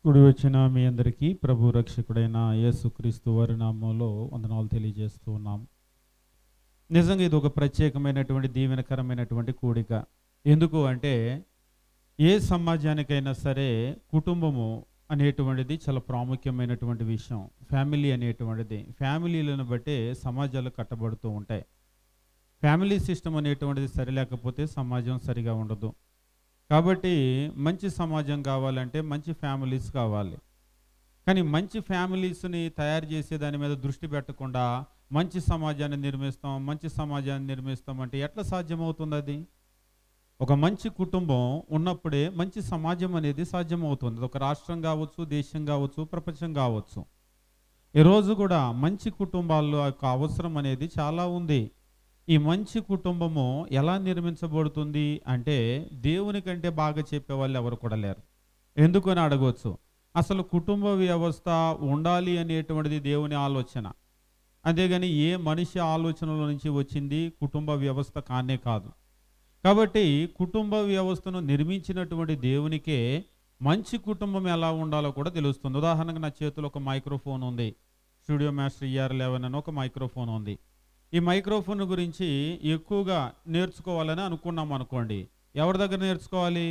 కూడి వచ్చిన మీ అందరికీ ప్రభు రక్షకుడైన యేసుక్రీస్తు వారి నామంలో వందనాలు తెలియజేస్తూ ఉన్నాం నిజంగా ఇది ఒక ప్రత్యేకమైనటువంటి దీవెనకరమైనటువంటి కూడిక ఎందుకు అంటే ఏ సమాజానికైనా సరే కుటుంబము అనేటువంటిది చాలా ప్రాముఖ్యమైనటువంటి విషయం ఫ్యామిలీ అనేటువంటిది ఫ్యామిలీలను బట్టే సమాజాలు కట్టబడుతూ ఉంటాయి ఫ్యామిలీ సిస్టమ్ అనేటువంటిది సరి లేకపోతే సమాజం సరిగా ఉండదు కాబట్టి మంచి సమాజం కావాలంటే మంచి ఫ్యామిలీస్ కావాలి కానీ మంచి ఫ్యామిలీస్ని తయారు చేసే దాని మీద దృష్టి పెట్టకుండా మంచి సమాజాన్ని నిర్మిస్తాం మంచి సమాజాన్ని నిర్మిస్తాం అంటే ఎట్లా సాధ్యమవుతుంది అది ఒక మంచి కుటుంబం ఉన్నప్పుడే మంచి సమాజం అనేది సాధ్యమవుతుంది అది ఒక రాష్ట్రం కావచ్చు దేశం కావచ్చు ప్రపంచం కావచ్చు ఈరోజు కూడా మంచి కుటుంబాల్లో ఆ యొక్క అవసరం అనేది చాలా ఉంది ఈ మంచి కుటుంబము ఎలా నిర్మించబడుతుంది అంటే దేవుని కంటే బాగా చెప్పే వాళ్ళు ఎవరు కూడా లేరు ఎందుకు అని అడగవచ్చు అసలు కుటుంబ వ్యవస్థ ఉండాలి అనేటువంటిది దేవుని ఆలోచన అంతేగాని ఏ మనిషి ఆలోచనల నుంచి వచ్చింది కుటుంబ వ్యవస్థ కానే కాదు కాబట్టి కుటుంబ వ్యవస్థను నిర్మించినటువంటి దేవునికే మంచి కుటుంబం ఎలా ఉండాలో కూడా తెలుస్తుంది ఉదాహరణకు నా చేతిలో ఒక మైక్రోఫోన్ ఉంది స్టూడియో మాస్టర్ ఇఆర్ లెవెన్ అని ఒక మైక్రోఫోన్ ఉంది ఈ మైక్రోఫోన్ గురించి ఎక్కువగా నేర్చుకోవాలని అనుకున్నాం అనుకోండి ఎవరి దగ్గర నేర్చుకోవాలి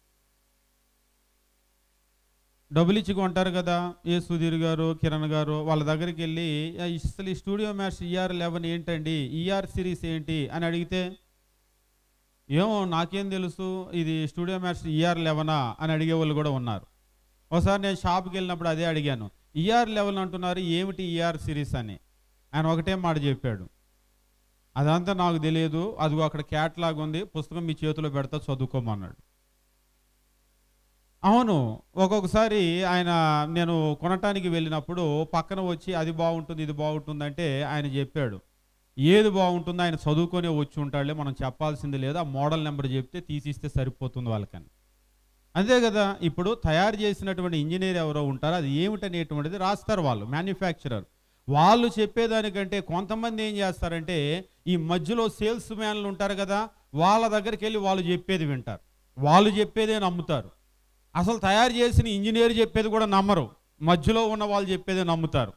డబ్బులు ఇచ్చి కొంటారు కదా ఏ సుధీర్ గారు కిరణ్ గారు వాళ్ళ దగ్గరికి వెళ్ళి "ఆ, అసలు ఈ స్టూడియో మ్యాచ్ ఈఆర్ లెవెన్ ఏంటండి ఈఆర్ సిరీస్ ఏంటి అని అడిగితే ఏమో నాకేం తెలుసు ఇది స్టూడియో మ్యాచ్ ఈఆర్ లెవెనా అని అడిగే వాళ్ళు కూడా ఉన్నారు ఒకసారి నేను షాప్కి వెళ్ళినప్పుడు అదే అడిగాను ఈఆర్ లెవెన్ అంటున్నారు ఏమిటి ఈఆర్ సిరీస్ అని ఆయన ఒకటే మాట చెప్పాడు అదంతా నాకు తెలియదు అదిగో అక్కడ క్యాట్లాగ్ ఉంది పుస్తకం మీ చేతిలో పెడతా చదువుకోమన్నాడు అవును ఒక్కొక్కసారి ఆయన నేను కొనటానికి వెళ్ళినప్పుడు పక్కన వచ్చి అది బాగుంటుంది ఇది బాగుంటుంది అంటే ఆయన చెప్పాడు ఏది బాగుంటుందో ఆయన చదువుకొని వచ్చి ఉంటాడులే మనం చెప్పాల్సింది లేదు ఆ మోడల్ నెంబర్ చెప్తే తీసిస్తే సరిపోతుంది వాళ్ళకని అంతే కదా ఇప్పుడు తయారు చేసినటువంటి ఇంజనీర్ ఎవరో ఉంటారో అది ఏమిటనేటువంటిది రాస్తారు వాళ్ళు మ్యానుఫ్యాక్చరర్ వాళ్ళు చెప్పేదానికంటే కొంతమంది ఏం చేస్తారంటే ఈ మధ్యలో సేల్స్ మ్యాన్లు ఉంటారు కదా వాళ్ళ దగ్గరికి వెళ్ళి వాళ్ళు చెప్పేది వింటారు వాళ్ళు చెప్పేదే నమ్ముతారు అసలు తయారు చేసిన ఇంజనీర్ చెప్పేది కూడా నమ్మరు మధ్యలో ఉన్న వాళ్ళు చెప్పేదే నమ్ముతారు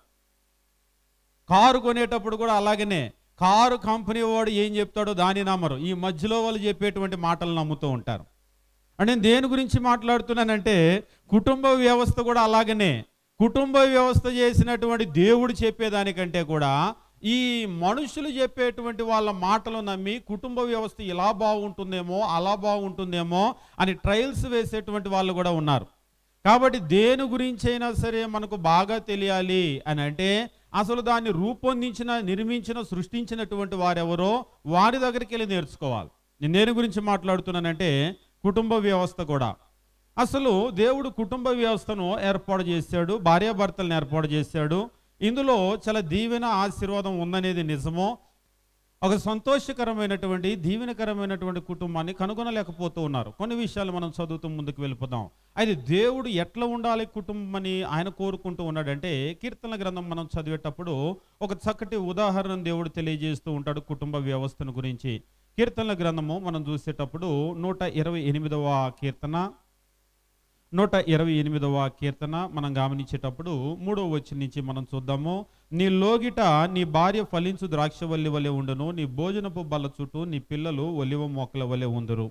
కారు కొనేటప్పుడు కూడా అలాగనే కారు కంపెనీ వాడు ఏం చెప్తాడో దాన్ని నమ్మరు ఈ మధ్యలో వాళ్ళు చెప్పేటువంటి మాటలు నమ్ముతూ ఉంటారు అంటే నేను దేని గురించి మాట్లాడుతున్నానంటే కుటుంబ వ్యవస్థ కూడా అలాగనే కుటుంబ వ్యవస్థ చేసినటువంటి దేవుడు చెప్పేదానికంటే కూడా ఈ మనుషులు చెప్పేటువంటి వాళ్ళ మాటలు నమ్మి కుటుంబ వ్యవస్థ ఇలా బాగుంటుందేమో అలా బాగుంటుందేమో అని ట్రయల్స్ వేసేటువంటి వాళ్ళు కూడా ఉన్నారు కాబట్టి దేని గురించి అయినా సరే మనకు బాగా తెలియాలి అని అంటే అసలు దాన్ని రూపొందించిన నిర్మించిన సృష్టించినటువంటి వారెవరో వారి దగ్గరికి వెళ్ళి నేర్చుకోవాలి నేను దేని గురించి మాట్లాడుతున్నానంటే కుటుంబ వ్యవస్థ కూడా అసలు దేవుడు కుటుంబ వ్యవస్థను ఏర్పాటు చేశాడు భార్యాభర్తలను ఏర్పాటు చేశాడు ఇందులో చాలా దీవెన ఆశీర్వాదం ఉందనేది నిజమో ఒక సంతోషకరమైనటువంటి దీవెనకరమైనటువంటి కుటుంబాన్ని కనుగొనలేకపోతూ ఉన్నారు కొన్ని విషయాలు మనం చదువుతూ ముందుకు వెళ్ళిపోదాం అయితే దేవుడు ఎట్లా ఉండాలి కుటుంబం అని ఆయన కోరుకుంటూ ఉన్నాడంటే కీర్తన గ్రంథం మనం చదివేటప్పుడు ఒక చక్కటి ఉదాహరణ దేవుడు తెలియజేస్తూ ఉంటాడు కుటుంబ వ్యవస్థను గురించి కీర్తనల గ్రంథము మనం చూసేటప్పుడు నూట ఇరవై ఎనిమిదవ కీర్తన నూట ఇరవై ఎనిమిదవ కీర్తన మనం గమనించేటప్పుడు మూడవ వచ్చి నుంచి మనం చూద్దాము నీ లోగిట నీ భార్య ఫలించు ద్రాక్షవల్లి వలె ఉండును నీ భోజనపు బల్ల చుట్టూ నీ పిల్లలు ఒలివ మొక్కల వలె ఉందరు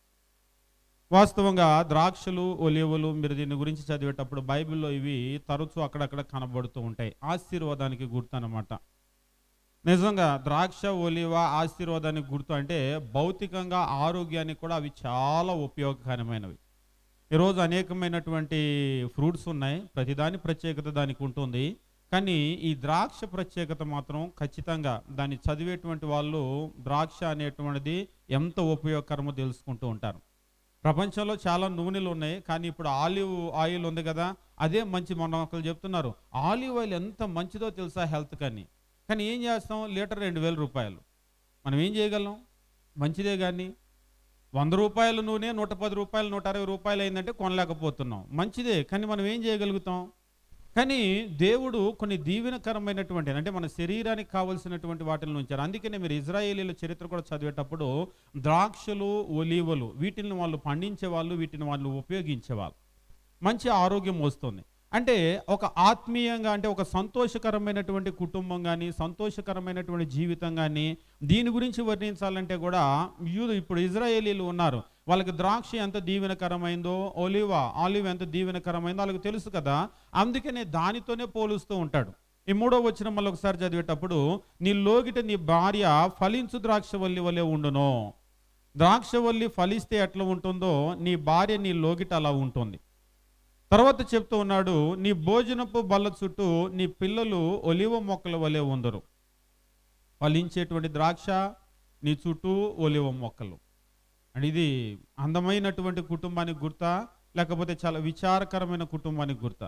వాస్తవంగా ద్రాక్షలు ఒలివలు మీరు దీని గురించి చదివేటప్పుడు బైబిల్లో ఇవి తరచూ అక్కడక్కడ కనబడుతూ ఉంటాయి ఆశీర్వాదానికి గుర్తు అనమాట నిజంగా ద్రాక్ష ఒలివ ఆశీర్వాదానికి గుర్తు అంటే భౌతికంగా ఆరోగ్యానికి కూడా అవి చాలా ఉపయోగకరమైనవి ఈరోజు అనేకమైనటువంటి ఫ్రూట్స్ ఉన్నాయి ప్రతిదాని ప్రత్యేకత దానికి ఉంటుంది కానీ ఈ ద్రాక్ష ప్రత్యేకత మాత్రం ఖచ్చితంగా దాన్ని చదివేటువంటి వాళ్ళు ద్రాక్ష అనేటువంటిది ఎంత ఉపయోగకరమో తెలుసుకుంటూ ఉంటారు ప్రపంచంలో చాలా నూనెలు ఉన్నాయి కానీ ఇప్పుడు ఆలివ్ ఆయిల్ ఉంది కదా అదే మంచి మన ఒకరు చెప్తున్నారు ఆలివ్ ఆయిల్ ఎంత మంచిదో తెలుసా హెల్త్ కానీ కానీ ఏం చేస్తాం లీటర్ రెండు వేల రూపాయలు మనం ఏం చేయగలం మంచిదే కానీ వంద రూపాయల నూనె నూట పది రూపాయలు నూట అరవై రూపాయలు అయిందంటే కొనలేకపోతున్నాం మంచిదే కానీ మనం ఏం చేయగలుగుతాం కానీ దేవుడు కొన్ని దీవెనకరమైనటువంటి అంటే మన శరీరానికి కావలసినటువంటి వాటిని ఉంచారు అందుకనే మీరు ఇజ్రాయేలీల చరిత్ర కూడా చదివేటప్పుడు ద్రాక్షలు ఒలీవలు వీటిని వాళ్ళు పండించే వాళ్ళు వీటిని వాళ్ళు ఉపయోగించేవాళ్ళు మంచి ఆరోగ్యం వస్తుంది అంటే ఒక ఆత్మీయంగా అంటే ఒక సంతోషకరమైనటువంటి కుటుంబం కానీ సంతోషకరమైనటువంటి జీవితం కానీ దీని గురించి వర్ణించాలంటే కూడా యూదు ఇప్పుడు ఇజ్రాయేలీలు ఉన్నారు వాళ్ళకి ద్రాక్ష ఎంత దీవెనకరమైందో ఒలివ ఆలివ్ ఎంత దీవెనకరమైందో వాళ్ళకి తెలుసు కదా అందుకనే దానితోనే పోలుస్తూ ఉంటాడు ఈ మూడో వచ్చిన మళ్ళీ ఒకసారి చదివేటప్పుడు నీ లోగిట నీ భార్య ఫలించు ద్రాక్షవల్లి వలె ఉండును ద్రాక్షవల్లి ఫలిస్తే ఎట్లా ఉంటుందో నీ భార్య నీ లోగిట అలా ఉంటుంది తర్వాత చెప్తూ ఉన్నాడు నీ భోజనపు బల్ల చుట్టూ నీ పిల్లలు ఒలివ మొక్కల వలె ఉందరు ఫలించేటువంటి ద్రాక్ష నీ చుట్టూ ఒలివ మొక్కలు అండ్ ఇది అందమైనటువంటి కుటుంబానికి గుర్తా లేకపోతే చాలా విచారకరమైన కుటుంబానికి గుర్తా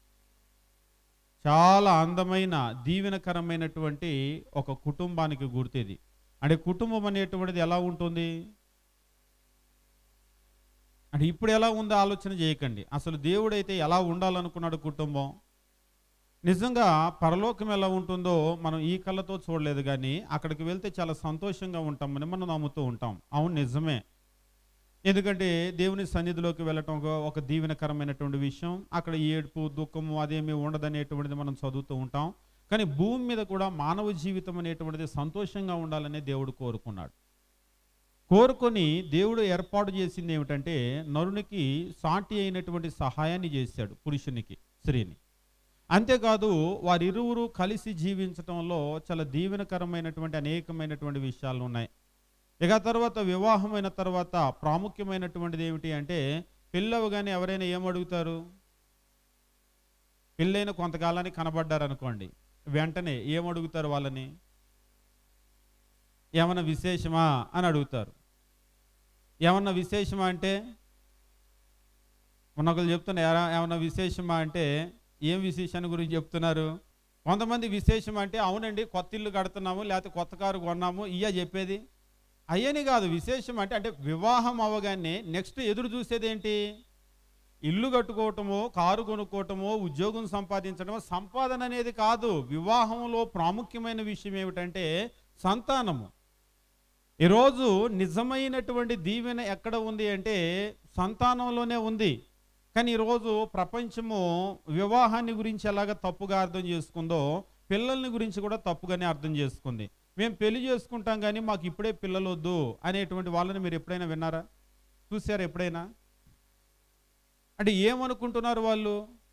చాలా అందమైన దీవెనకరమైనటువంటి ఒక కుటుంబానికి గుర్తేది అంటే కుటుంబం అనేటువంటిది ఎలా ఉంటుంది అంటే ఇప్పుడు ఎలా ఉందో ఆలోచన చేయకండి అసలు దేవుడైతే ఎలా ఉండాలనుకున్నాడు కుటుంబం నిజంగా పరలోకం ఎలా ఉంటుందో మనం ఈ కళ్ళతో చూడలేదు కానీ అక్కడికి వెళ్తే చాలా సంతోషంగా ఉంటామని మనం నమ్ముతూ ఉంటాం అవును నిజమే ఎందుకంటే దేవుని సన్నిధిలోకి వెళ్ళటం ఒక- ఒక దీవెనకరమైనటువంటి విషయం అక్కడ ఏడుపు దుఃఖము అదేమీ ఉండదనేటువంటిది మనం చదువుతూ ఉంటాం కానీ భూమి మీద కూడా మానవ జీవితం అనేటువంటిది సంతోషంగా ఉండాలనే దేవుడు కోరుకున్నాడు కోరుకొని దేవుడు ఏర్పాటు చేసింది ఏమిటంటే నరునికి సాటి అయినటువంటి సహాయాన్ని చేశాడు పురుషునికి స్త్రీని అంతేకాదు వారిరువురు కలిసి జీవించటంలో చాలా దీవెనకరమైనటువంటి అనేకమైనటువంటి విషయాలు ఉన్నాయి ఇక తర్వాత వివాహమైన తర్వాత ప్రాముఖ్యమైనటువంటిది ఏమిటి అంటే పెళ్ళవగానే ఎవరైనా ఏమడుగుతారు పెళ్ళైన కొంతకాలానికి కనబడ్డారు అనుకోండి వెంటనే ఏమడుగుతారు వాళ్ళని ఏమన్నా విశేషమా అని అడుగుతారు ఏమన్నా విశేషమా అంటే మొన్న ఒకరు చెప్తున్నా "ఎరా- ఏమన్నా విశేషమా అంటే ఏం విశేషాన్ని గురించి చెప్తున్నారు కొంతమంది విశేషం అంటే అవునండి కొత్త ఇల్లు కడుతున్నాము లేకపోతే కొత్త కారు కొన్నాము ఇయ్య చెప్పేది అయ్యని కాదు విశేషం అంటే అంటే వివాహం అవ్వగానే నెక్స్ట్ ఎదురు చూసేది ఏంటి ఇల్లు కట్టుకోవటమో కారు కొనుక్కోవటమో ఉద్యోగం సంపాదించడమో సంపాదన అనేది కాదు వివాహంలో ప్రాముఖ్యమైన విషయం ఏమిటంటే సంతానము ఈరోజు నిజమైనటువంటి దీవెన ఎక్కడ ఉంది అంటే సంతానంలోనే ఉంది కానీ ఈరోజు ప్రపంచము వివాహాన్ని గురించి ఎలాగ తప్పుగా అర్థం చేసుకుందో పిల్లల్ని గురించి కూడా తప్పుగానే అర్థం చేసుకుంది మేము పెళ్లి చేసుకుంటాం కానీ మాకు ఇప్పుడే పిల్లలు వద్దు అనేటువంటి వాళ్ళని మీరు ఎప్పుడైనా విన్నారా చూసారా ఎప్పుడైనా అంటే ఏమనుకుంటున్నారు వాళ్ళు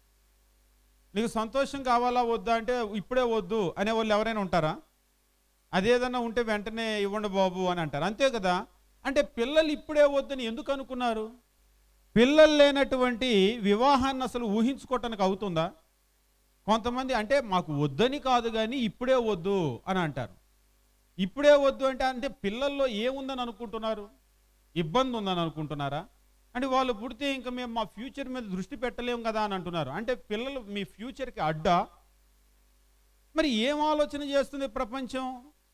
నీకు సంతోషం కావాలా వద్దా అంటే ఇప్పుడే వద్దు అనే వాళ్ళు ఎవరైనా ఉంటారా అదేదన్నా ఉంటే వెంటనే ఇవ్వండి బాబు అని అంటారు అంతే కదా అంటే పిల్లలు ఇప్పుడే వద్దని ఎందుకు అనుకున్నారు పిల్లలు లేనటువంటి వివాహాన్ని అసలు ఊహించుకోవటానికి అవుతుందా కొంతమంది అంటే మాకు వద్దని కాదు కానీ ఇప్పుడే వద్దు అని అంటారు ఇప్పుడే వద్దు అంటే అంటే పిల్లల్లో ఏముందని అనుకుంటున్నారు ఇబ్బంది ఉందని అనుకుంటున్నారా అంటే వాళ్ళు పుడితే ఇంకా మేము మా ఫ్యూచర్ మీద దృష్టి పెట్టలేము కదా అని అంటున్నారు అంటే పిల్లలు మీ ఫ్యూచర్కి అడ్డా మరి ఏం ఆలోచన చేస్తుంది ప్రపంచం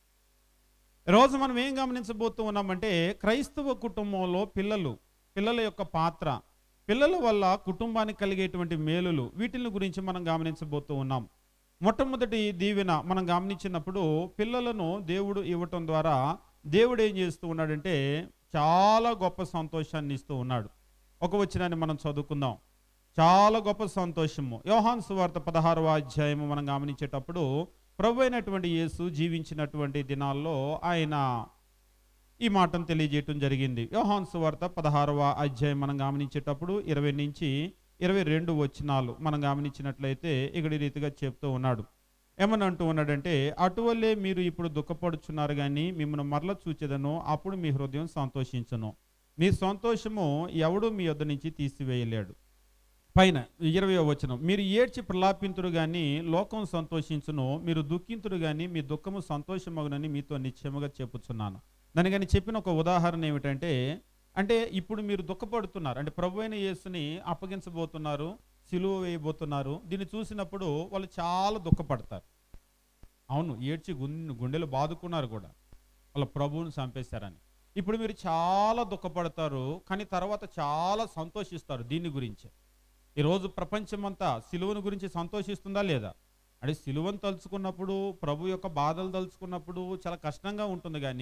రోజు మనం ఏం గమనించబోతూ ఉన్నామంటే క్రైస్తవ కుటుంబంలో పిల్లలు పిల్లల యొక్క పాత్ర పిల్లల వల్ల కుటుంబానికి కలిగేటువంటి మేలులు వీటిని గురించి మనం గమనించబోతూ ఉన్నాం మొట్టమొదటి దీవెన మనం గమనించినప్పుడు పిల్లలను దేవుడు ఇవ్వటం ద్వారా దేవుడు ఏం చేస్తూ ఉన్నాడంటే చాలా గొప్ప సంతోషాన్ని ఇస్తూ ఉన్నాడు ఒక వచనాన్ని మనం చదువుకుందాం చాలా గొప్ప సంతోషము యోహాన్ సువార్త పదహారవ అధ్యాయము మనం గమనించేటప్పుడు ప్రభు అయినటువంటి యేసు జీవించినటువంటి దినాల్లో ఆయన ఈ మాటను తెలియజేయటం జరిగింది యోహాన్ సువార్త పదహారవ అధ్యాయం మనం గమనించేటప్పుడు ఇరవై నుంచి ఇరవై రెండు వచనాలు మనం గమనించినట్లయితే ఇక్కడ ఈ రీతిగా చెప్తూ ఉన్నాడు ఏమని అంటూ ఉన్నాడంటే అటువల్లే మీరు ఇప్పుడు దుఃఖపడుచున్నారు కానీ మిమ్మల్ని మరల చూచేదను అప్పుడు మీ హృదయం సంతోషించను మీ సంతోషము ఎవడు మీ యొద్ద నుంచి తీసివేయలేడు పైన ఇరవై వచనం మీరు ఏడ్చి ప్రలాపింతురు గాని లోకం సంతోషించును మీరు దుఃఖింతురు గాని మీ దుఃఖము సంతోషమగునని మీతో నిశ్చయముగా చెప్పుచున్నాను దానికని చెప్పిన ఒక ఉదాహరణ ఏమిటంటే అంటే ఇప్పుడు మీరు దుఃఖపడుతున్నారు అంటే ప్రభు అయిన యేసుని అప్పగించబోతున్నారు సిలువ వేయబోతున్నారు దీన్ని చూసినప్పుడు వాళ్ళు చాలా దుఃఖపడతారు అవును ఏడ్చి గుండె గుండెలు బాదుకున్నారు కూడా వాళ్ళ ప్రభువుని చంపేశారని ఇప్పుడు మీరు చాలా దుఃఖపడతారు కానీ తర్వాత చాలా సంతోషిస్తారు దీని గురించి ఈరోజు ప్రపంచమంతా సిలువను గురించి సంతోషిస్తుందా లేదా అంటే సిలువను తలుచుకున్నప్పుడు ప్రభు యొక్క బాధలు తలుచుకున్నప్పుడు చాలా కష్టంగా ఉంటుంది కానీ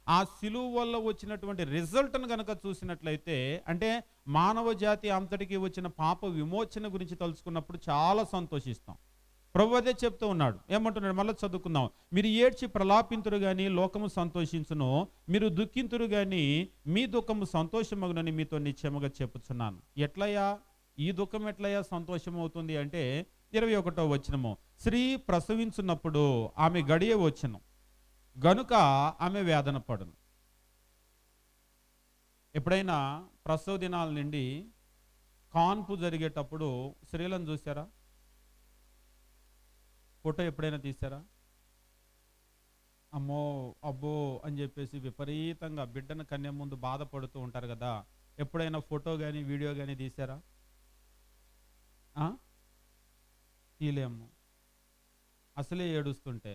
ఆ సిలువ వల్ల వచ్చినటువంటి రిజల్ట్ను గనక చూసినట్లయితే అంటే మానవ జాతి అంతటికి వచ్చిన పాప విమోచన గురించి తలుచుకున్నప్పుడు చాలా సంతోషిస్తాం ప్రభు అదే చెప్తూ ఉన్నాడు ఏమంటున్నాడు మళ్ళీ చదువుకుందాం మీరు ఏడ్చి ప్రలాపింతురు గాని లోకము సంతోషించును మీరు దుఃఖింతురు గాని మీ దుఃఖము సంతోషమగునని మీతో నిశ్చయముగా చెప్పుచున్నాను ఎట్లయ్యా ఈ దుఃఖం ఎట్లయ్యా సంతోషం అవుతుంది అంటే ఇరవై ఒకటో వచనము స్త్రీ ప్రసవించున్నప్పుడు ఆమె గడియ వచ్చును గనుక ఆమె వేదన పడును ఎప్పుడైనా ప్రసవ దినాల నుండి కాన్పు జరిగేటప్పుడు స్త్రీలను చూసారా ఫోటో ఎప్పుడైనా తీసారా అమ్మో అబ్బో అని చెప్పేసి విపరీతంగా బిడ్డను కన్య ముందు బాధపడుతూ ఉంటారు కదా ఎప్పుడైనా ఫోటో కానీ వీడియో కానీ తీసారా ఆ? తీలేము అసలే ఏడుస్తుంటే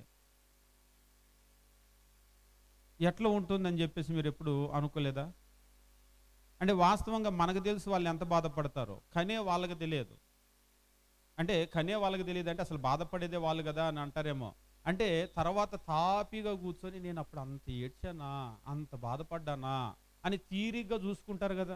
ఎట్లా ఉంటుందని చెప్పేసి మీరు ఎప్పుడు అనుకోలేదా అంటే వాస్తవంగా మనకు తెలుసు వాళ్ళు ఎంత బాధపడతారో కానీ వాళ్ళకి తెలియదు అంటే కనే వాళ్ళకి తెలియదు అంటే అసలు బాధపడేదే వాళ్ళు కదా అని అంటారేమో అంటే తర్వాత తాపిగా కూర్చొని నేను అప్పుడు అంత ఏడ్చానా అంత బాధపడ్డానా అని తీరిగ్గా చూసుకుంటారు కదా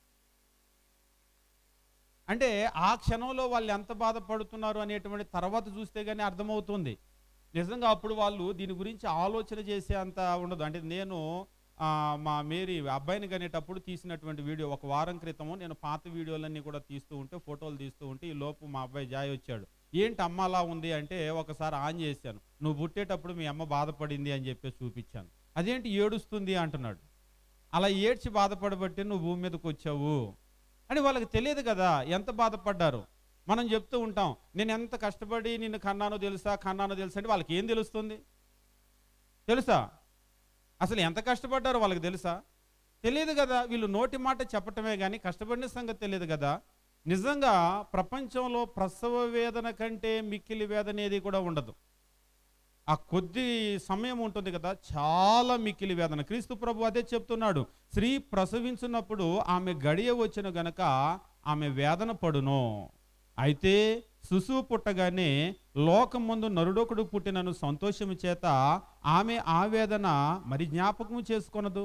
అంటే ఆ క్షణంలో వాళ్ళు ఎంత బాధపడుతున్నారు అనేటువంటి తర్వాత చూస్తే కానీ అర్థమవుతుంది నిజంగా అప్పుడు వాళ్ళు దీని గురించి ఆలోచన చేసే అంత ఉండదు అంటే నేను ఆ, మా మేరీ అబ్బాయిని కనేటప్పుడు తీసినటువంటి వీడియో ఒక వారం క్రితము నేను పాత వీడియోలన్నీ కూడా తీస్తూ ఉంటే ఫోటోలు తీస్తూ ఉంటే ఈ లోపు మా అబ్బాయి జాయ్ వచ్చాడు ఏంటి అమ్మ అలా ఉంది అంటే ఒకసారి ఆన్ చేశాను నువ్వు పుట్టేటప్పుడు మీ అమ్మ బాధపడింది అని చెప్పేసి చూపించాను అదేంటి ఏడుస్తుంది అంటున్నాడు అలా ఏడ్చి బాధపడబట్టి నువ్వు భూమి మీదకి వచ్చావు అని వాళ్ళకి తెలియదు కదా ఎంత బాధపడ్డారు మనం చెప్తూ ఉంటాం నేను ఎంత కష్టపడి నిన్ను కన్నానో తెలుసా కన్నానో తెలుసా అంటే వాళ్ళకి ఏం తెలుస్తుంది తెలుసా అసలు ఎంత కష్టపడ్డారో వాళ్ళకి తెలుసా తెలియదు కదా వీళ్ళు నోటి మాట చెప్పటమే కానీ కష్టపడిన సంగతి తెలియదు కదా నిజంగా ప్రపంచంలో ప్రసవ వేదన కంటే మిక్కిలి వేదన ఏది కూడా ఉండదు ఆ కొద్ది సమయం ఉంటుంది కదా చాలా మిక్కిలి వేదన క్రీస్తు ప్రభు అదే చెప్తున్నాడు స్త్రీ ప్రసవించున్నప్పుడు ఆమె గడియ వచ్చిన గనక ఆమె వేదన పడును అయితే శిశువు పుట్టగానే లోకం ముందు నరుడొకడు పుట్టినను సంతోషము చేత ఆమె ఆవేదన మరి జ్ఞాపకము చేసుకొనదు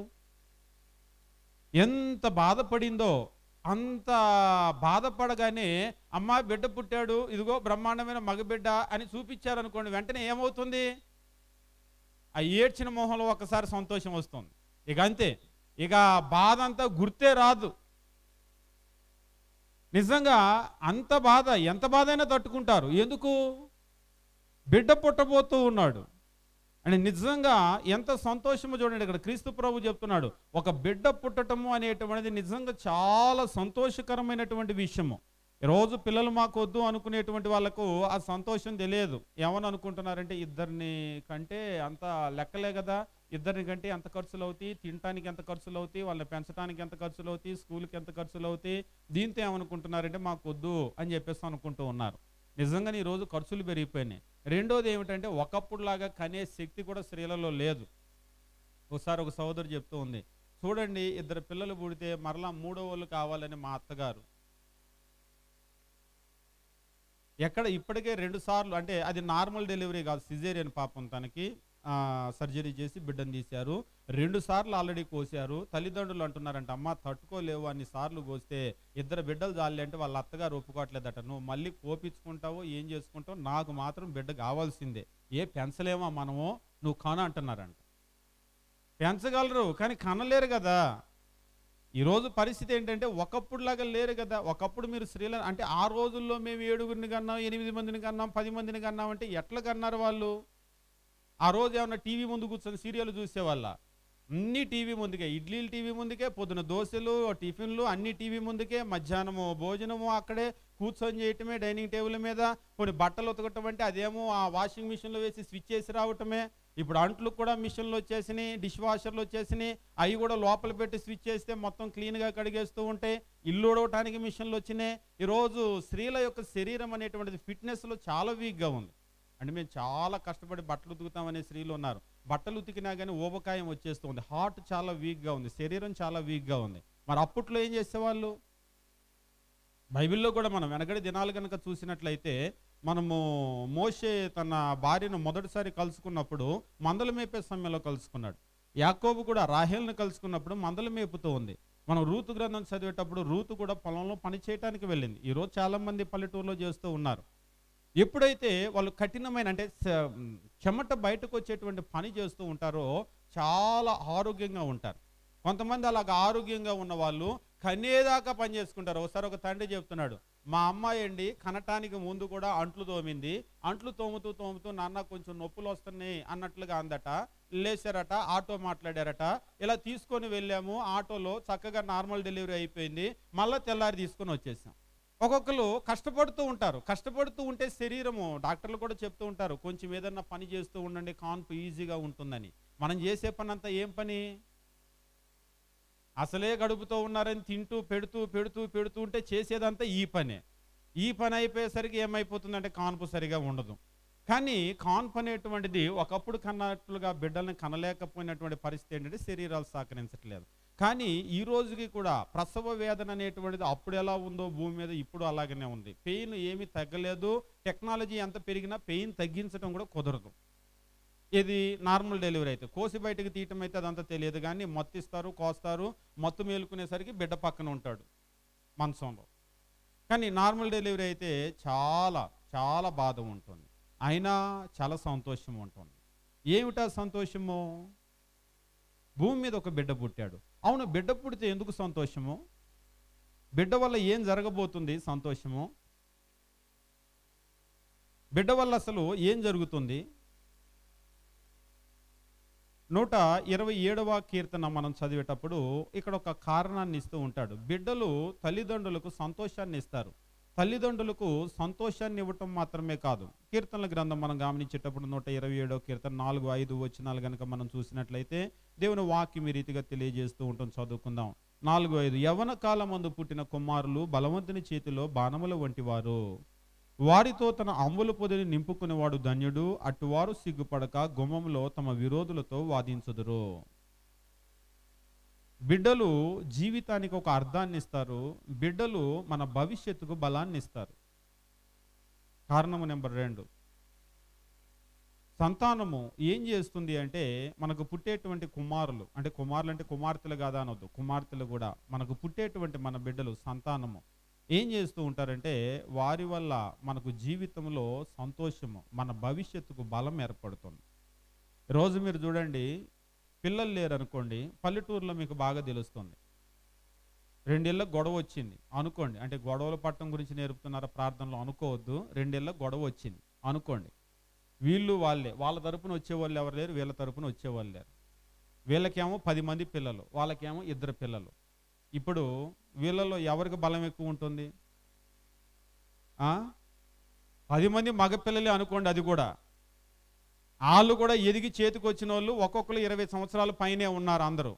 ఎంత బాధపడిందో అంత బాధపడగానే అమ్మా బిడ్డ పుట్టాడు ఇదిగో బ్రహ్మాండమైన మగబిడ్డ అని చూపించారనుకోండి వెంటనే ఏమవుతుంది ఆ ఏడ్చిన మొహంలో ఒకసారి సంతోషం వస్తుంది ఇక అంతే ఇక బాధ అంతా గుర్తే రాదు నిజంగా అంత బాధ ఎంత బాధ అయినా తట్టుకుంటారు ఎందుకు బిడ్డ పుట్టబోతూ ఉన్నాడు అని నిజంగా ఎంత సంతోషమో చూడండి ఇక్కడ క్రీస్తు ప్రభు చెప్తున్నాడు ఒక బిడ్డ పుట్టటము అనేటువంటిది నిజంగా చాలా సంతోషకరమైనటువంటి విషయము రోజు పిల్లలు మాకు వద్దు అనుకునేటువంటి వాళ్ళకు ఆ సంతోషం తెలియదు ఏమని అనుకుంటున్నారంటే ఇద్దరిని కంటే అంత లెక్కలే కదా ఇద్దరిని కంటే ఎంత ఖర్చులు అవుతాయి తినటానికి ఎంత ఖర్చులు అవుతాయి వాళ్ళని పెంచడానికి ఎంత ఖర్చులు అవుతాయి స్కూల్కి ఎంత ఖర్చులు అవుతాయి దీంతో ఏమనుకుంటున్నారంటే మాకు వద్దు అని చెప్పేసి అనుకుంటూ ఉన్నారు నిజంగానే ఈరోజు ఖర్చులు పెరిగిపోయినాయి రెండోది ఏమిటంటే ఒకప్పుడులాగా కనే శక్తి కూడా స్త్రీలలో లేదు ఒకసారి ఒక సోదరు చెప్తూ ఉంది చూడండి ఇద్దరు పిల్లలు పుడితే మరలా మూడో వాళ్ళు కావాలని మా అత్తగారు ఎక్కడ ఇప్పటికే రెండు సార్లు అంటే అది నార్మల్ డెలివరీ కాదు సిజేరియన్ పాపం తనకి సర్జరీ చేసి బిడ్డను తీశారు రెండు సార్లు ఆల్రెడీ కోసారు తల్లిదండ్రులు అంటున్నారంట అమ్మ తట్టుకోలేవు అన్ని సార్లు కోస్తే ఇద్దరు బిడ్డలు జాలి అంటే వాళ్ళ అత్తగారు ఒప్పుకోవట్లేదట నువ్వు మళ్ళీ కోపించుకుంటావో ఏం చేసుకుంటావు నాకు మాత్రం బిడ్డ కావాల్సిందే ఏ పెంచలేమా మనము నువ్వు కన అంటున్నారంట పెంచగలరు కానీ కనలేరు కదా ఈరోజు పరిస్థితి ఏంటంటే ఒకప్పుడులాగా లేరు కదా ఒకప్పుడు మీరు స్త్రీలను అంటే ఆ రోజుల్లో మేము ఏడుగురిని కన్నాం ఎనిమిది మందిని కన్నాం పది మందిని కన్నాం అంటే ఎట్లా కన్నారు వాళ్ళు ఆ రోజు ఏమన్నా టీవీ ముందు కూర్చొని సీరియల్ చూసేవాళ్ళ అన్ని టీవీ ముందుకే ఇడ్లీలు టీవీ ముందుకే పొద్దున దోశలు టిఫిన్లు అన్ని టీవీ ముందుకే మధ్యాహ్నము భోజనము అక్కడే కూర్చొని చేయటమే డైనింగ్ టేబుల్ మీద కొన్ని బట్టలు ఉతకటం అంటే అదేమో ఆ వాషింగ్ మిషన్లో వేసి స్విచ్ చేసి రావటమే ఇప్పుడు అంట్లు కూడా మిషన్లు వచ్చేసినాయి డిష్ వాషర్లు వచ్చేసినాయి అవి కూడా లోపల పెట్టి స్విచ్ చేస్తే మొత్తం క్లీన్గా కడిగేస్తూ ఉంటాయి ఇల్లు ఉడవటానికి మిషన్లు వచ్చినాయి ఈరోజు స్త్రీల యొక్క శరీరం అనేటువంటిది ఫిట్నెస్లో చాలా వీక్గా ఉంది అంటే మేము చాలా కష్టపడి బట్టలు ఉతుకుతామనే స్త్రీలు ఉన్నారు బట్టలు ఉతికినా కానీ ఊబకాయం వచ్చేస్తుంది హార్ట్ చాలా వీక్గా ఉంది శరీరం చాలా వీక్గా ఉంది మరి అప్పట్లో ఏం చేసేవాళ్ళు బైబిల్లో కూడా మనం వెనకడి దినాలు కనుక చూసినట్లయితే మనము మోషే తన భార్యను మొదటిసారి కలుసుకున్నప్పుడు మందలు మేపే సమయంలో కలుసుకున్నాడు యాకోబు కూడా రాహేల్ని కలుసుకున్నప్పుడు మందలు మేపుతూ ఉంది మనం రూతు గ్రంథం చదివేటప్పుడు రూతు కూడా పొలంలో పని చేయడానికి వెళ్ళింది ఈరోజు చాలా మంది పల్లెటూరులో చేస్తూ ఉన్నారు ఎప్పుడైతే వాళ్ళు కఠినమైన అంటే స- చెమట బయటకు వచ్చేటువంటి పని చేస్తూ ఉంటారో చాలా ఆరోగ్యంగా ఉంటారు కొంతమంది అలాగ ఆరోగ్యంగా ఉన్న వాళ్ళు కనేదాకా పని చేసుకుంటారు ఒకసారి ఒక తండ్రి చెప్తున్నాడు మా అమ్మాయి అండి కనటానికి ముందు కూడా అంట్లు తోమింది అంట్లు తోముతూ తోముతూ నాన్న కొంచెం నొప్పులు వస్తున్నాయి అన్నట్లుగా అందట లేచారట ఆటో మాట్లాడారట ఇలా తీసుకొని వెళ్ళాము ఆటోలో చక్కగా నార్మల్ డెలివరీ అయిపోయింది మళ్ళీ తెల్లారి తీసుకొని వచ్చేసాం ఒక్కొక్కరు కష్టపడుతూ ఉంటారు కష్టపడుతూ ఉంటే శరీరము డాక్టర్లు కూడా చెప్తూ ఉంటారు కొంచెం ఏదన్నా పని చేస్తూ ఉండండి కాన్పు ఈజీగా ఉంటుందని మనం చేసే పని అంతా ఏం పని అసలే గడుపుతూ ఉన్నారని తింటూ పెడుతూ పెడుతూ పెడుతూ ఉంటే చేసేదంతా ఈ పనే ఈ పని అయిపోయేసరికి ఏమైపోతుందంటే కాన్పు సరిగా ఉండదు కానీ కాన్పు అనేటువంటిది ఒకప్పుడు కన్నట్లుగా బిడ్డల్ని కనలేకపోయినటువంటి పరిస్థితి ఏంటంటే శరీరాలు సహకరించట్లేదు కానీ ఈ రోజుకి కూడా ప్రసవ వేదన అనేటువంటిది అప్పుడు ఎలా ఉందో భూమి మీద ఇప్పుడు అలాగనే ఉంది పెయిన్ ఏమీ తగ్గలేదు టెక్నాలజీ ఎంత పెరిగినా పెయిన్ తగ్గించడం కూడా కుదరదు ఇది నార్మల్ డెలివరీ అయితే కోసి బయటకు తీయటం అయితే అదంతా తెలియదు కానీ మత్తిస్తారు కోస్తారు మత్తు మేలుకునేసరికి బిడ్డ పక్కన ఉంటాడు మంచంలో కానీ నార్మల్ డెలివరీ అయితే చాలా చాలా బాధ ఉంటుంది అయినా చాలా సంతోషం ఉంటుంది ఏమిటా సంతోషము భూమి మీద ఒక బిడ్డ పుట్టాడు అవును బిడ్డ పుడితే ఎందుకు సంతోషము బిడ్డ వల్ల ఏం జరగబోతుంది సంతోషము బిడ్డ వల్ల అసలు ఏం జరుగుతుంది నూట ఇరవై ఏడవ కీర్తన మనం చదివేటప్పుడు ఇక్కడ ఒక కారణాన్ని ఇస్తూ ఉంటాడు బిడ్డలు తల్లిదండ్రులకు సంతోషాన్ని ఇస్తారు తల్లిదండ్రులకు సంతోషాన్ని ఇవ్వటం మాత్రమే కాదు కీర్తనల గ్రంథం మనం గమనించేటప్పుడు నూట ఇరవై ఏడవ కీర్తన నాలుగు ఐదు వచనాలు కనుక మనం చూసినట్లయితే దేవుని వాక్యం ఈ రీతిగా తెలియజేస్తూ ఉంటాం చదువుకుందాం నాలుగు ఐదు యవన కాలమందు పుట్టిన కుమారులు బలవంతుని చేతిలో బాణముల వంటివారు వారితో తన అమ్ముల పొదిని నింపుకునేవాడు ధన్యుడు అటువారు సిగ్గుపడక గుమ్మంలో తమ విరోధులతో వాదించుదురు బిడ్డలు జీవితానికి ఒక అర్థాన్ని ఇస్తారు బిడ్డలు మన భవిష్యత్తుకు బలాన్ని ఇస్తారు కారణము నెంబర్ రెండు సంతానము ఏం చేస్తుంది అంటే మనకు పుట్టేటువంటి కుమారులు అంటే కుమారులు అంటే కుమార్తెలు కాదా అనొద్దు కుమార్తెలు కూడా మనకు పుట్టేటువంటి మన బిడ్డలు సంతానము ఏం చేస్తూ ఉంటారంటే వారి వల్ల మనకు జీవితంలో సంతోషము మన భవిష్యత్తుకు బలం ఏర్పడుతుంది రోజు మీరు చూడండి పిల్లలు లేరు అనుకోండి పల్లెటూరులో మీకు బాగా తెలుస్తుంది రెండేళ్ళ గొడవ వచ్చింది అనుకోండి అంటే గొడవల పట్టం గురించి నేర్పుతున్నారా ప్రార్థనలో అనుకోవద్దు రెండేళ్ళ గొడవ వచ్చింది అనుకోండి వీళ్ళు వాళ్ళే వాళ్ళ తరపున వచ్చేవాళ్ళు ఎవరు లేరు వీళ్ళ తరపున వచ్చేవాళ్ళు లేరు వీళ్ళకేమో పది మంది పిల్లలు వాళ్ళకేమో ఇద్దరు పిల్లలు ఇప్పుడు వీళ్ళలో ఎవరికి బలం ఎక్కువ ఉంటుంది ఆ? పది మంది మగపిల్లలే అనుకోండి అది కూడా వాళ్ళు కూడా ఎదిగి చేతికి వచ్చిన వాళ్ళు ఒక్కొక్కరు ఇరవై సంవత్సరాల పైనే ఉన్నారు అందరూ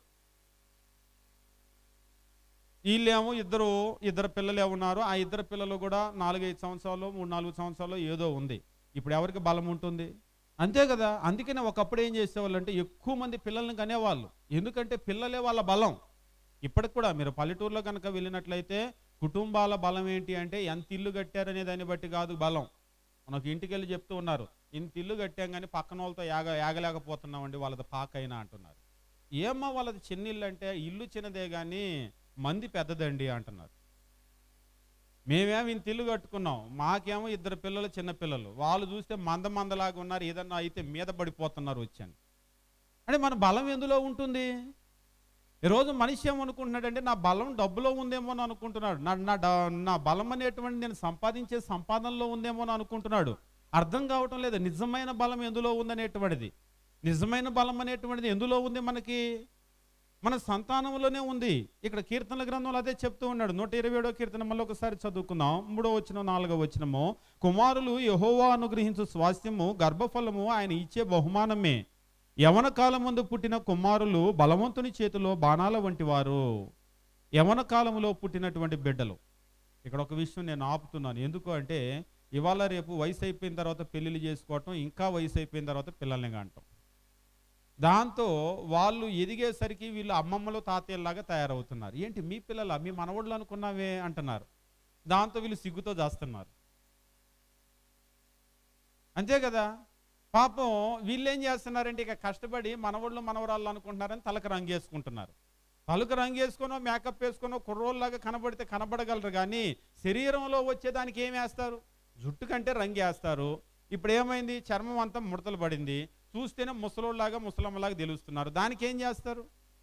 వీళ్ళేమో ఇద్దరు ఇద్దరు పిల్లలే ఉన్నారు ఆ ఇద్దరు పిల్లలు కూడా నాలుగైదు సంవత్సరాలు మూడు నాలుగు సంవత్సరాలు ఏదో ఉంది ఇప్పుడు ఎవరికి బలం ఉంటుంది అంతే కదా అందుకనే ఒకప్పుడు ఏం చేసేవాళ్ళు అంటే ఎక్కువ మంది పిల్లల్ని కనేవాళ్ళు ఎందుకంటే పిల్లలే వాళ్ళ బలం ఇప్పటికి కూడా మీరు పల్లెటూరులో కనుక వెళ్ళినట్లయితే కుటుంబాల బలం ఏంటి అంటే ఎంత ఇల్లు కట్టారనే దాన్ని బట్టి కాదు బలం మనకు ఇంటికి వెళ్ళి చెప్తూ ఉన్నారు ఇంత ఇల్లు కట్టాం కానీ పక్కన వాళ్ళతో యాగ యాగలేకపోతున్నామండి వాళ్ళది పాకైనా అంటున్నారు ఏమ్మా వాళ్ళది చిన్న ఇల్లు అంటే ఇల్లు చిన్నదే కానీ మంది పెద్దదండి అంటున్నారు మేమేమో ఇంత ఇల్లు కట్టుకున్నాం మాకేమో ఇద్దరు పిల్లలు చిన్న పిల్లలు వాళ్ళు చూస్తే మంద మందలాగా ఉన్నారు ఏదన్నా అయితే మీద పడిపోతున్నారు వచ్చాను అంటే మన బలం ఎందులో ఉంటుంది ఈరోజు మనిషి ఏమనుకుంటున్నాడంటే నా బలం డబ్బులో ఉందేమో అని అనుకుంటున్నాడు నా నా డ- నా బలం అనేటువంటి నేను సంపాదించే సంపాదనలో ఉందేమో అని అనుకుంటున్నాడు అర్థం కావటం లేదు నిజమైన బలం ఎందులో ఉందనేటువంటిది నిజమైన బలం అనేటువంటిది ఎందులో ఉంది మనకి మన సంతానంలోనే ఉంది ఇక్కడ కీర్తనల గ్రంథంలో అదే చెప్తూ ఉన్నాడు నూట ఇరవై ఏడో కీర్తన మళ్ళీ ఒకసారి చదువుకుందాం మూడో వచ్చిన నాలుగో వచ్చినము కుమారులు యహోవా అనుగ్రహించు స్వాస్థ్యము గర్భఫలము ఆయన ఇచ్చే బహుమానమే యవన కాలం ముందు పుట్టిన కుమారులు బలవంతుని చేతిలో బాణాల వంటి వారు యవన కాలములో పుట్టినటువంటి బిడ్డలు ఇక్కడ ఒక విషయం నేను ఆపుతున్నాను ఎందుకు అంటే ఇవాళ రేపు వయసు అయిపోయిన తర్వాత పెళ్లిళ్ళు చేసుకోవటం ఇంకా వయసు అయిపోయిన తర్వాత పిల్లల్ని కంటాం దాంతో వాళ్ళు ఎదిగేసరికి వీళ్ళు అమ్మమ్మలు తాతయ్యలాగా తయారవుతున్నారు ఏంటి మీ పిల్లల మీ మనవళ్ళు అనుకున్నావే అంటున్నారు దాంతో వీళ్ళు సిగ్గుతో చేస్తున్నారు అంతే కదా పాపం వీళ్ళు ఏం చేస్తున్నారంటే ఇక కష్టపడి మనవాళ్ళు మనవరాళ్ళు అనుకుంటున్నారని తలకు రంగు వేసుకుంటున్నారు తలకు రంగు వేసుకునో మేకప్ వేసుకునో కుర్రోళ్ళలాగా కనబడితే కనబడగలరు కానీ శరీరంలో వచ్చేదానికి ఏం వేస్తారు జుట్టు కంటే రంగు వేస్తారు ఇప్పుడు ఏమైంది చర్మం అంతా ముడతలు పడింది చూస్తేనే ముసలోళ్ళలాగా ముసలమ్మలాగా తెలుస్తున్నారు దానికి ఏం చేస్తారు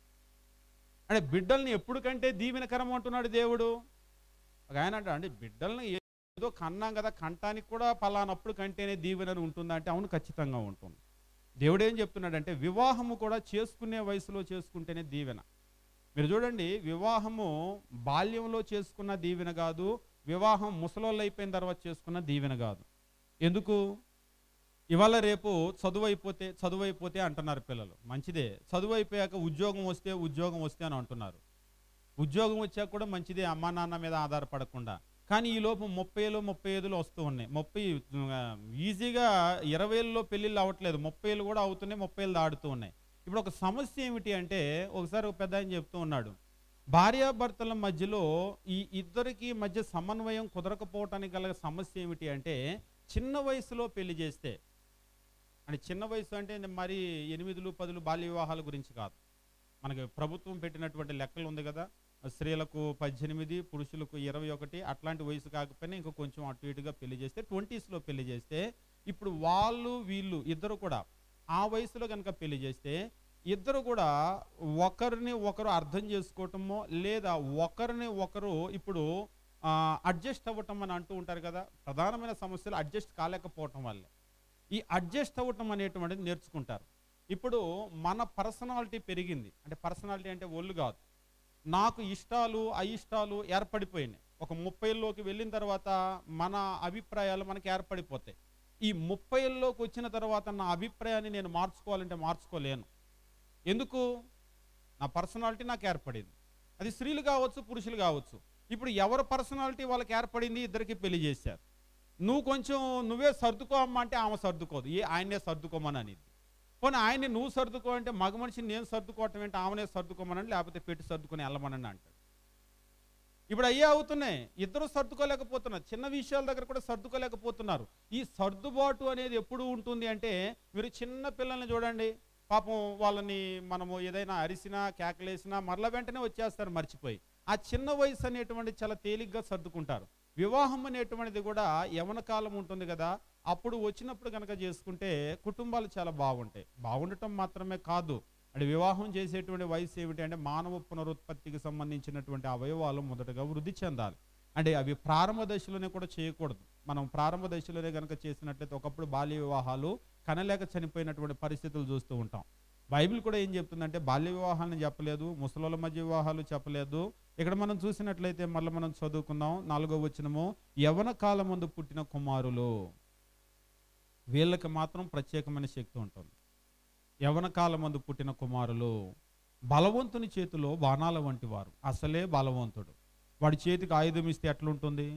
అంటే బిడ్డల్ని ఎప్పుడు కంటే దీవెనకరం అంటున్నాడు దేవుడు ఒక ఆయన అంటాడు అంటే బిడ్డల్ని ఏదో కన్నాం కదా కంటానికి కూడా పలానప్పుడు కంటేనే దీవెనని ఉంటుందా అంటే అవును ఖచ్చితంగా ఉంటుంది దేవుడు ఏం చెప్తున్నాడంటే వివాహము కూడా చేసుకునే వయసులో చేసుకుంటేనే దీవెన మీరు చూడండి వివాహము బాల్యంలో చేసుకున్న దీవెన కాదు వివాహం ముసలోళ్ళు అయిపోయిన తర్వాత చేసుకున్న దీవెన కాదు ఎందుకు ఇవాళ రేపు చదువు అయిపోతే చదువు అయిపోతే అంటున్నారు పిల్లలు మంచిదే చదువు అయిపోయాక ఉద్యోగం వస్తే ఉద్యోగం వస్తే అని అంటున్నారు ఉద్యోగం వచ్చాక కూడా మంచిదే అమ్మా నాన్న మీద ఆధారపడకుండా కానీ ఈ లోపు ముప్పైలో ముప్పై ఐదులో వస్తూ ఉన్నాయి ముప్పై ఆ, ఈజీగా ఇరవైలో పెళ్ళిళ్ళు అవ్వట్లేదు ముప్పైలు కూడా అవుతున్నాయి ముప్పైలు దాడుతూ ఉన్నాయి ఇప్పుడు ఒక సమస్య ఏమిటి అంటే ఒకసారి ఒక పెద్ద ఆయన చెప్తూ ఉన్నాడు భార్యాభర్తల మధ్యలో ఈ ఇద్దరికి మధ్య సమన్వయం కుదరకపోవటానికి గల సమస్య ఏమిటి అంటే చిన్న వయసులో పెళ్లి చేస్తే అంటే చిన్న వయసు అంటే మరి ఎనిమిదిలు పదులు బాల్య వివాహాల గురించి కాదు మనకి ప్రభుత్వం పెట్టినటువంటి లెక్కలు ఉంది కదా స్త్రీలకు పద్దెనిమిది పురుషులకు ఇరవై ఒకటి అట్లాంటి వయసు కాకపోయినా ఇంకా కొంచెం అటు ఇటుగా పెళ్లి చేస్తే ట్వంటీస్లో పెళ్లి చేస్తే ఇప్పుడు వాళ్ళు వీళ్ళు ఇద్దరు కూడా ఆ వయసులో కనుక పెళ్లి చేస్తే ఇద్దరు కూడా ఒకరిని ఒకరు అర్థం చేసుకోవటమో లేదా ఒకరిని ఒకరు ఇప్పుడు అడ్జస్ట్ అవ్వటం అని అంటూ ఉంటారు కదా ప్రధానమైన సమస్యలు అడ్జస్ట్ కాలేకపోవటం వల్లే ఈ అడ్జస్ట్ అవ్వటం అనేటువంటిది నేర్చుకుంటారు ఇప్పుడు మన పర్సనాలిటీ పెరిగింది అంటే పర్సనాలిటీ అంటే ఒళ్ళు కాదు నాకు ఇష్టాలు అయిష్టాలు ఏర్పడిపోయినాయి ఒక ముప్పైల్లోకి వెళ్ళిన తర్వాత మన అభిప్రాయాలు మనకి ఏర్పడిపోతాయి ఈ ముప్పైల్లోకి వచ్చిన తర్వాత నా అభిప్రాయాన్ని నేను మార్చుకోవాలంటే మార్చుకోలేను ఎందుకు నా పర్సనాలిటీ నాకు ఏర్పడింది అది స్త్రీలు కావచ్చు పురుషులు కావచ్చు ఇప్పుడు ఎవరి పర్సనాలిటీ వాళ్ళకి ఏర్పడింది ఇద్దరికి పెళ్లి చేశారు నువ్వు కొంచెం నువ్వే సర్దుకో అమ్మా అంటే ఆమె సర్దుకోదు ఏ ఆయనే సర్దుకోమని అనేది పోనీ ఆయన్ని నువ్వు సర్దుకో అంటే మగ మనిషిని నేను సర్దుకోవటం ఏంటి ఆమెనే సర్దుకోమనండి లేకపోతే పెట్టి సర్దుకొని వెళ్ళమనండి అంటాడు ఇప్పుడు అయ్యే అవుతున్నాయి ఇద్దరు సర్దుకోలేకపోతున్నారు చిన్న విషయాల దగ్గర కూడా సర్దుకోలేకపోతున్నారు ఈ సర్దుబాటు అనేది ఎప్పుడు ఉంటుంది అంటే మీరు చిన్న పిల్లల్ని చూడండి పాపం వాళ్ళని మనము ఏదైనా అరిసినా కేకలేసినా మరల వెంటనే వచ్చేస్తారు మర్చిపోయి ఆ చిన్న వయసు అనేటువంటి చాలా తేలిగ్గా సర్దుకుంటారు వివాహం అనేటువంటిది కూడా యవన కాలం ఉంటుంది కదా అప్పుడు వచ్చినప్పుడు కనుక చేసుకుంటే కుటుంబాలు చాలా బాగుంటాయి బాగుండటం మాత్రమే కాదు అంటే వివాహం చేసేటువంటి వయసు ఏమిటి అంటే మానవ పునరుత్పత్తికి సంబంధించినటువంటి అవయవాలు మొదటగా వృద్ధి చెందాలి అంటే అవి ప్రారంభ దశలోనే కూడా చేయకూడదు మనం ప్రారంభ దశలోనే కనుక చేసినట్లయితే ఒకప్పుడు బాల్య వివాహాలు కనలేక చనిపోయినటువంటి పరిస్థితులు చూస్తూ ఉంటాం బైబిల్ కూడా ఏం చెప్తుందంటే బాల్య వివాహాలను చెప్పలేదు ముసలోళ్ళ మధ్య వివాహాలు చెప్పలేదు ఇక్కడ మనం చూసినట్లయితే మళ్ళీ మనం చదువుకుందాం నాలుగో వచనము యవన కాలం ముందు పుట్టిన కుమారులు వీళ్ళకి మాత్రం ప్రత్యేకమైన శక్తి ఉంటుంది యవన కాలం ముందు పుట్టిన కుమారులు బలవంతుని చేతిలో బాణాల వంటి వారు అసలే బలవంతుడు వాడి చేతికి ఆయుధం ఇస్తే ఎట్లుంటుంది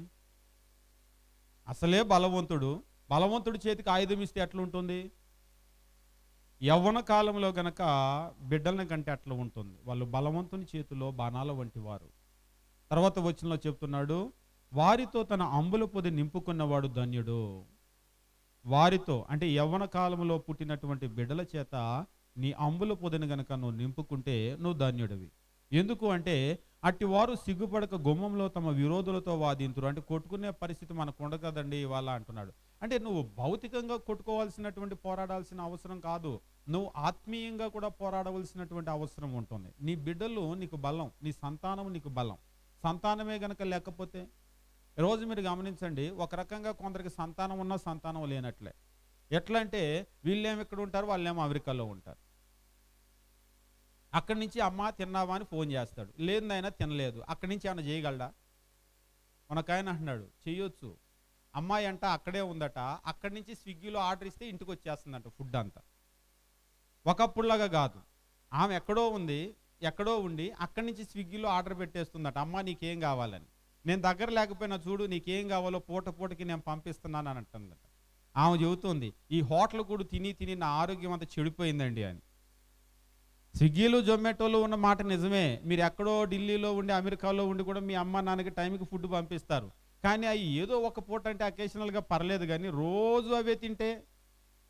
అసలే బలవంతుడు బలవంతుడి చేతికి ఆయుధం ఇస్తే ఎట్లుంటుంది యవ్వన కాలంలో గనక బిడ్డలని కంటే అట్లా ఉంటుంది వాళ్ళు బలవంతుని చేతిలో బాణాల వంటి వారు తర్వాత వచనంలో చెప్తున్నాడు వారితో తన అంబుల పొది నింపుకున్నవాడు ధన్యుడు వారితో అంటే యవ్వన కాలంలో పుట్టినటువంటి బిడ్డల చేత నీ అంబుల పొదిని గనక నువ్వు నింపుకుంటే నువ్వు ధన్యుడివి ఎందుకు అంటే అట్టి వారు సిగ్గుపడక గుమ్మంలో తమ విరోధులతో వాదింతురు అంటే కొట్టుకునే పరిస్థితి మనకు ఉండదు కదండి ఇవాళ అంటున్నాడు అంటే నువ్వు భౌతికంగా కొట్టుకోవాల్సినటువంటి పోరాడాల్సిన అవసరం కాదు నువ్వు ఆత్మీయంగా కూడా పోరాడవలసినటువంటి అవసరం ఉంటుంది నీ బిడ్డలు నీకు బలం నీ సంతానం నీకు బలం సంతానమే గనక లేకపోతే రోజు మీరు గమనించండి ఒక రకంగా కొందరికి సంతానం ఉన్నా సంతానం లేనట్లే ఎట్లా అంటే వీళ్ళేమి ఇక్కడ ఉంటారు వాళ్ళేమో అమెరికాలో ఉంటారు అక్కడి నుంచి అమ్మ తిన్నావా అని ఫోన్ చేస్తాడు లేదైనా తినలేదు అక్కడి నుంచి ఏమైనా చేయగలడా మనకాయన అంటున్నాడు చెయ్యొచ్చు అమ్మాయి అంట అక్కడే ఉందట అక్కడి నుంచి స్విగ్గీలో ఆర్డర్ ఇస్తే ఇంటికి వచ్చేస్తుందంట ఫుడ్ అంతా ఒకప్పుడులాగా కాదు ఆమె ఎక్కడో ఉంది ఎక్కడో ఉండి అక్కడి నుంచి స్విగ్గీలో ఆర్డర్ పెట్టేస్తుందట అమ్మ నీకేం కావాలని నేను దగ్గర లేకపోయినా చూడు నీకేం కావాలో పూట పూటకి నేను పంపిస్తున్నాను అని అంటుందట ఆమె చెబుతుంది ఈ హోటల్ కూడా తిని తిని నా ఆరోగ్యం అంతా చెడిపోయిందండి అని స్విగ్గీలు జొమాటోలు ఉన్న మాట నిజమే మీరు ఎక్కడో ఢిల్లీలో ఉండి అమెరికాలో ఉండి కూడా మీ అమ్మ నాన్నకి టైంకి ఫుడ్ పంపిస్తారు కానీ అవి ఏదో ఒక పూట అంటే అకేషనల్గా పర్లేదు కానీ రోజు అవే తింటే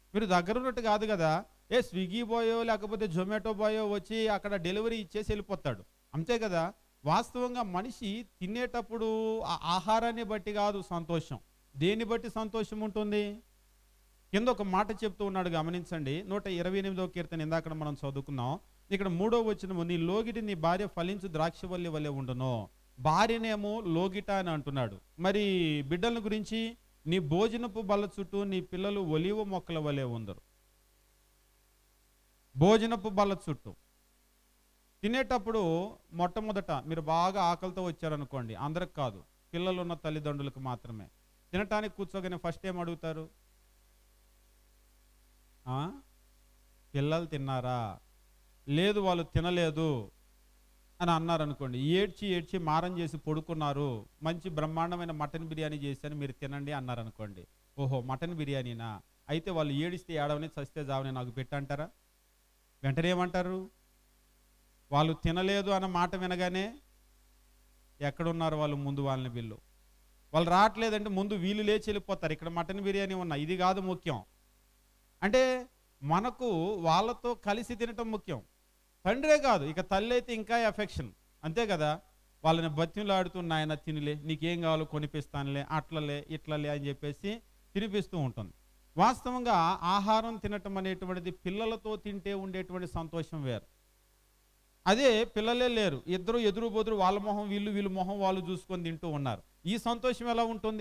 మీరు దగ్గర ఉన్నట్టు కాదు కదా ఏ స్విగ్గీ బాయో లేకపోతే జొమాటో బాయో వచ్చి అక్కడ డెలివరీ ఇచ్చేసి వెళ్ళిపోతాడు అంతే కదా వాస్తవంగా మనిషి తినేటప్పుడు ఆ ఆహారాన్ని బట్టి కాదు సంతోషం దేన్ని బట్టి సంతోషం ఉంటుంది కింద ఒక మాట చెప్తూ ఉన్నాడు గమనించండి నూట ఇరవై ఎనిమిదో కీర్తన ఇందాక మనం చదువుకున్నాం ఇక్కడ మూడో వచ్చిన నీ లోగిటి నీ భార్య ఫలించు ద్రాక్షవల్లి వల్లే ఉండును భార్యనేమో లోగిట అని అంటున్నాడు మరి బిడ్డల గురించి నీ భోజనపు బల్ల చుట్టూ నీ పిల్లలు ఒలివ మొక్కల వలె ఉందరు భోజనపు బల్ల చుట్టూ తినేటప్పుడు మొట్టమొదట మీరు బాగా ఆకలితో వచ్చారనుకోండి అందరికి కాదు పిల్లలు ఉన్న తల్లిదండ్రులకు మాత్రమే తినటానికి కూర్చోగానే ఫస్ట్ ఏం అడుగుతారు ఆ? పిల్లలు తిన్నారా లేదు వాళ్ళు తినలేదు అని అన్నారు అనుకోండి ఏడ్చి ఏడ్చి మారం చేసి పడుకున్నారు మంచి బ్రహ్మాండమైన మటన్ బిర్యానీ చేశాను మీరు తినండి అన్నారు అనుకోండి ఓహో మటన్ బిర్యానీనా అయితే వాళ్ళు ఏడిస్తే ఏడవని చస్తే జావని నాకు పెట్టంటారా వెంటనే ఏమంటారు వాళ్ళు తినలేదు అన్న మాట వినగానే ఎక్కడున్నారు వాళ్ళు ముందు వాళ్ళని వీళ్ళు వాళ్ళు రావట్లేదంటే ముందు వీళ్ళు లేచి వెళ్ళిపోతారు ఇక్కడ మటన్ బిర్యానీ ఉన్నా ఇది కాదు ముఖ్యం అంటే మనకు వాళ్ళతో కలిసి తినటం ముఖ్యం తండ్రే కాదు ఇక తల్లి అయితే ఇంకా ఎఫెక్షన్ అంతే కదా వాళ్ళని బతిమలాడుతూ నాయన తినిలే నీకేం కావాలో కొనిపిస్తానులే అట్లలే ఇట్లలే అని చెప్పేసి తినిపిస్తూ ఉంటుంది వాస్తవంగా ఆహారం తినటం అనేటువంటిది పిల్లలతో తింటే ఉండేటువంటి సంతోషం వేరు అదే పిల్లలే లేరు ఇద్దరు ఎదురు బొదురు వాళ్ళ మొహం వీళ్ళు వీళ్ళు మొహం వాళ్ళు చూసుకొని తింటూ ఉన్నారు ఈ సంతోషం ఎలా ఉంటుంది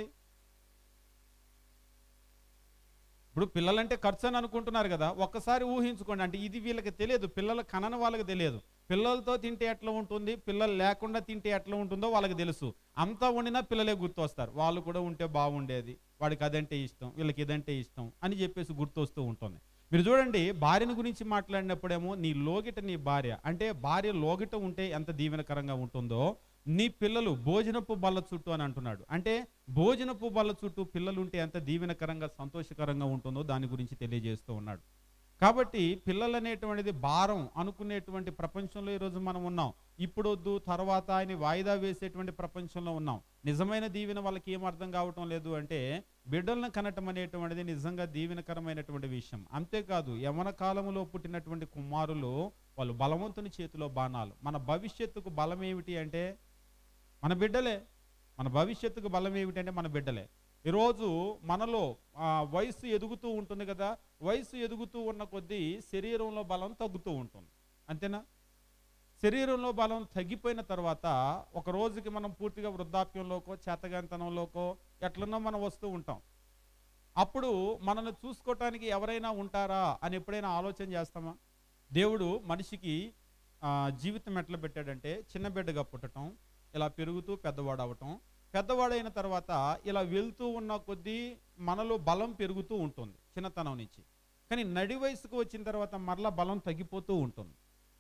ఇప్పుడు పిల్లలంటే ఖర్చు అని అనుకుంటున్నారు కదా ఒక్కసారి ఊహించుకోండి అంటే ఇది వీళ్ళకి తెలియదు పిల్లల కనన వాళ్ళకి తెలియదు పిల్లలతో తింటే ఎట్లా ఉంటుంది పిల్లలు లేకుండా తింటే ఎట్లా ఉంటుందో వాళ్ళకి తెలుసు అంతా వండినా పిల్లలే గుర్తొస్తారు వాళ్ళు కూడా ఉంటే బాగుండేది వాడికి అదంటే ఇష్టం వీళ్ళకి ఇదంటే ఇష్టం అని చెప్పేసి గుర్తొస్తూ ఉంటుంది మీరు చూడండి భార్యను గురించి మాట్లాడినప్పుడేమో నీ లోగిట నీ భార్య అంటే భార్య లోగిట ఉంటే ఎంత దీవెనకరంగా ఉంటుందో నీ పిల్లలు భోజనపు బల్ల చుట్టూ అని అంటున్నాడు అంటే భోజనపు బల్ల చుట్టూ పిల్లలు ఉంటే ఎంత దీవెనకరంగా సంతోషకరంగా ఉంటుందో దాని గురించి తెలియజేస్తూ ఉన్నాడు కాబట్టి పిల్లలు అనేటువంటిది భారం అనుకునేటువంటి ప్రపంచంలో ఈరోజు మనం ఉన్నాం ఇప్పుడు వద్దు తర్వాత ఆయన వాయిదా వేసేటువంటి ప్రపంచంలో ఉన్నాం నిజమైన దీవెన వాళ్ళకి ఏం అర్థం కావటం లేదు అంటే బిడ్డలను కనటం అనేటువంటిది నిజంగా దీవెనకరమైనటువంటి విషయం అంతేకాదు యవన కాలంలో పుట్టినటువంటి కుమారులు వాళ్ళు బలవంతుని చేతిలో బాణాలు మన భవిష్యత్తుకు బలం ఏమిటి అంటే మన బిడ్డలే మన భవిష్యత్తుకు బలం ఏమిటంటే మన బిడ్డలే ఈరోజు మనలో ఆ, వయసు ఎదుగుతూ ఉంటుంది కదా వయసు ఎదుగుతూ ఉన్న కొద్దీ శరీరంలో బలం తగ్గుతూ ఉంటుంది అంతేనా శరీరంలో బలం తగ్గిపోయిన తర్వాత ఒక రోజుకి మనం పూర్తిగా వృద్ధాప్యంలోకో చేతగానితనంలోకో ఎట్లనో మనం వస్తూ ఉంటాం అప్పుడు మనల్ని చూసుకోవటానికి ఎవరైనా ఉంటారా అని ఎప్పుడైనా ఆలోచన చేస్తామా దేవుడు మనిషికి ఆ, జీవితం ఎట్లా పెట్టాడంటే చిన్న బిడ్డగా పుట్టడం ఇలా పెరుగుతూ పెద్దవాడు అవటం పెద్దవాడైన తర్వాత ఇలా వెళ్తూ ఉన్న కొద్దీ మనలో బలం పెరుగుతూ ఉంటుంది చిన్నతనం నుంచి కానీ నడి వయసుకు వచ్చిన తర్వాత మరలా బలం తగ్గిపోతూ ఉంటుంది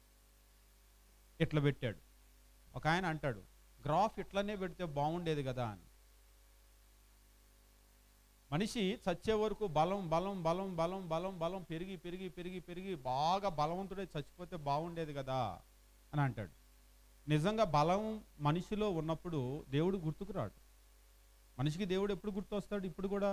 ఇట్లా పెట్టాడు ఒక ఆయన అంటాడు గ్రాఫ్ ఇట్లనే పెడితే బాగుండేది కదా అని మనిషి చచ్చే వరకు బలం బలం బలం బలం బలం బలం పెరిగి పెరిగి పెరిగి పెరిగి బాగా బలవంతుడై చచ్చిపోతే బాగుండేది కదా అని అంటాడు నిజంగా బలం మనిషిలో ఉన్నప్పుడు దేవుడు గుర్తుకు రాడు మనిషికి దేవుడు ఎప్పుడు గుర్తొస్తాడు ఇప్పుడు కూడా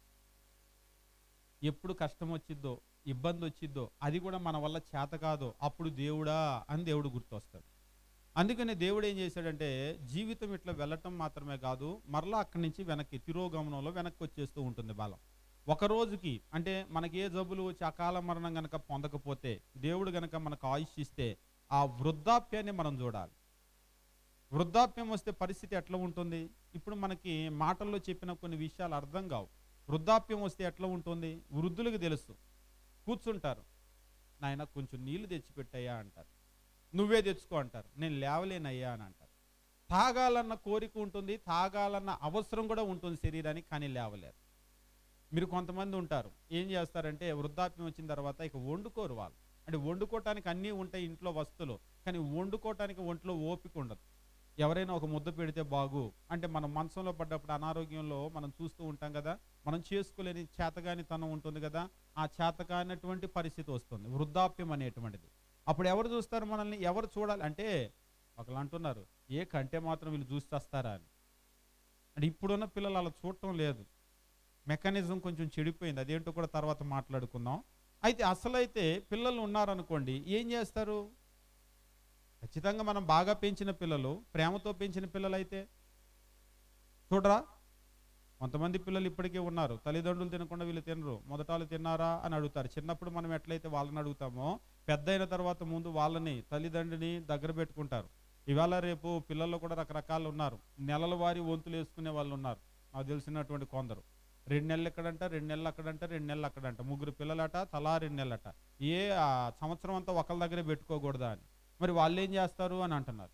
ఎప్పుడు కష్టం వచ్చిద్దో ఇబ్బంది వచ్చిద్దో అది కూడా మన వల్ల చేత కాదో అప్పుడు దేవుడా అని దేవుడు గుర్తొస్తాడు అందుకని దేవుడు ఏం చేశాడంటే జీవితం ఇట్లా వెళ్ళటం మాత్రమే కాదు మరలా అక్కడి నుంచి వెనక్కి తిరోగమనంలో వెనక్కి వచ్చేస్తూ ఉంటుంది బలం ఒక రోజుకి అంటే మనకి ఏ జబ్బులు వచ్చి అకాల మరణం గనక పొందకపోతే దేవుడు గనక మనకు ఆయుష్ ఇస్తే ఆ వృద్ధాప్యాన్ని మనం చూడాలి వృద్ధాప్యం వస్తే పరిస్థితి ఎట్లా ఉంటుంది ఇప్పుడు మనకి మాటల్లో చెప్పిన కొన్ని విషయాలు అర్థం కావు వృద్ధాప్యం వస్తే ఎట్లా ఉంటుంది వృద్ధులకు తెలుసు కూర్చుంటారు నాయన కొంచెం నీళ్లు తెచ్చిపెట్టయ్యా అంటారు నువ్వే తెచ్చుకో అంటారు నేను లేవలేనయ్యా అని అంటారు తాగాలన్న కోరిక ఉంటుంది తాగాలన్న అవసరం కూడా ఉంటుంది శరీరానికి కానీ లేవలేరు మీరు కొంతమంది ఉంటారు ఏం చేస్తారంటే వృద్ధాప్యం వచ్చిన తర్వాత ఇక వండుకోరు వాళ్ళు అంటే వండుకోవటానికి అన్నీ ఉంటాయి ఇంట్లో వస్తువులు కానీ వండుకోవటానికి ఒంట్లో ఓపిక ఉండదు ఎవరైనా ఒక ముద్ద పెడితే బాగు అంటే మనం మంచంలో పడ్డప్పుడు అనారోగ్యంలో మనం చూస్తూ ఉంటాం కదా మనం చేసుకోలేని చేతగాని తనం ఉంటుంది కదా ఆ చేతకానటువంటి పరిస్థితి వస్తుంది వృద్ధాప్యం అనేటువంటిది అప్పుడు ఎవరు చూస్తారు మనల్ని ఎవరు చూడాలి అంటే ఒకళ్ళు అంటున్నారు ఏ కంటే మాత్రం వీళ్ళు చూసి వస్తారా అని అంటే ఇప్పుడున్న పిల్లలు అలా చూడటం లేదు మెకానిజం కొంచెం చెడిపోయింది అదేంటో కూడా తర్వాత మాట్లాడుకుందాం అయితే అసలైతే పిల్లలు ఉన్నారనుకోండి ఏం చేస్తారు ఖచ్చితంగా మనం బాగా పెంచిన పిల్లలు ప్రేమతో పెంచిన పిల్లలు అయితే చూడరా కొంతమంది పిల్లలు ఇప్పటికే ఉన్నారు తల్లిదండ్రులు తినకుండా వీళ్ళు తినరు మొదటాలు తిన్నారా అని అడుగుతారు చిన్నప్పుడు మనం ఎట్లయితే వాళ్ళని అడుగుతామో పెద్ద అయిన తర్వాత ముందు వాళ్ళని తల్లిదండ్రిని దగ్గర పెట్టుకుంటారు ఇవాళ రేపు పిల్లల్లో కూడా రకరకాలు ఉన్నారు నెలల వారి వంతులు వేసుకునే వాళ్ళు ఉన్నారు నాకు తెలిసినటువంటి కొందరు రెండు నెలలు ఎక్కడంట రెండు నెలలు అక్కడంట రెండు నెలలు అక్కడంట ముగ్గురు పిల్లలట తలా రెండు నెలలట ఏ ఆ సంవత్సరం అంతా ఒకళ్ళ దగ్గరే పెట్టుకోకూడదా అని మరి వాళ్ళు ఏం చేస్తారు అని అంటున్నారు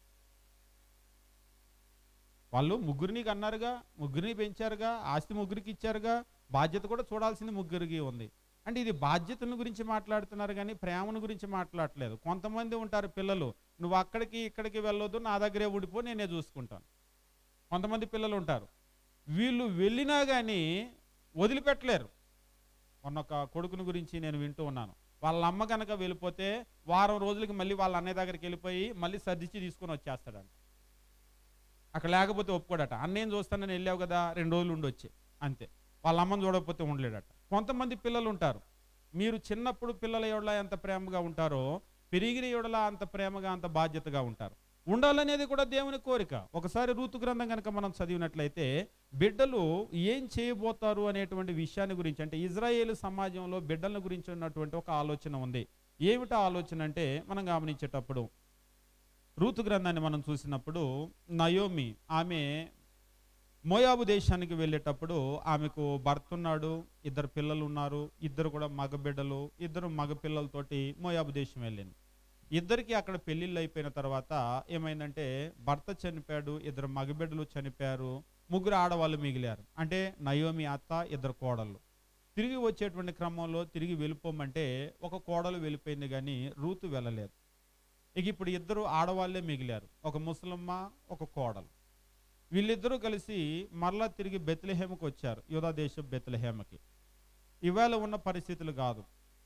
వాళ్ళు ముగ్గురిని కన్నారుగా ముగ్గురిని పెంచారుగా ఆస్తి ముగ్గురికి ఇచ్చారుగా బాధ్యత కూడా చూడాల్సింది ముగ్గురికి ఉంది అంటే ఇది బాధ్యతల గురించి మాట్లాడుతున్నారు కానీ ప్రేమను గురించి మాట్లాడట్లేదు కొంతమంది ఉంటారు పిల్లలు నువ్వు అక్కడికి ఇక్కడికి వెళ్ళొద్దు నా దగ్గరే ఉండిపో నేనే చూసుకుంటాను కొంతమంది పిల్లలు ఉంటారు వీళ్ళు వెళ్ళినా కానీ వదిలిపెట్టలేరు మొన్న ఒక కొడుకుని గురించి నేను వింటూ ఉన్నాను వాళ్ళ అమ్మ కనుక వెళ్ళిపోతే వారం రోజులకి మళ్ళీ వాళ్ళ అన్నయ్య దగ్గరికి వెళ్ళిపోయి మళ్ళీ సర్దిచ్చి తీసుకొని వచ్చేస్తాడంట అక్కడ లేకపోతే ఒప్పుకోడట అన్నేం చూస్తానని వెళ్ళావు కదా రెండు రోజులు ఉండొచ్చి అంతే వాళ్ళ అమ్మని చూడకపోతే ఉండలేడట కొంతమంది పిల్లలు ఉంటారు మీరు చిన్నప్పుడు పిల్లల ఎవడ ఎంత ప్రేమగా ఉంటారో పెరిగిన ఎవడలా అంత ప్రేమగా అంత బాధ్యతగా ఉంటారు ఉండాలనేది కూడా దేవుని కోరిక ఒకసారి ఋతు గ్రంథం కనుక మనం చదివినట్లయితే బిడ్డలు ఏం చేయబోతారు అనేటువంటి విషయాన్ని గురించి అంటే ఇజ్రాయేల్ సమాజంలో బిడ్డల గురించి ఉన్నటువంటి ఒక ఆలోచన ఉంది ఏమిటా ఆలోచన అంటే మనం గమనించేటప్పుడు రూతు గ్రంథాన్ని మనం చూసినప్పుడు నయోమి ఆమె మోయాబు దేశానికి వెళ్ళేటప్పుడు ఆమెకు భర్త ఉన్నాడు ఇద్దరు పిల్లలు ఉన్నారు ఇద్దరు కూడా మగ బిడ్డలు ఇద్దరు మగ పిల్లలతోటి మోయాబు దేశం వెళ్ళింది ఇద్దరికి అక్కడ పెళ్ళిళ్ళు అయిపోయిన తర్వాత ఏమైందంటే భర్త చనిపోయాడు ఇద్దరు మగబిడ్డలు చనిపోయారు ముగ్గురు ఆడవాళ్ళు మిగిలారు అంటే నయోమి అత్త ఇద్దరు కోడళ్ళు తిరిగి వచ్చేటువంటి క్రమంలో తిరిగి వెళ్ళిపోమంటే ఒక కోడలు వెళ్ళిపోయింది కానీ రూతు వెళ్ళలేదు ఇక ఇప్పుడు ఇద్దరు ఆడవాళ్ళే మిగిలారు ఒక ముసలమ్మ ఒక కోడలు వీళ్ళిద్దరూ కలిసి మరలా తిరిగి బెత్లహేమకు వచ్చారు యూదా దేశం బెత్లహేమకి ఇవాళ ఉన్న పరిస్థితులు కాదు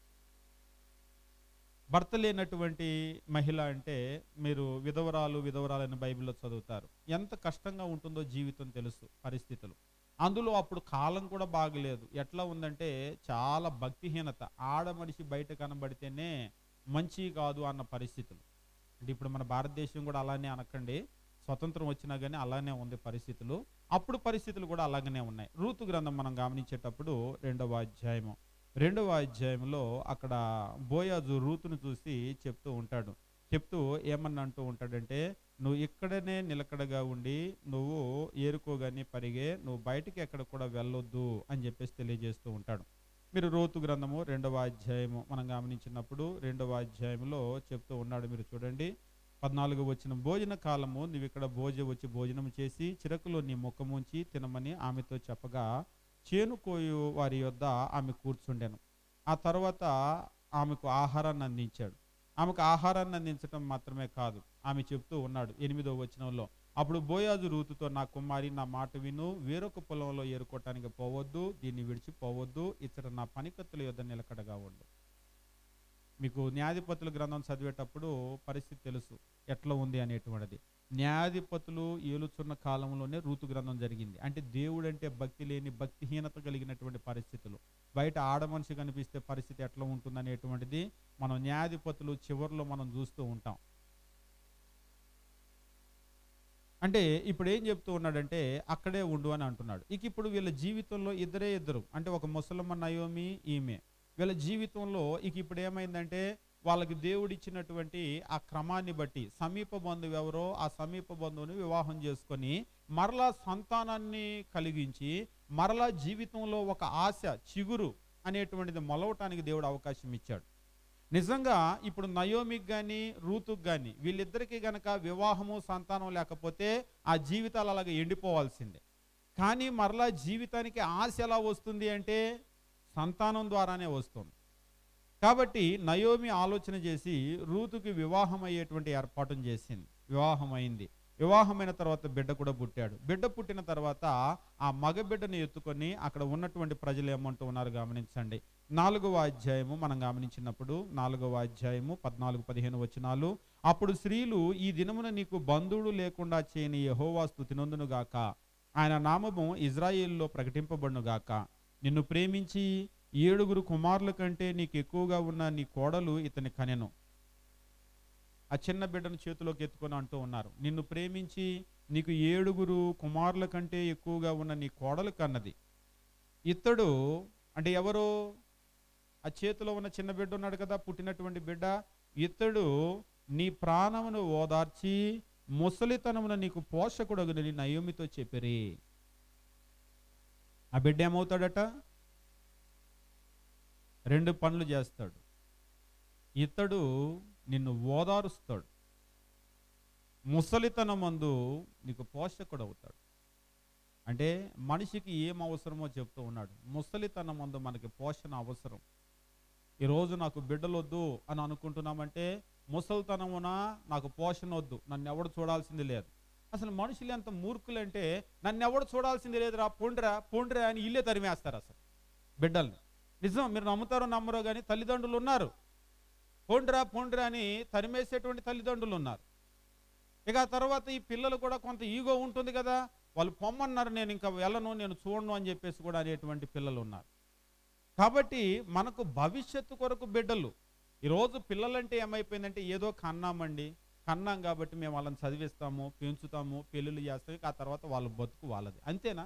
భర్త లేనటువంటి మహిళ అంటే మీరు విధవరాలు విధవరాలని బైబిల్లో చదువుతారు ఎంత కష్టంగా ఉంటుందో జీవితం తెలుసు పరిస్థితులు అందులో అప్పుడు కాలం కూడా బాగలేదు ఎట్లా ఉందంటే చాలా భక్తిహీనత ఆడ మనిషి బయట కనబడితేనే మంచి కాదు అన్న పరిస్థితులు అంటే ఇప్పుడు మన భారతదేశం కూడా అలానే అనకండి స్వతంత్రం వచ్చినా కానీ అలానే ఉంది పరిస్థితులు అప్పుడు పరిస్థితులు కూడా అలాగనే ఉన్నాయి రూతు గ్రంథం మనం గమనించేటప్పుడు రెండవ అధ్యాయము రెండవ అధ్యాయంలో అక్కడ బోయాజు రూతును చూసి చెప్తూ ఉంటాడు చెప్తూ ఏమన్నా అంటూ ఉంటాడంటే నువ్వు ఇక్కడనే నిలకడగా ఉండి నువ్వు ఏరుకోగానే పరిగే నువ్వు బయటికి ఎక్కడ కూడా వెళ్ళొద్దు అని చెప్పేసి తెలియజేస్తూ ఉంటాడు మీరు రోతు గ్రంథము రెండవ అధ్యాయము మనం గమనించినప్పుడు రెండవ అధ్యాయంలో చెప్తూ ఉన్నాడు మీరు చూడండి పద్నాలుగు వచ్చిన భోజన కాలము నువ్వు ఇక్కడ భోజ వచ్చి భోజనం చేసి చిరకులో నీ ముఖముంచి తినమని ఆమెతో చెప్పగా చేను కోయు వారి యొద్ద ఆమె కూర్చుండెను ఆ తర్వాత ఆమెకు ఆహారాన్ని అందించాడు ఆమెకు ఆహారాన్ని అందించడం మాత్రమే కాదు ఆమె చెప్తూ ఉన్నాడు ఎనిమిదో వచనంలో అప్పుడు బోయాజు రూతుతో నా కుమారి నా మాట విను వేరొక పొలంలో ఏరుకోవటానికి పోవద్దు దీన్ని విడిచిపోవద్దు ఇతర నా పనికత్తుల యొద్ద నిలకడగా ఉండు మీకు న్యాయాధిపతుల గ్రంథం చదివేటప్పుడు పరిస్థితి తెలుసు ఎట్లా ఉంది అనేటువంటిది న్యాయాధిపతులు ఏలుచున్న కాలంలోనే రూతు గ్రంథం జరిగింది అంటే దేవుడు అంటే భక్తి లేని భక్తిహీనత కలిగినటువంటి పరిస్థితులు బయట ఆడ మనిషి కనిపిస్తే పరిస్థితి ఎట్లా ఉంటుంది అనేటువంటిది మనం న్యాయాధిపతులు చివరిలో మనం చూస్తూ ఉంటాం అంటే ఇప్పుడు ఏం చెప్తూ ఉన్నాడంటే అక్కడే ఉండు అని అంటున్నాడు ఇక ఇప్పుడు వీళ్ళ జీవితంలో ఇద్దరే ఇద్దరు అంటే ఒక ముసలమ్మ నయోమి ఈమె వీళ్ళ జీవితంలో ఇక ఇప్పుడు ఏమైందంటే వాళ్ళకి దేవుడిచ్చినటువంటి ఆ క్రమాన్ని బట్టి సమీప బంధువు ఎవరో ఆ సమీప బంధువుని వివాహం చేసుకొని మరలా సంతానాన్ని కలిగించి మరలా జీవితంలో ఒక ఆశ చిగురు అనేటువంటిది మొలవటానికి దేవుడు అవకాశం ఇచ్చాడు నిజంగా ఇప్పుడు నయోమికి కానీ రూతుకు కానీ వీళ్ళిద్దరికీ గనక వివాహము సంతానం లేకపోతే ఆ జీవితాలు అలాగే ఎండిపోవాల్సిందే కానీ మరలా జీవితానికి ఆశ ఎలా వస్తుంది అంటే సంతానం ద్వారానే వస్తుంది కాబట్టి నయోమి ఆలోచన చేసి రూతుకి వివాహం అయ్యేటువంటి ఏర్పాటును చేసింది వివాహం అయింది వివాహమైన తర్వాత బిడ్డ కూడా పుట్టాడు బిడ్డ పుట్టిన తర్వాత ఆ మగ బిడ్డను ఎత్తుకొని అక్కడ ఉన్నటువంటి ప్రజలు ఏమంటూ ఉన్నారు గమనించండి నాలుగవ అధ్యాయము మనం గమనించినప్పుడు నాలుగవ అధ్యాయము పద్నాలుగు పదిహేను వచనాలు అప్పుడు స్త్రీలు ఈ దినమున నీకు బంధువుడు లేకుండా చేయని యహోవా స్థుతినందును గాక ఆయన నామము ఇజ్రాయేల్లో ప్రకటింపబడును గాక నిన్ను ప్రేమించి ఏడుగురు కుమారుల కంటే నీకు ఎక్కువగా ఉన్న నీ కోడలు ఇతని కనెను ఆ చిన్న బిడ్డను చేతిలోకి ఎత్తుకొని అంటూ ఉన్నారు నిన్ను ప్రేమించి నీకు ఏడుగురు కుమారుల కంటే ఎక్కువగా ఉన్న నీ కోడలు కన్నది ఇతడు అంటే ఎవరు ఆ చేతిలో ఉన్న చిన్న బిడ్డ ఉన్నాడు కదా పుట్టినటువంటి బిడ్డ ఇతడు నీ ప్రాణమును ఓదార్చి ముసలితనమున నీకు పోషకుడగునని నయోమితో చెప్పిరి ఆ బిడ్డ ఏమవుతాడట రెండు పనులు చేస్తాడు ఇతడు నిన్ను ఓదారుస్తాడు ముసలితనమందు నీకు పోషకుడు అవుతాడు అంటే మనిషికి ఏం అవసరమో చెప్తూ ఉన్నాడు ముసలితనమందు మనకి పోషణ అవసరం ఈరోజు నాకు బిడ్డలొద్దు అని అనుకుంటున్నామంటే ముసలితనమున నాకు పోషణ వద్దు నన్ను ఎవడు చూడాల్సింది లేదు అసలు మనుషులు ఎంత మూర్ఖులంటే నన్ను ఎవడు చూడాల్సింది లేదురా పొండ్రా పొండ్రా అని ఇల్లే తరిమేస్తారు అసలు బిడ్డల్ని నిజం మీరు నమ్ముతారో నమ్మరో కానీ తల్లిదండ్రులు ఉన్నారు పొండ్రా పొండ్రా అని తరిమేసేటువంటి తల్లిదండ్రులు ఉన్నారు ఇక ఆ తర్వాత ఈ పిల్లలు కూడా కొంత ఈగో ఉంటుంది కదా వాళ్ళు పొమ్మన్నారు నేను ఇంకా వెళ్ళను నేను చూడను అని చెప్పేసి కూడా అనేటువంటి పిల్లలు ఉన్నారు కాబట్టి మనకు భవిష్యత్తు కొరకు బిడ్డలు ఈరోజు పిల్లలంటే ఏమైపోయిందంటే ఏదో కన్నామండి కన్నాం కాబట్టి మేము వాళ్ళని చదివిస్తాము పెంచుతాము పెళ్ళిళ్ళు చేస్తాము ఇక ఆ తర్వాత వాళ్ళ బతుకు వాళ్ళది అంతేనా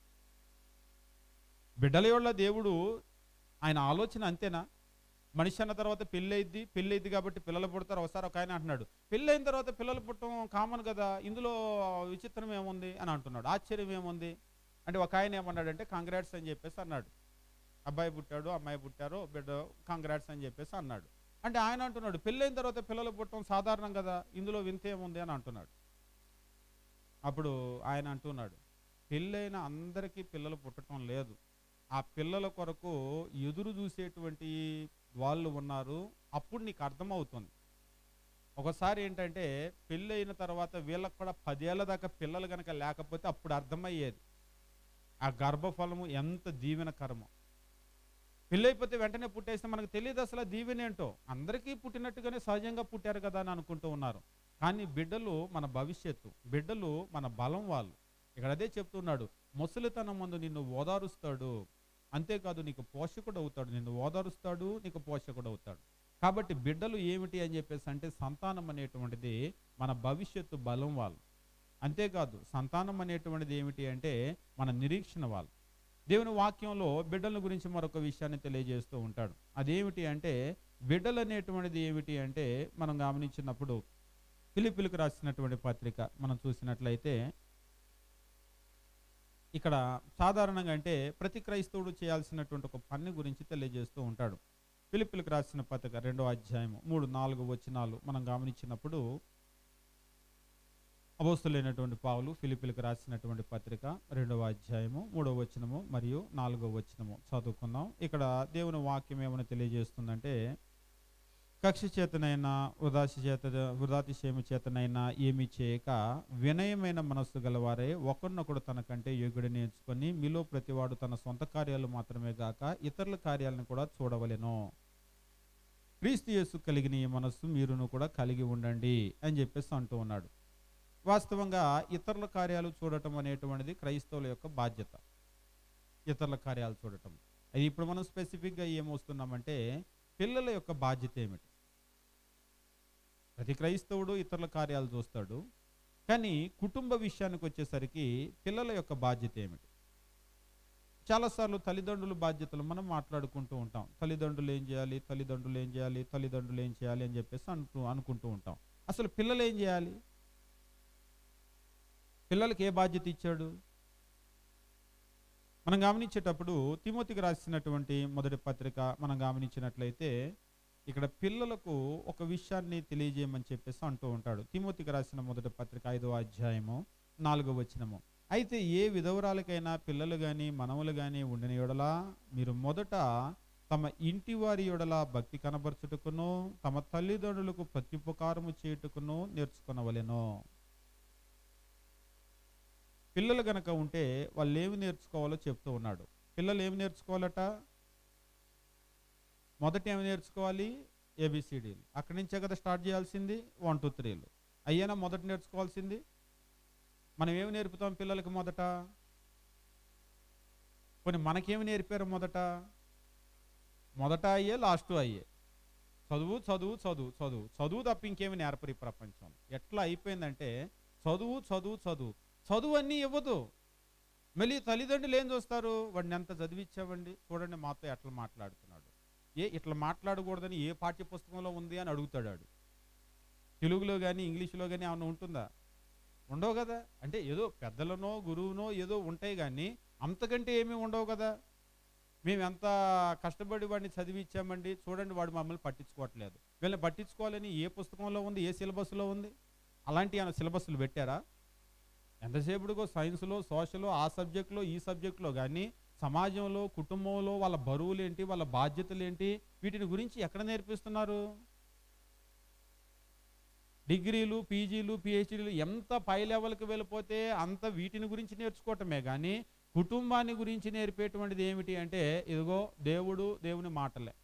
బిడ్డల యొక్క దేవుడు ఆయన ఆలోచన అంతేనా మనిషి అన్న తర్వాత పెళ్ళి అయింది పెళ్ళి అయింది కాబట్టి పిల్లలు పుడతారు ఒకసారి ఒక ఆయన అంటున్నాడు పెళ్ళి అయిన తర్వాత పిల్లలు పుట్టడం కామన్ కదా ఇందులో విచిత్రం ఏముంది అని అంటున్నాడు ఆశ్చర్యం ఏముంది అంటే ఒక ఆయన ఏమన్నాడంటే కాంగ్రాట్స్ అని చెప్పేసి అన్నాడు అబ్బాయి పుట్టాడు అమ్మాయి పుట్టారు బిడ్డ కాంగ్రాట్స్ అని చెప్పేసి అన్నాడు అంటే ఆయన అంటున్నాడు పెళ్ళైన తర్వాత పిల్లలు పుట్టడం సాధారణం కదా ఇందులో వింత ఏముంది అని అంటున్నాడు అప్పుడు ఆయన అంటున్నాడు పెళ్ళైన అందరికీ పిల్లలు పుట్టడం లేదు ఆ పిల్లల కొరకు ఎదురు చూసేటువంటి వాళ్ళు ఉన్నారు అప్పుడు నీకు అర్థమవుతుంది ఒకసారి ఏంటంటే పెళ్ళి అయిన తర్వాత వీళ్ళకి కూడా పదేళ్ల దాకా పిల్లలు కనుక లేకపోతే అప్పుడు అర్థమయ్యేది ఆ గర్భఫలము ఎంత దీవెనకరమో పెళ్ళైపోతే వెంటనే పుట్టేస్తే మనకు తెలియదు అసలు ఆ దీవెన ఏంటో అందరికీ పుట్టినట్టుగానే సహజంగా పుట్టారు కదా అని అనుకుంటూ ఉన్నారు కానీ బిడ్డలు మన భవిష్యత్తు బిడ్డలు మన బలం వాళ్ళు ఇక్కడ అదే చెప్తున్నాడు ముసలితనం ముందు నిన్ను ఓదారుస్తాడు అంతేకాదు నీకు పోషకుడు అవుతాడు నిన్ను ఓదారుస్తాడు నీకు పోషకుడు అవుతాడు కాబట్టి బిడ్డలు ఏమిటి అని చెప్పేసి అంటే సంతానం అనేటువంటిది మన భవిష్యత్తు బలం వాళ్ళు అంతేకాదు సంతానం అనేటువంటిది ఏమిటి అంటే మన నిరీక్షణ వాళ్ళు దేవుని వాక్యంలో బిడ్డల గురించి మరొక విషయాన్ని తెలియజేస్తూ ఉంటాడు అదేమిటి అంటే బిడ్డలు అనేటువంటిది ఏమిటి అంటే మనం గమనించినప్పుడు పిలిపిలికి రాసినటువంటి పత్రిక మనం చూసినట్లయితే ఇక్కడ సాధారణంగా అంటే ప్రతి క్రైస్తవుడు చేయాల్సినటువంటి ఒక పని గురించి తెలియజేస్తూ ఉంటాడు పిలిపిలికి రాసిన పత్రిక రెండో అధ్యాయము మూడు నాలుగు వచనాలు మనం గమనించినప్పుడు అపోస్తులైనటువంటి పావులు ఫిలిపిలకు రాసినటువంటి పత్రిక రెండవ అధ్యాయము మూడవ వచనము మరియు నాలుగవ వచనము చదువుకుందాం ఇక్కడ దేవుని వాక్యం ఏమని తెలియజేస్తుందంటే కక్ష చేతనైనా ఉదాసి చేత ఉదాతిశయము చేతనైనా ఏమి చేయక వినయమైన మనస్సు గలవారే ఒకరినొకడు తనకంటే యోగుడిని ఎంచుకొని మీలో ప్రతివాడు తన సొంత కార్యాలు మాత్రమే గాక ఇతరుల కార్యాలను కూడా చూడవలెను క్రీస్తు యేసు కలిగిన ఈ మనస్సు మీరును కూడా కలిగి ఉండండి అని చెప్పేసి అంటూ ఉన్నాడు వాస్తవంగా ఇతరుల కార్యాలు చూడటం అనేటువంటిది క్రైస్తవుల యొక్క బాధ్యత ఇతరుల కార్యాలు చూడటం అది ఇప్పుడు మనం స్పెసిఫిక్గా ఏమొస్తున్నామంటే పిల్లల యొక్క బాధ్యత ఏమిటి ప్రతి క్రైస్తవుడు ఇతరుల కార్యాలు చూస్తాడు కానీ కుటుంబ విషయానికి వచ్చేసరికి పిల్లల యొక్క బాధ్యత ఏమిటి చాలాసార్లు తల్లిదండ్రుల బాధ్యతలు మనం మాట్లాడుకుంటూ ఉంటాం తల్లిదండ్రులు ఏం చేయాలి తల్లిదండ్రులు ఏం చేయాలి తల్లిదండ్రులు ఏం చేయాలి అని చెప్పేసి అంటూ అనుకుంటూ ఉంటాం అసలు పిల్లలు ఏం చేయాలి పిల్లలకి ఏ బాధ్యత ఇచ్చాడు మనం గమనించేటప్పుడు తిమోతికి రాసినటువంటి మొదటి పత్రిక మనం గమనించినట్లయితే ఇక్కడ పిల్లలకు ఒక విషయాన్ని తెలియజేయమని చెప్పేసి అంటూ ఉంటాడు తిమోతికి రాసిన మొదటి పత్రిక ఐదవ అధ్యాయము నాలుగవ వచనము అయితే ఏ విధవరాలకైనా పిల్లలు కానీ మనవలు కానీ ఉండిన యొడలా మీరు మొదట తమ ఇంటి వారి యొడల భక్తి కనబరచుటకును తమ తల్లిదండ్రులకు ప్రత్యుపకారము చేయుటకును నేర్చుకునవలెను పిల్లలు గనక ఉంటే వాళ్ళు ఏమి నేర్చుకోవాలో చెప్తూ ఉన్నాడు పిల్లలు ఏమి నేర్చుకోవాలట మొదట ఏమి నేర్చుకోవాలి ఏబిసిడీలు అక్కడి నుంచే కదా స్టార్ట్ చేయాల్సింది వన్ టూ త్రీలు అయ్యేనా మొదట నేర్చుకోవాల్సింది మనం ఏమి నేర్పుతాం పిల్లలకి మొదట కొన్ని మనకేమి నేర్పారు మొదట మొదట అయ్యే లాస్ట్ అయ్యే చదువు చదువు చదువు చదువు చదువు తప్ప ఇంకేమి నేర్పరు ఈ ప్రపంచంలో ఎట్లా అయిపోయిందంటే చదువు చదువు చదువు చదువు అన్నీ ఇవ్వదు మళ్ళీ తల్లిదండ్రులు ఏం చూస్తారు వాడిని ఎంత చదివిచ్చావండి చూడండి మాతో ఎట్లా మాట్లాడుతున్నాడు ఏ ఇట్లా మాట్లాడకూడదని ఏ పాఠ్య పుస్తకంలో ఉంది అని అడుగుతాడు వాడు తెలుగులో కానీ ఇంగ్లీష్లో కానీ ఏమైనా ఉంటుందా ఉండవు కదా అంటే ఏదో పెద్దలనో గురువునో ఏదో ఉంటాయి కానీ అంతకంటే ఏమీ ఉండవు కదా మేము ఎంత కష్టపడి వాడిని చదివిచ్చామండి చూడండి వాడు మమ్మల్ని పట్టించుకోవట్లేదు వీళ్ళని పట్టించుకోవాలని ఏ పుస్తకంలో ఉంది ఏ సిలబస్లో ఉంది అలాంటి ఏమైనా సిలబస్లు పెట్టారా ఎంతసేపుడుగో సైన్స్లో సోషల్లో ఆ సబ్జెక్టులో ఈ సబ్జెక్టులో కానీ సమాజంలో కుటుంబంలో వాళ్ళ బరువులు ఏంటి వాళ్ళ బాధ్యతలు ఏంటి వీటిని గురించి ఎక్కడ నేర్పిస్తున్నారు డిగ్రీలు పీజీలు పిహెచ్డీలు ఎంత పై లెవెల్కి వెళ్ళిపోతే అంత వీటిని గురించి నేర్చుకోవటమే కానీ కుటుంబాన్ని గురించి నేర్పేటువంటిది ఏమిటి అంటే ఇదిగో దేవుడు దేవుని మాటలే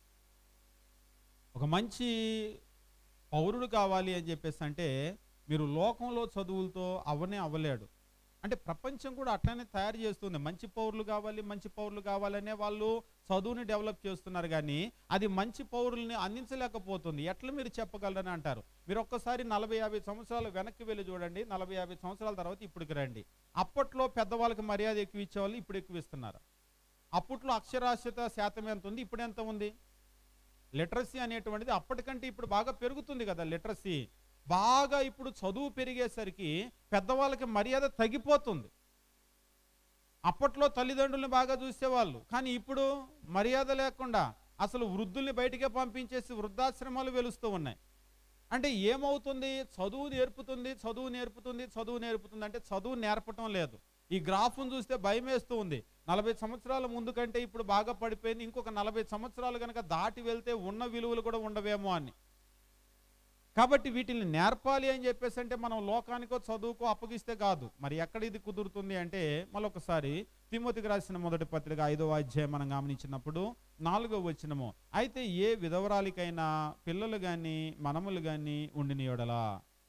ఒక మంచి పౌరుడు కావాలి అని చెప్పేసి అంటే మీరు లోకంలో చదువులతో అవనే అవ్వలేడు అంటే ప్రపంచం కూడా అట్లానే తయారు చేస్తుంది మంచి పౌరులు కావాలి మంచి పౌరులు కావాలనే వాళ్ళు చదువుని డెవలప్ చేస్తున్నారు కానీ అది మంచి పౌరుల్ని అందించలేకపోతుంది ఎట్లా మీరు చెప్పగలరని అంటారు మీరు ఒక్కసారి నలభై యాభై సంవత్సరాలు వెనక్కి వెళ్ళి చూడండి నలభై యాభై సంవత్సరాల తర్వాత ఇప్పటికి రండి అప్పట్లో పెద్దవాళ్ళకి మర్యాద ఎక్కువ ఇచ్చేవాళ్ళు ఇప్పుడు ఎక్కువ ఇస్తున్నారు అప్పట్లో అక్షరాస్యత శాతం ఎంత ఉంది ఇప్పుడు ఎంత ఉంది లిటరసీ అనేటువంటిది అప్పటికంటే ఇప్పుడు బాగా పెరుగుతుంది కదా లిటరసీ బాగా ఇప్పుడు చదువు పెరిగేసరికి పెద్దవాళ్ళకి మర్యాద తగ్గిపోతుంది అప్పట్లో తల్లిదండ్రుల్ని బాగా చూసేవాళ్ళు కానీ ఇప్పుడు మర్యాద లేకుండా అసలు వృద్ధుల్ని బయటికే పంపించేసి వృద్ధాశ్రమాలు వెలుస్తూ ఉన్నాయి అంటే ఏమవుతుంది చదువు నేర్పుతుంది చదువు నేర్పుతుంది చదువు నేర్పుతుంది అంటే చదువు నేర్పటం లేదు ఈ గ్రాఫ్ను చూస్తే భయం వేస్తూ ఉంది నలభై సంవత్సరాల ముందు కంటే ఇప్పుడు బాగా పడిపోయింది ఇంకొక నలభై సంవత్సరాలు కనుక దాటి వెళ్తే ఉన్న విలువలు కూడా ఉండవేమో అని కాబట్టి వీటిని నేర్పాలి అని చెప్పేసి అంటే మనం లోకానికో చదువుకో అప్పగిస్తే కాదు మరి ఎక్కడ ఇది కుదురుతుంది అంటే మళ్ళొకసారి తిమ్మతికి రాసిన మొదటి పత్రిక ఐదవ అధ్యాయం మనం గమనించినప్పుడు నాలుగో వచ్చినము అయితే ఏ విధవరాలికైనా పిల్లలు కానీ మనములు కానీ ఉండిన యెడల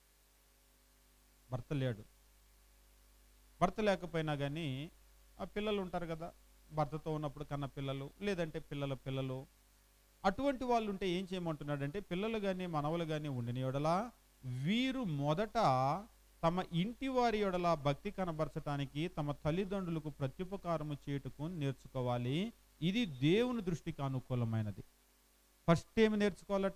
భర్త లేడు భర్త లేకపోయినా కానీ ఆ పిల్లలు ఉంటారు కదా భర్తతో ఉన్నప్పుడు కన్న పిల్లలు లేదంటే పిల్లల పిల్లలు అటువంటి వాళ్ళు ఉంటే ఏం చేయమంటున్నాడంటే పిల్లలు కానీ మనవలు కానీ ఉండిన యెడల వీరు మొదట తమ ఇంటి వారి యొడల భక్తి కనబరచటానికి తమ తల్లిదండ్రులకు ప్రత్యుపకారము చేయుటకు నేర్చుకోవాలి ఇది దేవుని దృష్టికి అనుకూలమైనది ఫస్ట్ ఏమి నేర్చుకోవాలట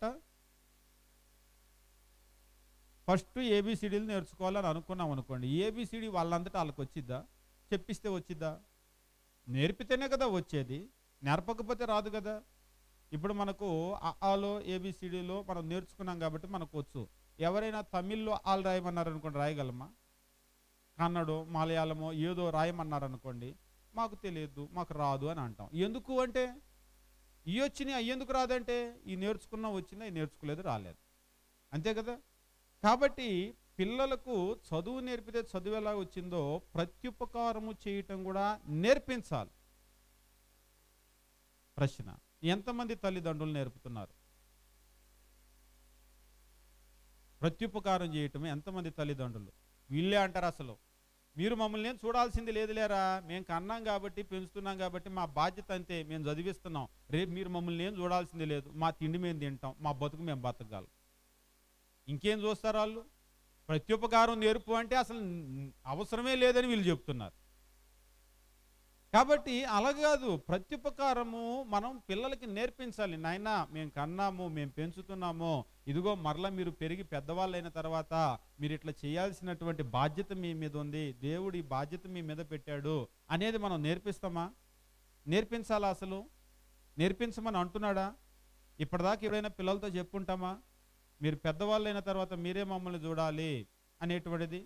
ఫస్ట్ ఏబిసిడీలు నేర్చుకోవాలని అనుకున్నాం అనుకోండి ఏబిసిడి వాళ్ళంతటా వాళ్ళకి వచ్చిద్దా చెప్పిస్తే వచ్చిద్దా నేర్పితేనే కదా వచ్చేది నేర్పకపోతే రాదు కదా ఇప్పుడు మనకు ఆ ఆలో ఏబిసిడిలో మనం నేర్చుకున్నాం కాబట్టి మనకు వచ్చు ఎవరైనా తమిళ్లో ఆలు రాయమన్నారు అనుకోండి రాయగలమా కన్నడో మలయాళమో ఏదో రాయమన్నారు అనుకోండి మాకు తెలియదు మాకు రాదు అని అంటాం ఎందుకు అంటే ఈ వచ్చినాయి అవి ఎందుకు రాదంటే ఈ నేర్చుకున్నా వచ్చినా ఈ నేర్చుకోలేదు రాలేదు అంతే కదా కాబట్టి పిల్లలకు చదువు నేర్పితే చదువు ఎలా వచ్చిందో ప్రత్యుపకారము చేయటం కూడా నేర్పించాలి ప్రశ్న ఎంతమంది తల్లిదండ్రులు నేర్పుతున్నారు ప్రత్యుపకారం చేయటం ఎంతమంది తల్లిదండ్రులు వీళ్ళే అంటారు అసలు మీరు మమ్మల్ని ఏం చూడాల్సింది లేదు లేరా మేము కన్నాం కాబట్టి పెంచుతున్నాం కాబట్టి మా బాధ్యత అంతే మేము చదివిస్తున్నాం రేపు మీరు మమ్మల్ని ఏం చూడాల్సింది లేదు మా తిండి మేము తింటాం మా బతుకు మేము బతకగలం ఇంకేం చూస్తారు వాళ్ళు ప్రత్యుపకారం నేర్పు అంటే అసలు అవసరమే లేదని వీళ్ళు చెప్తున్నారు కాబట్టి అలా కాదు ప్రత్యుపకారము మనం పిల్లలకి నేర్పించాలి నాయనా మేము కన్నాము మేము పెంచుతున్నాము ఇదిగో మరలా మీరు పెరిగి పెద్దవాళ్ళైన తర్వాత మీరు ఇట్లా చేయాల్సినటువంటి బాధ్యత మీ మీద ఉంది దేవుడు ఈ బాధ్యత మీ మీద పెట్టాడు అనేది మనం నేర్పిస్తామా నేర్పించాలా అసలు నేర్పించమని అంటున్నాడా ఇప్పటిదాకా ఎవరైనా పిల్లలతో చెప్పుంటామా మీరు పెద్దవాళ్ళైన తర్వాత మీరే మమ్మల్ని చూడాలి అనేటువంటిది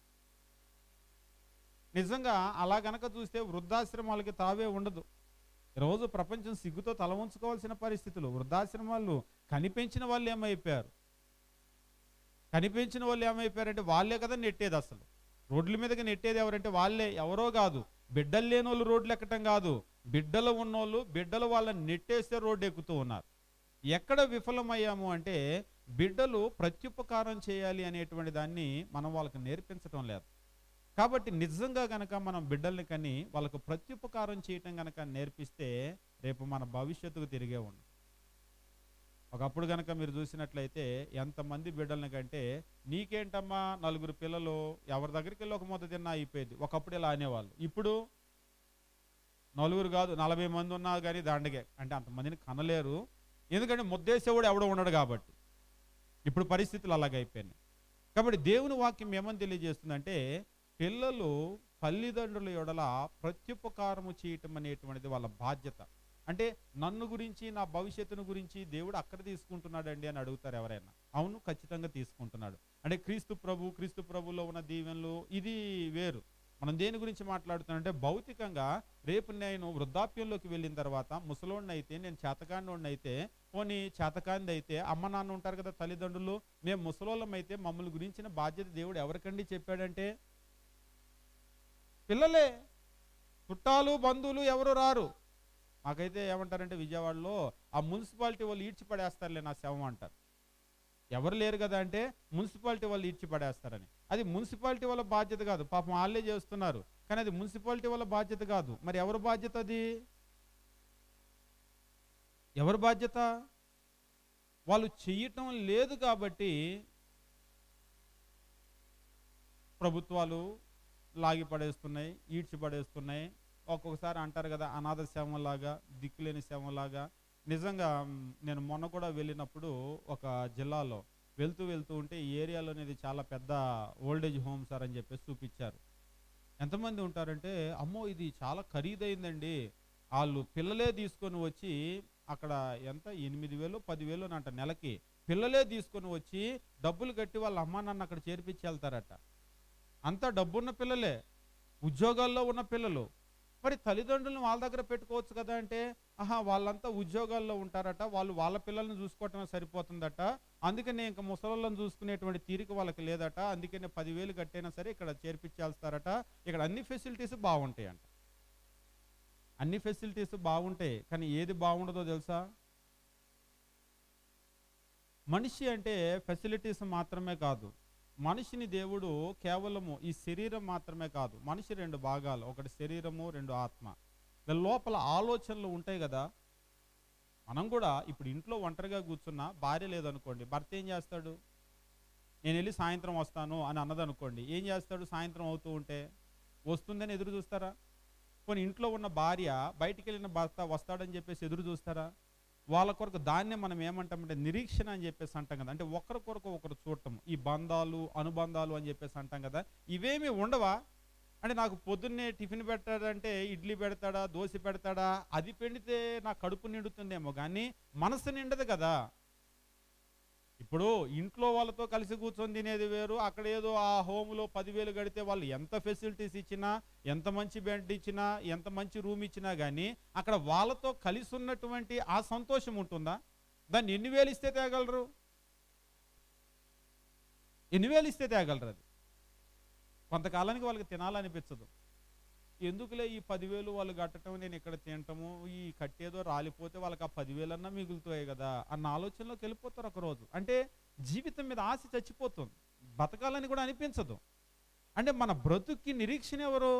నిజంగా అలా గనక చూస్తే వృద్ధాశ్రమాలకి తావే ఉండదు ఈరోజు ప్రపంచం సిగ్గుతో తల ఉంచుకోవాల్సిన పరిస్థితులు వృద్ధాశ్రమాలు కనిపించిన వాళ్ళు ఏమైపోయారు కనిపించిన వాళ్ళు ఏమైపోయారంటే వాళ్ళే కదా నెట్టేది అసలు రోడ్ల మీదకి నెట్టేది ఎవరంటే వాళ్ళే ఎవరో కాదు బిడ్డలు లేని వాళ్ళు రోడ్లు ఎక్కటం కాదు బిడ్డలు ఉన్నోళ్ళు బిడ్డలు వాళ్ళని నెట్టేస్తే రోడ్డు ఎక్కుతూ ఉన్నారు ఎక్కడ విఫలమయ్యాము అంటే బిడ్డలు ప్రత్యుపకారం చేయాలి అనేటువంటి దాన్ని మనం వాళ్ళకి నేర్పించడం లేదు కాబట్టి నిజంగా గనక మనం బిడ్డల్ని కని వాళ్ళకు ప్రత్యుపకారం చేయటం గనక నేర్పిస్తే రేపు మన భవిష్యత్తుకు తిరిగే ఉండు ఒకప్పుడు గనక మీరు చూసినట్లయితే ఎంతమంది బిడ్డల్ని కంటే నీకేంటమ్మా నలుగురు పిల్లలు ఎవరి దగ్గరికి వెళ్ళి ఒక మొదట తిన్నా అయిపోయేది ఒకప్పుడు ఇలా అనేవాళ్ళు ఇప్పుడు నలుగురు కాదు నలభై మంది ఉన్నా కానీ దండగే అంటే అంతమందిని కనలేరు ఎందుకంటే ముద్దేసేవాడు ఎవడో ఉండడు కాబట్టి ఇప్పుడు పరిస్థితులు అలాగైపోయినాయి కాబట్టి దేవుని వాక్యం ఏమని తెలియజేస్తుందంటే పిల్లలు తల్లిదండ్రుల ఎడల ప్రత్యుపకారము చేయటం అనేటువంటిది వాళ్ళ బాధ్యత అంటే నన్ను గురించి నా భవిష్యత్తును గురించి దేవుడు అక్కడ తీసుకుంటున్నాడండి అని అడుగుతారు ఎవరైనా అవును ఖచ్చితంగా తీసుకుంటున్నాడు అంటే క్రీస్తు ప్రభు క్రీస్తు ప్రభులో ఉన్న దీవెనలు ఇది వేరు మనం దేని గురించి మాట్లాడుతున్నామంటే భౌతికంగా రేపు నేను వృద్ధాప్యంలోకి వెళ్ళిన తర్వాత ముసలోడిని అయితే నేను చేతకాండోడిని అయితే పోనీ చేతకాంది అయితే అమ్మ నాన్న ఉంటారు కదా తల్లిదండ్రులు మేము ముసలోళ్ళం అయితే మమ్మల్ని గురించిన బాధ్యత దేవుడు ఎవరికండి చెప్పాడంటే పిల్లలే చుట్టాలు బంధువులు ఎవరు రారు మాకైతే ఏమంటారంటే విజయవాడలో ఆ మున్సిపాలిటీ వాళ్ళు ఈడ్చి పడేస్తారులే నా శవం అంటారు ఎవరు లేరు కదా అంటే మున్సిపాలిటీ వాళ్ళు ఈడ్చి పడేస్తారని అది మున్సిపాలిటీ వాళ్ళ బాధ్యత కాదు పాపం వాళ్ళే చేస్తున్నారు కానీ అది మున్సిపాలిటీ వాళ్ళ బాధ్యత కాదు మరి ఎవరి బాధ్యత అది ఎవరి బాధ్యత వాళ్ళు చెయ్యటం లేదు కాబట్టి ప్రభుత్వాలు లాగి పడేస్తున్నాయి ఈడ్చి పడేస్తున్నాయి ఒక్కొక్కసారి అంటారు కదా అనాథ శవంలాగా దిక్కులేని శవంలాగా నిజంగా మ్, నేను మొన్న కూడా వెళ్ళినప్పుడు ఒక జిల్లాలో వెళ్తూ వెళ్తూ ఉంటే ఈ ఏరియాలో అనేది చాలా పెద్ద ఓల్డేజ్ హోమ్ సార్ అని చెప్పేసి చూపించారు ఎంతమంది ఉంటారంటే అమ్మో ఇది చాలా ఖరీదైందండి వాళ్ళు పిల్లలే తీసుకొని వచ్చి అక్కడ ఎంత ఎనిమిది వేలు పదివేలు అంట నెలకి పిల్లలే తీసుకొని వచ్చి డబ్బులు కట్టి వాళ్ళ అమ్మ నాన్న అక్కడ చేర్పించి వెళ్తారట అంతా డబ్బున్న పిల్లలే ఉద్యోగాల్లో ఉన్న పిల్లలు మరి తల్లిదండ్రులను వాళ్ళ దగ్గర పెట్టుకోవచ్చు కదా అంటే ఆహా వాళ్ళంతా ఉద్యోగాల్లో ఉంటారట వాళ్ళు వాళ్ళ పిల్లల్ని చూసుకోవటమే సరిపోతుందట అందుకనే ఇంకా ముసలోళ్ళని చూసుకునేటువంటి తీరిక వాళ్ళకి లేదట అందుకనే పదివేలు కట్టైనా సరే ఇక్కడ చేర్పించేస్తారట ఇక్కడ అన్ని ఫెసిలిటీస్ బాగుంటాయి అంట అన్ని ఫెసిలిటీస్ బాగుంటాయి కానీ ఏది బాగుండదో తెలుసా మనిషి అంటే ఫెసిలిటీస్ మాత్రమే కాదు మనిషిని దేవుడు కేవలము ఈ శరీరం మాత్రమే కాదు మనిషి రెండు భాగాలు ఒకటి శరీరము రెండు ఆత్మ వీళ్ళ లోపల ఆలోచనలు ఉంటాయి కదా మనం కూడా ఇప్పుడు ఇంట్లో ఒంటరిగా కూర్చున్నా భార్య లేదనుకోండి భర్త ఏం చేస్తాడు నేను వెళ్ళి సాయంత్రం వస్తాను అని అన్నదనుకోండి ఏం చేస్తాడు సాయంత్రం అవుతూ ఉంటే వస్తుందని ఎదురు చూస్తారా పోనీ ఇంట్లో ఉన్న భార్య బయటికి వెళ్ళిన భర్త వస్తాడని చెప్పేసి ఎదురు చూస్తారా వాళ్ళ కొరకు దాన్నే మనం ఏమంటామంటే నిరీక్షణ అని చెప్పేసి అంటాం కదా అంటే ఒకరి కొరకు ఒకరు చూడటం ఈ బంధాలు అనుబంధాలు అని చెప్పేసి అంటాం కదా ఇవేమి ఉండవా అంటే నాకు పొద్దున్నే టిఫిన్ పెట్టాడంటే ఇడ్లీ పెడతాడా దోశ పెడతాడా అది పెడితే నా కడుపు నిండుతుందేమో కానీ మనసు నిండదు కదా ఇప్పుడు ఇంట్లో వాళ్ళతో కలిసి కూర్చొని తినేది వేరు అక్కడ ఏదో ఆ హోమ్లో పదివేలు గడితే వాళ్ళు ఎంత ఫెసిలిటీస్ ఇచ్చినా ఎంత మంచి బెడ్ ఇచ్చినా ఎంత మంచి రూమ్ ఇచ్చినా కానీ అక్కడ వాళ్ళతో కలిసి ఉన్నటువంటి ఆ సంతోషం ఉంటుందా దాన్ని ఎన్ని వేలు ఇస్తే తేగలరు ఎన్ని వేలు ఇస్తే తేగలరు అది కొంతకాలానికి వాళ్ళకి తినాలనిపించదు ఎందుకులే ఈ పదివేలు వాళ్ళు కట్టడం నేను ఇక్కడ తినటము ఈ కట్టేదో రాలిపోతే వాళ్ళకి ఆ పదివేలన్నా మిగులుతాయి కదా అన్న ఆలోచనలోకి వెళ్ళిపోతారు ఒక రోజు అంటే జీవితం మీద ఆశ చచ్చిపోతుంది బతకాలని కూడా అనిపించదు అంటే మన బ్రతుక్కి నిరీక్షణ ఎవరు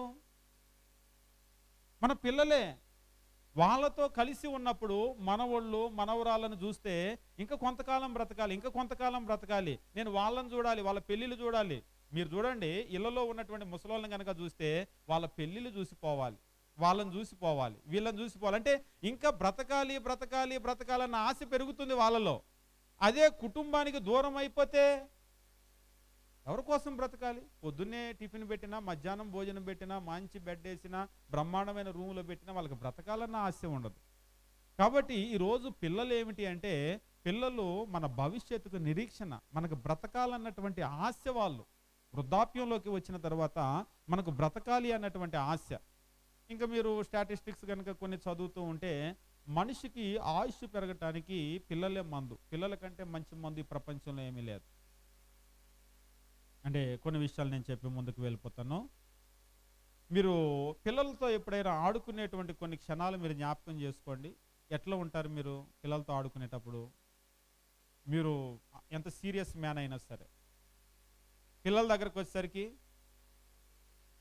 మన పిల్లలే వాళ్ళతో కలిసి ఉన్నప్పుడు మనవాళ్ళు మనవరాలను చూస్తే ఇంకా కొంతకాలం బ్రతకాలి ఇంకా కొంతకాలం బ్రతకాలి నేను వాళ్ళని చూడాలి వాళ్ళ పెళ్ళిళ్ళు చూడాలి మీరు చూడండి ఇళ్లలో ఉన్నటువంటి ముసలోళ్ళని కనుక చూస్తే వాళ్ళ పెళ్ళిళ్ళు చూసిపోవాలి వాళ్ళని చూసిపోవాలి వీళ్ళని చూసిపోవాలి అంటే ఇంకా బ్రతకాలి బ్రతకాలి బ్రతకాలన్న ఆశ పెరుగుతుంది వాళ్ళలో అదే కుటుంబానికి దూరం అయిపోతే ఎవరి కోసం బ్రతకాలి పొద్దున్నే టిఫిన్ పెట్టినా మధ్యాహ్నం భోజనం పెట్టినా మంచి బెడ్ వేసినా బ్రహ్మాండమైన రూములో పెట్టినా వాళ్ళకి బ్రతకాలన్న ఆశ ఉండదు కాబట్టి ఈరోజు పిల్లలు ఏమిటి అంటే పిల్లలు మన భవిష్యత్తుకు నిరీక్షణ మనకు బ్రతకాలన్నటువంటి ఆశ వాళ్ళు వృద్ధాప్యంలోకి వచ్చిన తర్వాత మనకు బ్రతకాలి అన్నటువంటి ఆశ ఇంకా మీరు స్టాటిస్టిక్స్ కనుక కొన్ని చదువుతూ ఉంటే మనిషికి ఆయుష్ పెరగటానికి పిల్లలే మందు పిల్లల కంటే మంచి మందు ఈ ప్రపంచంలో ఏమీ లేదు అంటే కొన్ని విషయాలు నేను చెప్పి ముందుకు వెళ్ళిపోతాను మీరు పిల్లలతో ఎప్పుడైనా ఆడుకునేటువంటి కొన్ని క్షణాలు మీరు జ్ఞాపకం చేసుకోండి ఎట్లా ఉంటారు మీరు పిల్లలతో ఆడుకునేటప్పుడు మీరు ఎంత సీరియస్ మ్యాన్ అయినా సరే పిల్లల దగ్గరకు వచ్చేసరికి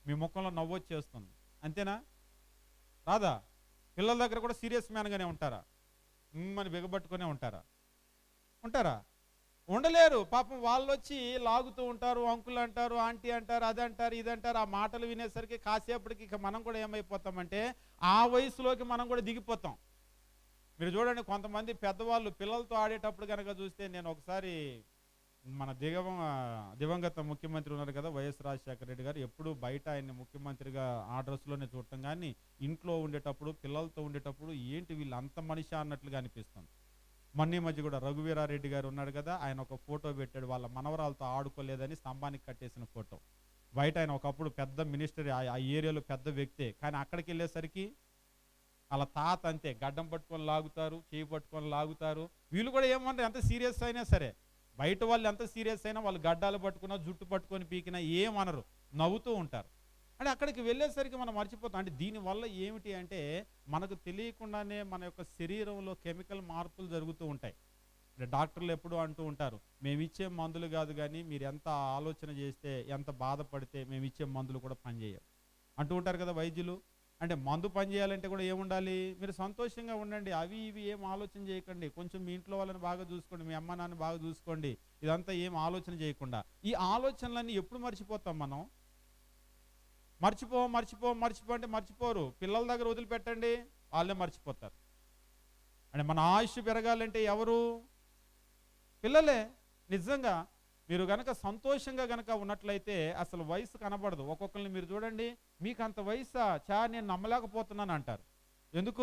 మీ ముఖంలో నవ్వు వచ్చేస్తుంది అంతేనా రాదా పిల్లల దగ్గర కూడా సీరియస్ మ్యాన్గానే ఉంటారా అని బిగబట్టుకునే ఉంటారా ఉంటారా ఉండలేరు పాపం వాళ్ళు వచ్చి లాగుతూ ఉంటారు అంకుల్ అంటారు ఆంటీ అంటారు అది అంటారు ఇది అంటారు ఆ మాటలు వినేసరికి కాసేపటికి ఇక మనం కూడా ఏమైపోతామంటే ఆ వయసులోకి మనం కూడా దిగిపోతాం మీరు చూడండి కొంతమంది పెద్దవాళ్ళు పిల్లలతో ఆడేటప్పుడు కనుక చూస్తే నేను ఒకసారి మన దిగవ దివంగత ముఖ్యమంత్రి ఉన్నారు కదా వైఎస్ రాజశేఖర రెడ్డి గారు ఎప్పుడు బయట ఆయన్ని ముఖ్యమంత్రిగా ఆ డ్రెస్లోనే చూడటం కానీ ఇంట్లో ఉండేటప్పుడు పిల్లలతో ఉండేటప్పుడు ఏంటి వీళ్ళు అంత మనిషి అన్నట్లుగా అనిపిస్తుంది మొన్న ఈ మధ్య కూడా రఘువీరారెడ్డి గారు ఉన్నాడు కదా ఆయన ఒక ఫోటో పెట్టాడు వాళ్ళ మనవరాలతో ఆడుకోలేదని స్తంభానికి కట్టేసిన ఫోటో బయట ఆయన ఒకప్పుడు పెద్ద మినిస్టర్ ఆ ఆ ఏరియాలో పెద్ద వ్యక్తే కానీ అక్కడికి వెళ్ళేసరికి వాళ్ళ తాత అంతే గడ్డం పట్టుకొని లాగుతారు చేయి పట్టుకొని లాగుతారు వీళ్ళు కూడా ఏమంటారు ఎంత సీరియస్ అయినా సరే బయట వాళ్ళు ఎంత సీరియస్ అయినా వాళ్ళు గడ్డాలు పట్టుకున్నా జుట్టు పట్టుకొని పీకినా ఏమనరు నవ్వుతూ ఉంటారు అంటే అక్కడికి వెళ్ళేసరికి మనం మర్చిపోతాం అంటే దీనివల్ల ఏమిటి అంటే మనకు తెలియకుండానే మన యొక్క శరీరంలో కెమికల్ మార్పులు జరుగుతూ ఉంటాయి అంటే డాక్టర్లు ఎప్పుడు అంటూ ఉంటారు మేము ఇచ్చే మందులు కాదు కానీ మీరు ఎంత ఆలోచన చేస్తే ఎంత బాధపడితే మేము ఇచ్చే మందులు కూడా పనిచేయవు అంటూ ఉంటారు కదా వైద్యులు అంటే మందు పని చేయాలంటే కూడా ఏముండాలి మీరు సంతోషంగా ఉండండి అవి ఇవి ఏం ఆలోచన చేయకండి కొంచెం మీ ఇంట్లో వాళ్ళని బాగా చూసుకోండి మీ అమ్మ నాన్న బాగా చూసుకోండి ఇదంతా ఏం ఆలోచన చేయకుండా ఈ ఆలోచనలన్నీ ఎప్పుడు మర్చిపోతాం మనం మర్చిపో మర్చిపో మర్చిపో అంటే మర్చిపోరు పిల్లల దగ్గర వదిలిపెట్టండి వాళ్ళే మర్చిపోతారు అంటే మన ఆయుష్ పెరగాలంటే ఎవరు పిల్లలే నిజంగా మీరు గనక సంతోషంగా గనక ఉన్నట్లయితే అసలు వయసు కనబడదు ఒక్కొక్కరిని మీరు చూడండి మీకు అంత వయసా చా నేను నమ్మలేకపోతున్నాను అంటారు ఎందుకు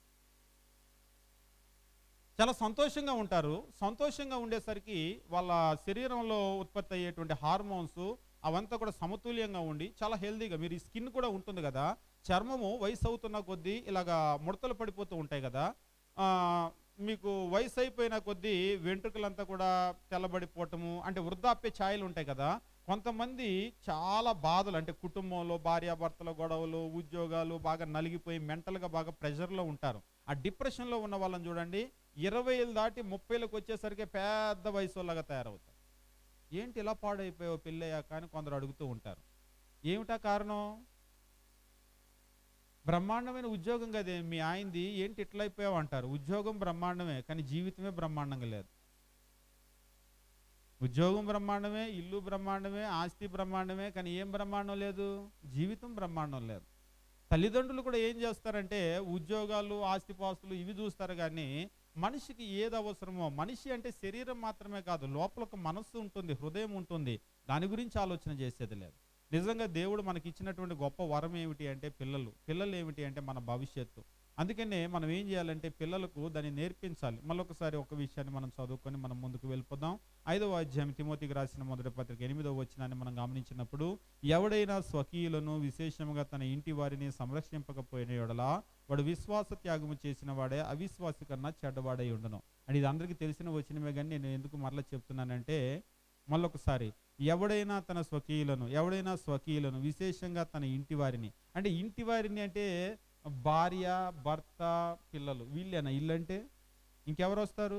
చాలా సంతోషంగా ఉంటారు సంతోషంగా ఉండేసరికి వాళ్ళ శరీరంలో ఉత్పత్తి అయ్యేటువంటి హార్మోన్స్ అవంతా కూడా సమతుల్యంగా ఉండి చాలా హెల్దీగా మీరు ఈ స్కిన్ కూడా ఉంటుంది కదా చర్మము వయసు అవుతున్న కొద్దీ ఇలాగా ముడతలు పడిపోతూ ఉంటాయి కదా ఆ, మీకు వయసు అయిపోయిన కొద్దీ వెంట్రుకలంతా కూడా తెల్లబడిపోవటము అంటే వృద్ధాప్య ఛాయలు ఉంటాయి కదా కొంతమంది చాలా బాధలు అంటే కుటుంబంలో భార్యాభర్తల గొడవలు ఉద్యోగాలు బాగా నలిగిపోయి మెంటల్గా బాగా ప్రెషర్లో ఉంటారు ఆ డిప్రెషన్లో ఉన్న వాళ్ళని చూడండి ఇరవై ఏళ్ళు దాటి ముప్పైలకు వచ్చేసరికి పెద్ద వయసు వాళ్ళగా తయారవుతారు ఏంటి ఇలా పాడైపోయావు పెళ్ళయ్యాక అని కొందరు అడుగుతూ ఉంటారు ఏమిటా కారణం బ్రహ్మాండమైన ఉద్యోగం కదే మీ ఆయనది ఏంటి ఇట్లా అయిపోయావు అంటారు ఉద్యోగం బ్రహ్మాండమే కానీ జీవితమే బ్రహ్మాండంగా లేదు ఉద్యోగం బ్రహ్మాండమే ఇల్లు బ్రహ్మాండమే ఆస్తి బ్రహ్మాండమే కానీ ఏం బ్రహ్మాండం లేదు జీవితం బ్రహ్మాండం లేదు తల్లిదండ్రులు కూడా ఏం చేస్తారంటే ఉద్యోగాలు ఆస్తిపాస్తులు ఇవి చూస్తారు కానీ మనిషికి ఏది అవసరమో మనిషి అంటే శరీరం మాత్రమే కాదు లోపల ఒక మనస్సు ఉంటుంది హృదయం ఉంటుంది దాని గురించి ఆలోచన చేసేది లేదు నిజంగా దేవుడు మనకి ఇచ్చినటువంటి గొప్ప వరం ఏమిటి అంటే పిల్లలు పిల్లలు ఏమిటి అంటే మన భవిష్యత్తు అందుకనే మనం ఏం చేయాలంటే పిల్లలకు దాన్ని నేర్పించాలి మళ్ళొకసారి ఒక విషయాన్ని మనం చదువుకొని మనం ముందుకు వెళ్ళిపోదాం ఐదవ అధ్యాయం తిమోతికి రాసిన మొదటి పత్రిక ఎనిమిదవ వచ్చినాన్ని మనం గమనించినప్పుడు ఎవడైనా స్వకీయులను విశేషంగా తన ఇంటి వారిని సంరక్షింపకపోయిన ఎడలా వాడు విశ్వాస త్యాగము చేసిన వాడే అవిశ్వాసి కన్నా చెడ్డవాడై ఉండను అని ఇది అందరికీ తెలిసిన వచ్చినవే కానీ నేను ఎందుకు మరలా చెప్తున్నానంటే మళ్ళొకసారి ఎవడైనా తన స్వకీయులను ఎవడైనా స్వకీయులను విశేషంగా తన ఇంటి వారిని అంటే ఇంటి వారిని అంటే భార్య భర్త పిల్లలు వీళ్ళేనా ఇల్లు అంటే ఇంకెవరు వస్తారు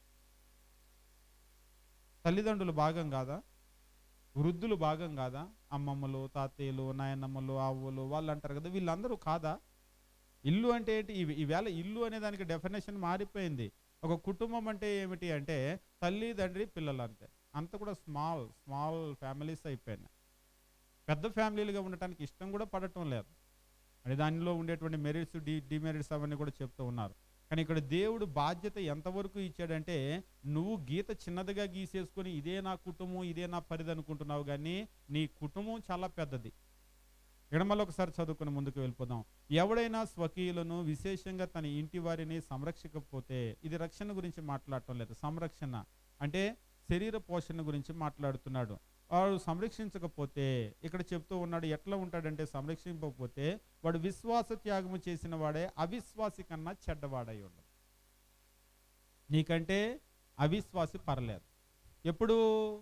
తల్లిదండ్రులు భాగం కాదా వృద్ధులు భాగం కాదా అమ్మమ్మలు తాతయ్యలు నాయనమ్మలు ఆవులు వాళ్ళు అంటారు కదా వీళ్ళందరూ కాదా ఇల్లు అంటే ఏంటి ఇవి ఈవేళ ఇల్లు అనే దానికి డెఫినేషన్ మారిపోయింది ఒక కుటుంబం అంటే ఏమిటి అంటే తల్లి తండ్రి పిల్లలు అంతే అంత కూడా స్మాల్ స్మాల్ ఫ్యామిలీస్ అయిపోయినాయి పెద్ద ఫ్యామిలీలుగా ఉండటానికి ఇష్టం కూడా పడటం లేదు అని దానిలో ఉండేటువంటి మెరిట్స్ డి డిమెరిట్స్ అవన్నీ కూడా చెప్తూ ఉన్నారు కానీ ఇక్కడ దేవుడు బాధ్యత ఎంతవరకు ఇచ్చాడంటే నువ్వు గీత చిన్నదిగా గీసేసుకొని ఇదే నా కుటుంబం ఇదే నా పరిధి అనుకుంటున్నావు కానీ నీ కుటుంబం చాలా పెద్దది ఇక్కడ మళ్ళీ ఒకసారి చదువుకుని ముందుకు వెళ్ళిపోదాం ఎవడైనా స్వకీయులను విశేషంగా తన ఇంటి వారిని సంరక్షించకపోతే ఇది రక్షణ గురించి మాట్లాడటం లేదు సంరక్షణ అంటే శరీర పోషణ గురించి మాట్లాడుతున్నాడు వాడు సంరక్షించకపోతే ఇక్కడ చెప్తూ ఉన్నాడు ఎట్లా ఉంటాడంటే సంరక్షింపకపోతే వాడు విశ్వాస త్యాగము చేసిన వాడే అవిశ్వాసి కన్నా చెడ్డవాడై ఉండడు నీకంటే అవిశ్వాసి పర్లేదు ఎప్పుడు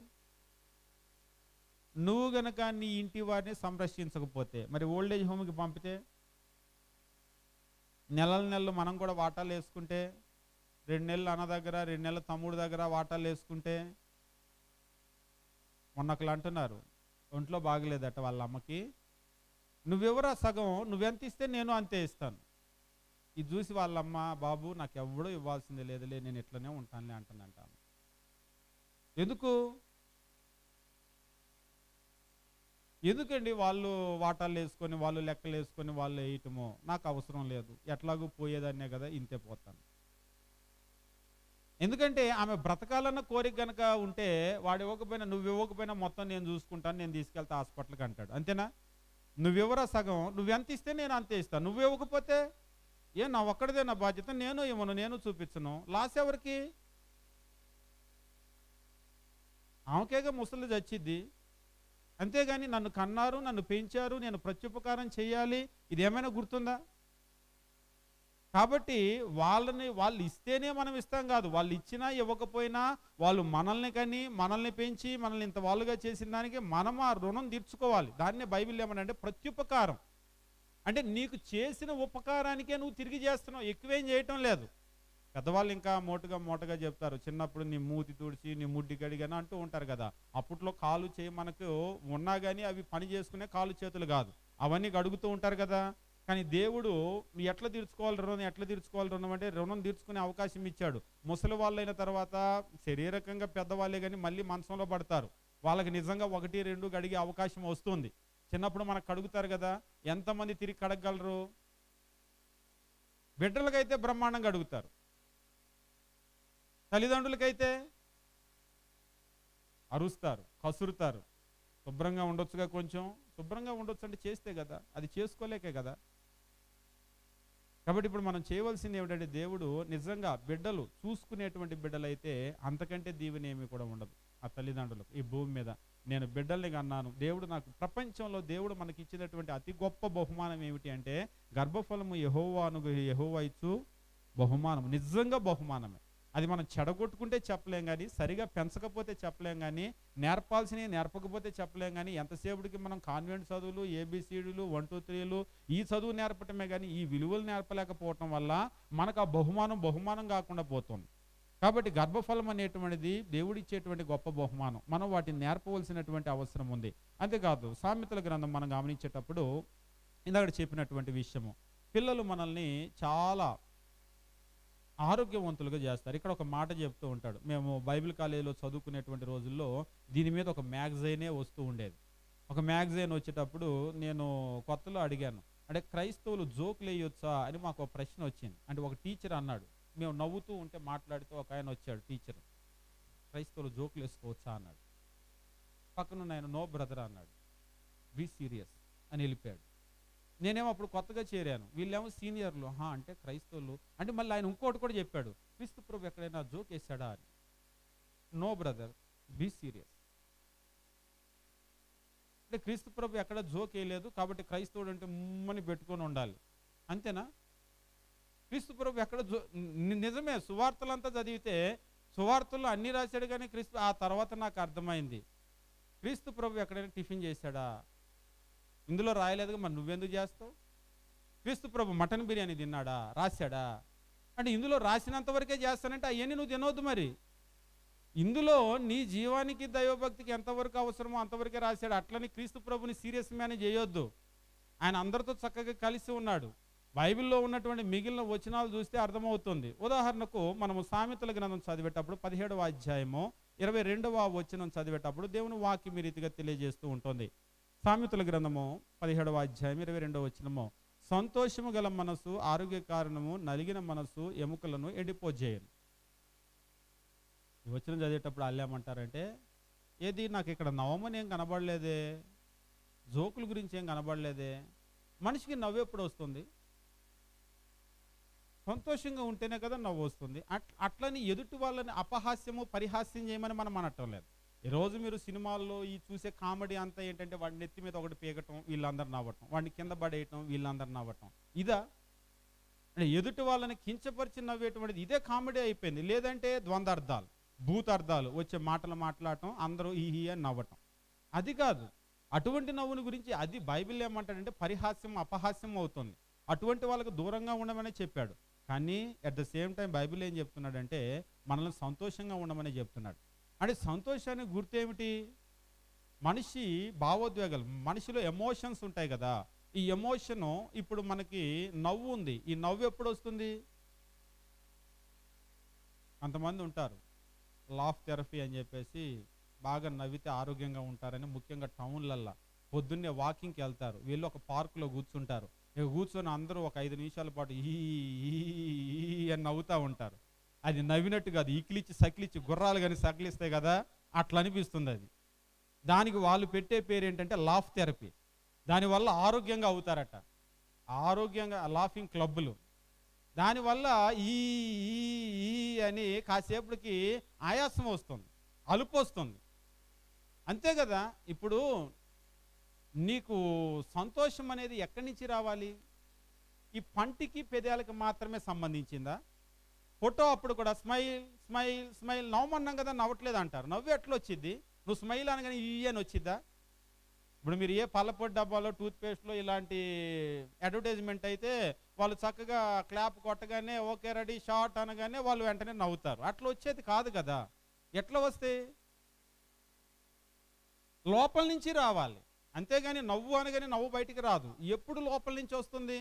నువ్వు గనక నీ ఇంటి వారిని సంరక్షించకపోతే మరి ఓల్డేజ్ హోమ్కి పంపితే నెలల నెలలు మనం కూడా వాటాలు వేసుకుంటే రెండు నెలలు అన్న దగ్గర రెండు నెలలు తమ్ముడు దగ్గర వాటాలు వేసుకుంటే మొన్న ఒకళ్ళు అంటున్నారు ఒంట్లో బాగలేదట వాళ్ళ అమ్మకి నువ్వెవరా సగం నువ్వెంత ఇస్తే నేను అంతే ఇస్తాను ఇది చూసి వాళ్ళమ్మ బాబు నాకు ఎవడో ఇవ్వాల్సిందే లేదులే నేను ఇట్లనే ఉంటానులే అంటుందంట ఆమె. ఎందుకు ఎందుకండి వాళ్ళు వాటాలు వేసుకొని వాళ్ళు లెక్కలు వేసుకొని వాళ్ళు వేయటమో నాకు అవసరం లేదు ఎట్లాగూ పోయేదాన్నే కదా ఇంతే పోతాను ఎందుకంటే ఆమె బ్రతకాలన్న కోరిక గనక ఉంటే వాడు ఇవ్వకపోయినా నువ్వు ఇవ్వకపోయినా మొత్తం నేను చూసుకుంటాను నేను తీసుకెళ్తా హాస్పిటల్కి అంటాడు అంతేనా నువ్వెవరా సగం నువ్వెంత ఇస్తే నేను అంతే ఇస్తాను నువ్వు ఇవ్వకపోతే ఏ నా ఒక్కడిదే నా బాధ్యత నేను ఇవ్వను నేను చూపించను లాస్ ఎవరికి ఆమెకేగా ముసలి చచ్చిద్ది అంతేగాని నన్ను కన్నారు నన్ను పెంచారు నేను ప్రత్యుపకారం చేయాలి ఇది ఏమైనా గుర్తుందా కాబట్టి వాళ్ళని వాళ్ళు ఇస్తేనే మనం ఇస్తాం కాదు వాళ్ళు ఇచ్చినా ఇవ్వకపోయినా వాళ్ళు మనల్ని కని మనల్ని పెంచి మనల్ని ఇంత వాళ్ళుగా చేసిన దానికి మనం ఆ రుణం తీర్చుకోవాలి దాన్నే బైబిల్ ఏమనంటే ప్రత్యుపకారం అంటే నీకు చేసిన ఉపకారానికే నువ్వు తిరిగి చేస్తున్నావు ఎక్కువేం చేయటం లేదు పెద్దవాళ్ళు ఇంకా మోటుగా మోటగా చెప్తారు చిన్నప్పుడు నీ మూతి తుడిచి నీ ముడ్డి కడిగాను అంటూ ఉంటారు కదా అప్పట్లో కాలు చేయి మనకు ఉన్నా కానీ అవి పని చేసుకునే కాలు చేతులు కాదు అవన్నీ అడుగుతూ ఉంటారు కదా కానీ దేవుడు నువ్వు ఎట్లా తీర్చుకోవాలి రుణం ఎట్లా తీర్చుకోవాలి రుణం అంటే రుణం తీర్చుకునే అవకాశం ఇచ్చాడు ముసలి వాళ్ళైన తర్వాత శరీరకంగా పెద్దవాళ్ళే కానీ మళ్ళీ మంచంలో పడతారు వాళ్ళకి నిజంగా ఒకటి రెండు గడిగే అవకాశం వస్తుంది చిన్నప్పుడు మనకు కడుగుతారు కదా ఎంతమంది తిరిగి కడగలరు బిడ్డలకైతే బ్రహ్మాండంగా అడుగుతారు తల్లిదండ్రులకైతే అరుస్తారు కసురుతారు శుభ్రంగా ఉండొచ్చుగా కొంచెం శుభ్రంగా ఉండొచ్చు అంటే చేస్తే కదా అది చేసుకోలేకే కదా కాబట్టి ఇప్పుడు మనం చేయవలసింది ఏమిటంటే దేవుడు నిజంగా బిడ్డలు చూసుకునేటువంటి బిడ్డలైతే అంతకంటే దీవెన ఏమీ కూడా ఉండదు ఆ తల్లిదండ్రులకు ఈ భూమి మీద నేను బిడ్డల్ని కన్నాను దేవుడు నాకు ప్రపంచంలో దేవుడు మనకి ఇచ్చినటువంటి అతి గొప్ప బహుమానం ఏమిటి అంటే గర్భఫలము యహోవాను యహోవా ఇచ్చు బహుమానం నిజంగా బహుమానమే అది మనం చెడగొట్టుకుంటే చెప్పలేం కానీ సరిగా పెంచకపోతే చెప్పలేం కానీ నేర్పాల్సినవి నేర్పకపోతే చెప్పలేం కానీ ఎంతసేపటికి మనం కాన్వెంట్ చదువులు ఏబిసిడీలు వన్ టూ త్రీలు ఈ చదువు నేర్పటమే కానీ ఈ విలువలు నేర్పలేకపోవటం వల్ల మనకు ఆ బహుమానం బహుమానం కాకుండా పోతుంది కాబట్టి గర్భఫలం అనేటువంటిది దేవుడిచ్చేటువంటి గొప్ప బహుమానం మనం వాటిని నేర్పవలసినటువంటి అవసరం ఉంది అంతేకాదు సామెతల గ్రంథం మనం గమనించేటప్పుడు ఇందాక చెప్పినటువంటి విషయము పిల్లలు మనల్ని చాలా ఆరోగ్యవంతులుగా చేస్తారు ఇక్కడ ఒక మాట చెప్తూ ఉంటాడు మేము బైబిల్ కాలేజీలో చదువుకునేటువంటి రోజుల్లో దీని మీద ఒక మ్యాగజైనే వస్తూ ఉండేది ఒక మ్యాగజైన్ వచ్చేటప్పుడు నేను కొత్తలో అడిగాను అంటే క్రైస్తవులు జోకులు వేయొచ్చా అని మాకు ఒక ప్రశ్న వచ్చింది అంటే ఒక టీచర్ అన్నాడు మేము నవ్వుతూ ఉంటే మాట్లాడుతూ ఒక ఆయన వచ్చాడు టీచర్ క్రైస్తవులు జోకులు వేసుకోవచ్చా అన్నాడు పక్కన ఆయన నో బ్రదర్ అన్నాడు బీ సీరియస్ అని వెళ్ళిపోయాడు నేనేమో అప్పుడు కొత్తగా చేరాను వీళ్ళేమో సీనియర్లు హా అంటే క్రైస్తవులు అంటే మళ్ళీ ఆయన ఇంకోటి కూడా చెప్పాడు క్రీస్తు ప్రభు ఎక్కడైనా జోక్ వేసాడా అని నో బ్రదర్ బీ సీరియస్ అంటే క్రీస్తు ప్రభు ఎక్కడ జోక్ వేయలేదు కాబట్టి క్రైస్తవుడు అంటే ముమ్మని పెట్టుకొని ఉండాలి అంతేనా క్రీస్తు ప్రభు ఎక్కడ జో ని- నిజమే సువార్తలంతా చదివితే సువార్తల్లో అన్ని రాశాడు కానీ క్రీస్తు ఆ తర్వాత నాకు అర్థమైంది క్రీస్తు ప్రభు ఎక్కడైనా టిఫిన్ చేశాడా ఇందులో రాయలేదుగా మరి నువ్వెందుకు చేస్తావు క్రీస్తు ప్రభు మటన్ బిర్యానీ తిన్నాడా రాశాడా అంటే ఇందులో రాసినంత వరకే చేస్తానంటే అవన్నీ నువ్వు తినవద్దు మరి ఇందులో నీ జీవానికి దైవభక్తికి ఎంతవరకు అవసరమో అంతవరకే రాశాడు అట్లని క్రీస్తు ప్రభుని సీరియస్ మ్యాన్ చేయొద్దు ఆయన అందరితో చక్కగా కలిసి ఉన్నాడు బైబిల్లో ఉన్నటువంటి మిగిలిన వచనాలు చూస్తే అర్థమవుతుంది ఉదాహరణకు మనము సామెతల గ్రంథం చదివేటప్పుడు పదిహేడవ అధ్యాయము ఇరవై రెండవ వచనం చదివేటప్పుడు దేవుని వాక్యం ఈ రీతిగా తెలియజేస్తూ ఉంటుంది సామెతల గ్రంథము పదిహేడవ అధ్యాయం ఇరవై రెండవ వచనము సంతోషము గల మనసు ఆరోగ్య కారణము నలిగిన మనసు ఎముకలను ఎండిపోజేయను ఈ వచనం చదివేటప్పుడు వాళ్ళు ఏమంటారంటే ఏది నాకు ఇక్కడ నవమని ఏం కనబడలేదే జోకుల గురించి ఏం కనబడలేదే మనిషికి నవ్వు ఎప్పుడు వస్తుంది సంతోషంగా ఉంటేనే కదా నవ్వు వస్తుంది అట్ అట్లని ఎదుటి వాళ్ళని అపహాస్యము పరిహాస్యం చేయమని మనం అనటం లేదు ఈరోజు మీరు సినిమాల్లో ఈ చూసే కామెడీ అంతా ఏంటంటే వాడి నెత్తి మీద ఒకటి పీకటం వీళ్ళందరూ నవ్వటం వాడిని కింద పడేయటం వీళ్ళందరూ నవ్వటం ఇదా అంటే ఎదుటి వాళ్ళని కించపరిచి నవ్వేటువంటిది ఇదే కామెడీ అయిపోయింది లేదంటే ద్వంద్వార్థాలు భూతార్థాలు వచ్చే మాటలు మాట్లాడటం అందరూ ఈ హీ అని నవ్వటం అది కాదు అటువంటి నవ్వుని గురించి అది బైబిల్ ఏమంటాడంటే పరిహాస్యం అపహాస్యం అవుతుంది అటువంటి వాళ్ళకు దూరంగా ఉండమని చెప్పాడు కానీ at the same time Bible ఏం చెప్తున్నాడంటే మనల్ని సంతోషంగా ఉండమని చెప్తున్నాడు అంటే సంతోషానికి గుర్తు ఏమిటి మనిషి భావోద్వేగాలు మనిషిలో ఎమోషన్స్ ఉంటాయి కదా ఈ ఎమోషను ఇప్పుడు మనకి నవ్వు ఉంది ఈ నవ్వు ఎప్పుడు వస్తుంది అంతమంది ఉంటారు లాఫ్ థెరపీ అని చెప్పేసి బాగా నవ్వితే ఆరోగ్యంగా ఉంటారని ముఖ్యంగా టౌన్లల్లో పొద్దున్నే వాకింగ్కి వెళ్తారు వీళ్ళు ఒక పార్కులో కూర్చుంటారు ఇక కూర్చొని అందరూ ఒక ఐదు నిమిషాల పాటు ఈ ఈ, ఈ అని నవ్వుతూ ఉంటారు అది నవ్వినట్టు కాదు ఈకిలిచ్చి సకిలిచ్చి గుర్రాలు కానీ సకిలిస్తాయి కదా అట్లా అనిపిస్తుంది అది దానికి వాళ్ళు పెట్టే పేరు ఏంటంటే లాఫ్ థెరపీ దానివల్ల ఆరోగ్యంగా అవుతారట ఆరోగ్యంగా లాఫింగ్ క్లబ్బులు దానివల్ల ఈ ఈ ఈ అని కాసేపటికి ఆయాసం వస్తుంది అలుపు వస్తుంది అంతే కదా ఇప్పుడు నీకు సంతోషం అనేది ఎక్కడి నుంచి రావాలి ఈ పంటికి పెదాలకు మాత్రమే సంబంధించిందా ఫోటో అప్పుడు కూడా స్మైల్ స్మైల్ స్మైల్ నవ్వమన్నాం కదా నవ్వట్లేదు అంటారు నవ్వు ఎట్లా వచ్చింది నువ్వు స్మైల్ అనగానే ఈ అని వచ్చిద్దా ఇప్పుడు మీరు ఏ పళ్ళపొడి డబ్బాలో టూత్పేస్ట్లో ఇలాంటి అడ్వర్టైజ్మెంట్ అయితే వాళ్ళు చక్కగా క్లాప్ కొట్టగానే ఓకే రెడీ షార్ట్ అనగానే వాళ్ళు వెంటనే నవ్వుతారు అట్లా వచ్చేది కాదు కదా ఎట్లా వస్తాయి లోపల నుంచి రావాలి అంతేగాని నవ్వు అనగానే నవ్వు బయటికి రాదు ఎప్పుడు లోపల నుంచి వస్తుంది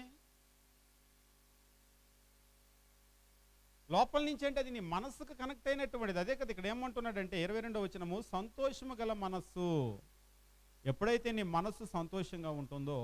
లోపల నుంచి అంటే అది నీ మనస్సుకు కనెక్ట్ అయినటువంటిది అదే కదా ఇక్కడ ఏమంటున్నాడంటే ఇరవై రెండో వచ్చినము సంతోషము గల మనస్సు ఎప్పుడైతే నీ మనస్సు సంతోషంగా ఉంటుందో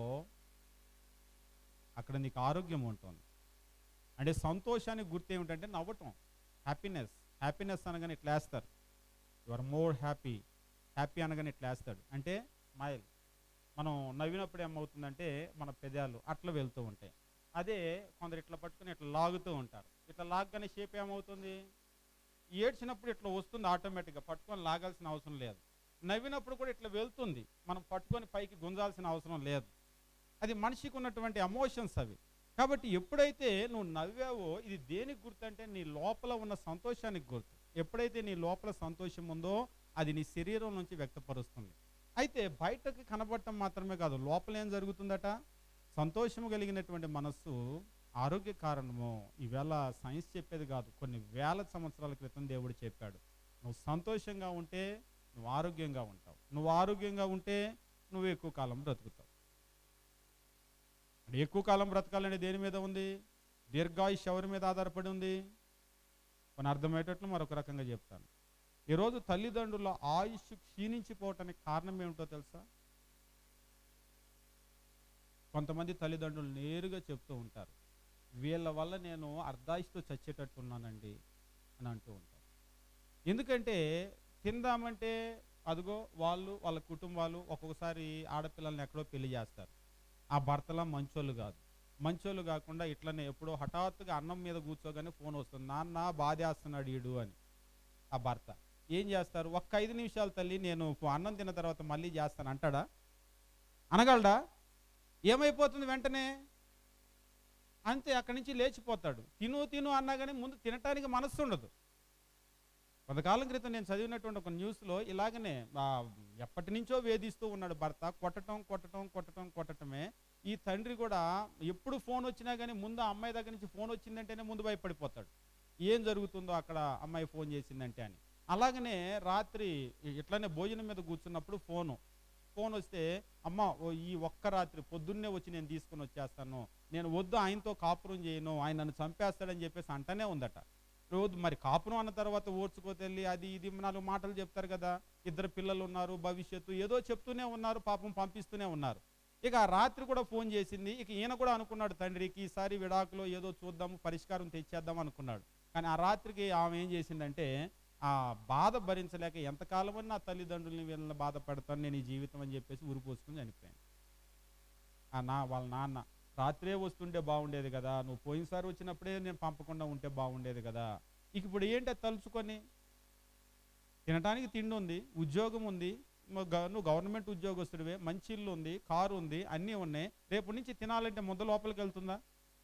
అక్కడ నీకు ఆరోగ్యం ఉంటుంది అంటే సంతోషానికి గుర్తు ఏమిటంటే నవ్వటం హ్యాపీనెస్ హ్యాపీనెస్ అనగానే ఇట్లా వేస్తారు you are more happy happy అనగానే ఇట్లా వేస్తాడు అంటే స్మైల్ మనం నవ్వినప్పుడు ఏమవుతుందంటే మన పెదాలు అట్లా వెళ్తూ ఉంటాయి అదే కొందరు ఇట్లా పట్టుకుని ఇట్లా లాగుతూ ఉంటారు ఇట్లా లాగ్గానే షేప్ ఏమవుతుంది ఏడ్చినప్పుడు ఇట్లా వస్తుంది ఆటోమేటిక్గా పట్టుకొని లాగాల్సిన అవసరం లేదు నవ్వినప్పుడు కూడా ఇట్లా వెళ్తుంది మనం పట్టుకొని పైకి గుంజాల్సిన అవసరం లేదు అది మనిషికి ఉన్నటువంటి ఎమోషన్స్ అవి కాబట్టి ఎప్పుడైతే నువ్వు నవ్వావో ఇది దేనికి గుర్తు అంటే నీ లోపల ఉన్న సంతోషానికి గుర్తు ఎప్పుడైతే నీ లోపల సంతోషం ఉందో అది నీ శరీరం నుంచి వ్యక్తపరుస్తుంది అయితే బయటకు కనబడటం మాత్రమే కాదు లోపల ఏం జరుగుతుందట సంతోషము కలిగినటువంటి మనస్సు ఆరోగ్య కారణము ఈవేళ సైన్స్ చెప్పేది కాదు కొన్ని వేల సంవత్సరాల క్రితం దేవుడు చెప్పాడు నువ్వు సంతోషంగా ఉంటే నువ్వు ఆరోగ్యంగా ఉంటావు నువ్వు ఆరోగ్యంగా ఉంటే నువ్వు ఎక్కువ కాలం బ్రతుకుతావు అంటే ఎక్కువ కాలం బ్రతకాలని దేని మీద ఉంది దీర్ఘాయుష్ ఎవరి మీద ఆధారపడి ఉంది కొన్ని అర్థమయ్యేటట్లు మరొక రకంగా చెప్తాను ఈరోజు తల్లిదండ్రుల ఆయుష్ క్షీణించిపోవటానికి కారణం ఏమిటో తెలుసా కొంతమంది తల్లిదండ్రులు నేరుగా చెప్తూ ఉంటారు వీళ్ళ వల్ల నేను అర్ధాయుష్తో చచ్చేటట్టున్నానండి అని అంటూ ఉంటారు ఎందుకంటే తిందామంటే అదిగో వాళ్ళు వాళ్ళ కుటుంబాలు ఒక్కొక్కసారి ఆడపిల్లల్ని ఎక్కడో పెళ్లి చేస్తారు ఆ భర్తలా మంచోళ్ళు కాదు మంచోళ్ళు కాకుండా ఇట్లనే ఎప్పుడో హఠాత్తుగా అన్నం మీద కూర్చోగానే ఫోన్ వస్తుంది నాన్న బాధేస్తున్నాడు ఈడు అని ఆ భర్త ఏం చేస్తారు ఒక్క ఐదు నిమిషాలు తల్లి నేను అన్నం తిన్న తర్వాత మళ్ళీ చేస్తాను అంటాడా అనగలడా ఏమైపోతుంది వెంటనే అంతే అక్కడి నుంచి లేచిపోతాడు తిను తిను అన్నా కానీ ముందు తినటానికి మనస్సు ఉండదు కొంతకాలం క్రితం నేను చదివినటువంటి ఒక న్యూస్లో ఇలాగనే ఆ, ఎప్పటి నుంచో వేధిస్తూ ఉన్నాడు భర్త కొట్టటం కొట్టటం కొట్టటం కొట్టటమే ఈ తండ్రి కూడా ఎప్పుడు ఫోన్ వచ్చినా కానీ ముందు ఆ అమ్మాయి దగ్గర నుంచి ఫోన్ వచ్చిందంటేనే ముందు భయపడిపోతాడు ఏం జరుగుతుందో అక్కడ అమ్మాయి ఫోన్ చేసిందంటే అని అలాగనే రాత్రి ఇట్లానే భోజనం మీద కూర్చున్నప్పుడు ఫోను ఫోన్ వస్తే అమ్మ ఓ ఈ ఒక్క రాత్రి పొద్దున్నే వచ్చి నేను తీసుకుని వచ్చేస్తాను నేను వద్దు ఆయనతో కాపురం చేయను ఆయన నన్ను చంపేస్తాడని చెప్పేసి అంటనే ఉందట రోజు మరి కాపురం అన్న తర్వాత ఓర్చుకోతెళ్ళి అది ఇది నాలుగు మాటలు చెప్తారు కదా ఇద్దరు పిల్లలు ఉన్నారు భవిష్యత్తు ఏదో చెప్తూనే ఉన్నారు పాపం పంపిస్తూనే ఉన్నారు ఇక ఆ రాత్రి కూడా ఫోన్ చేసింది ఇక ఈయన కూడా అనుకున్నాడు తండ్రికి ఈసారి విడాకులో ఏదో చూద్దాము పరిష్కారం తెచ్చేద్దాం అనుకున్నాడు కానీ ఆ రాత్రికి ఆమె ఏం చేసిందంటే ఆ బాధ భరించలేక ఎంతకాలం నా తల్లిదండ్రుల్ని వీళ్ళని బాధ పెడతాను నేను ఈ జీవితం అని చెప్పేసి ఉరిపోసుకుని చనిపోయాను ఆ నా వాళ్ళ నాన్న రాత్రే వస్తుంటే బాగుండేది కదా నువ్వు పోయినసారి వచ్చినప్పుడే నేను పంపకుండా ఉంటే బాగుండేది కదా ఇక ఇప్పుడు ఏంటి అది తలుచుకొని తినడానికి తిండి ఉంది ఉద్యోగం ఉంది మ- గ- నువ్వు గవర్నమెంట్ ఉద్యోగస్తుడివే మంచి ఇల్లు ఉంది కారు ఉంది అన్నీ ఉన్నాయి రేపు నుంచి తినాలంటే ముద్ద లోపలికి వెళ్తుందా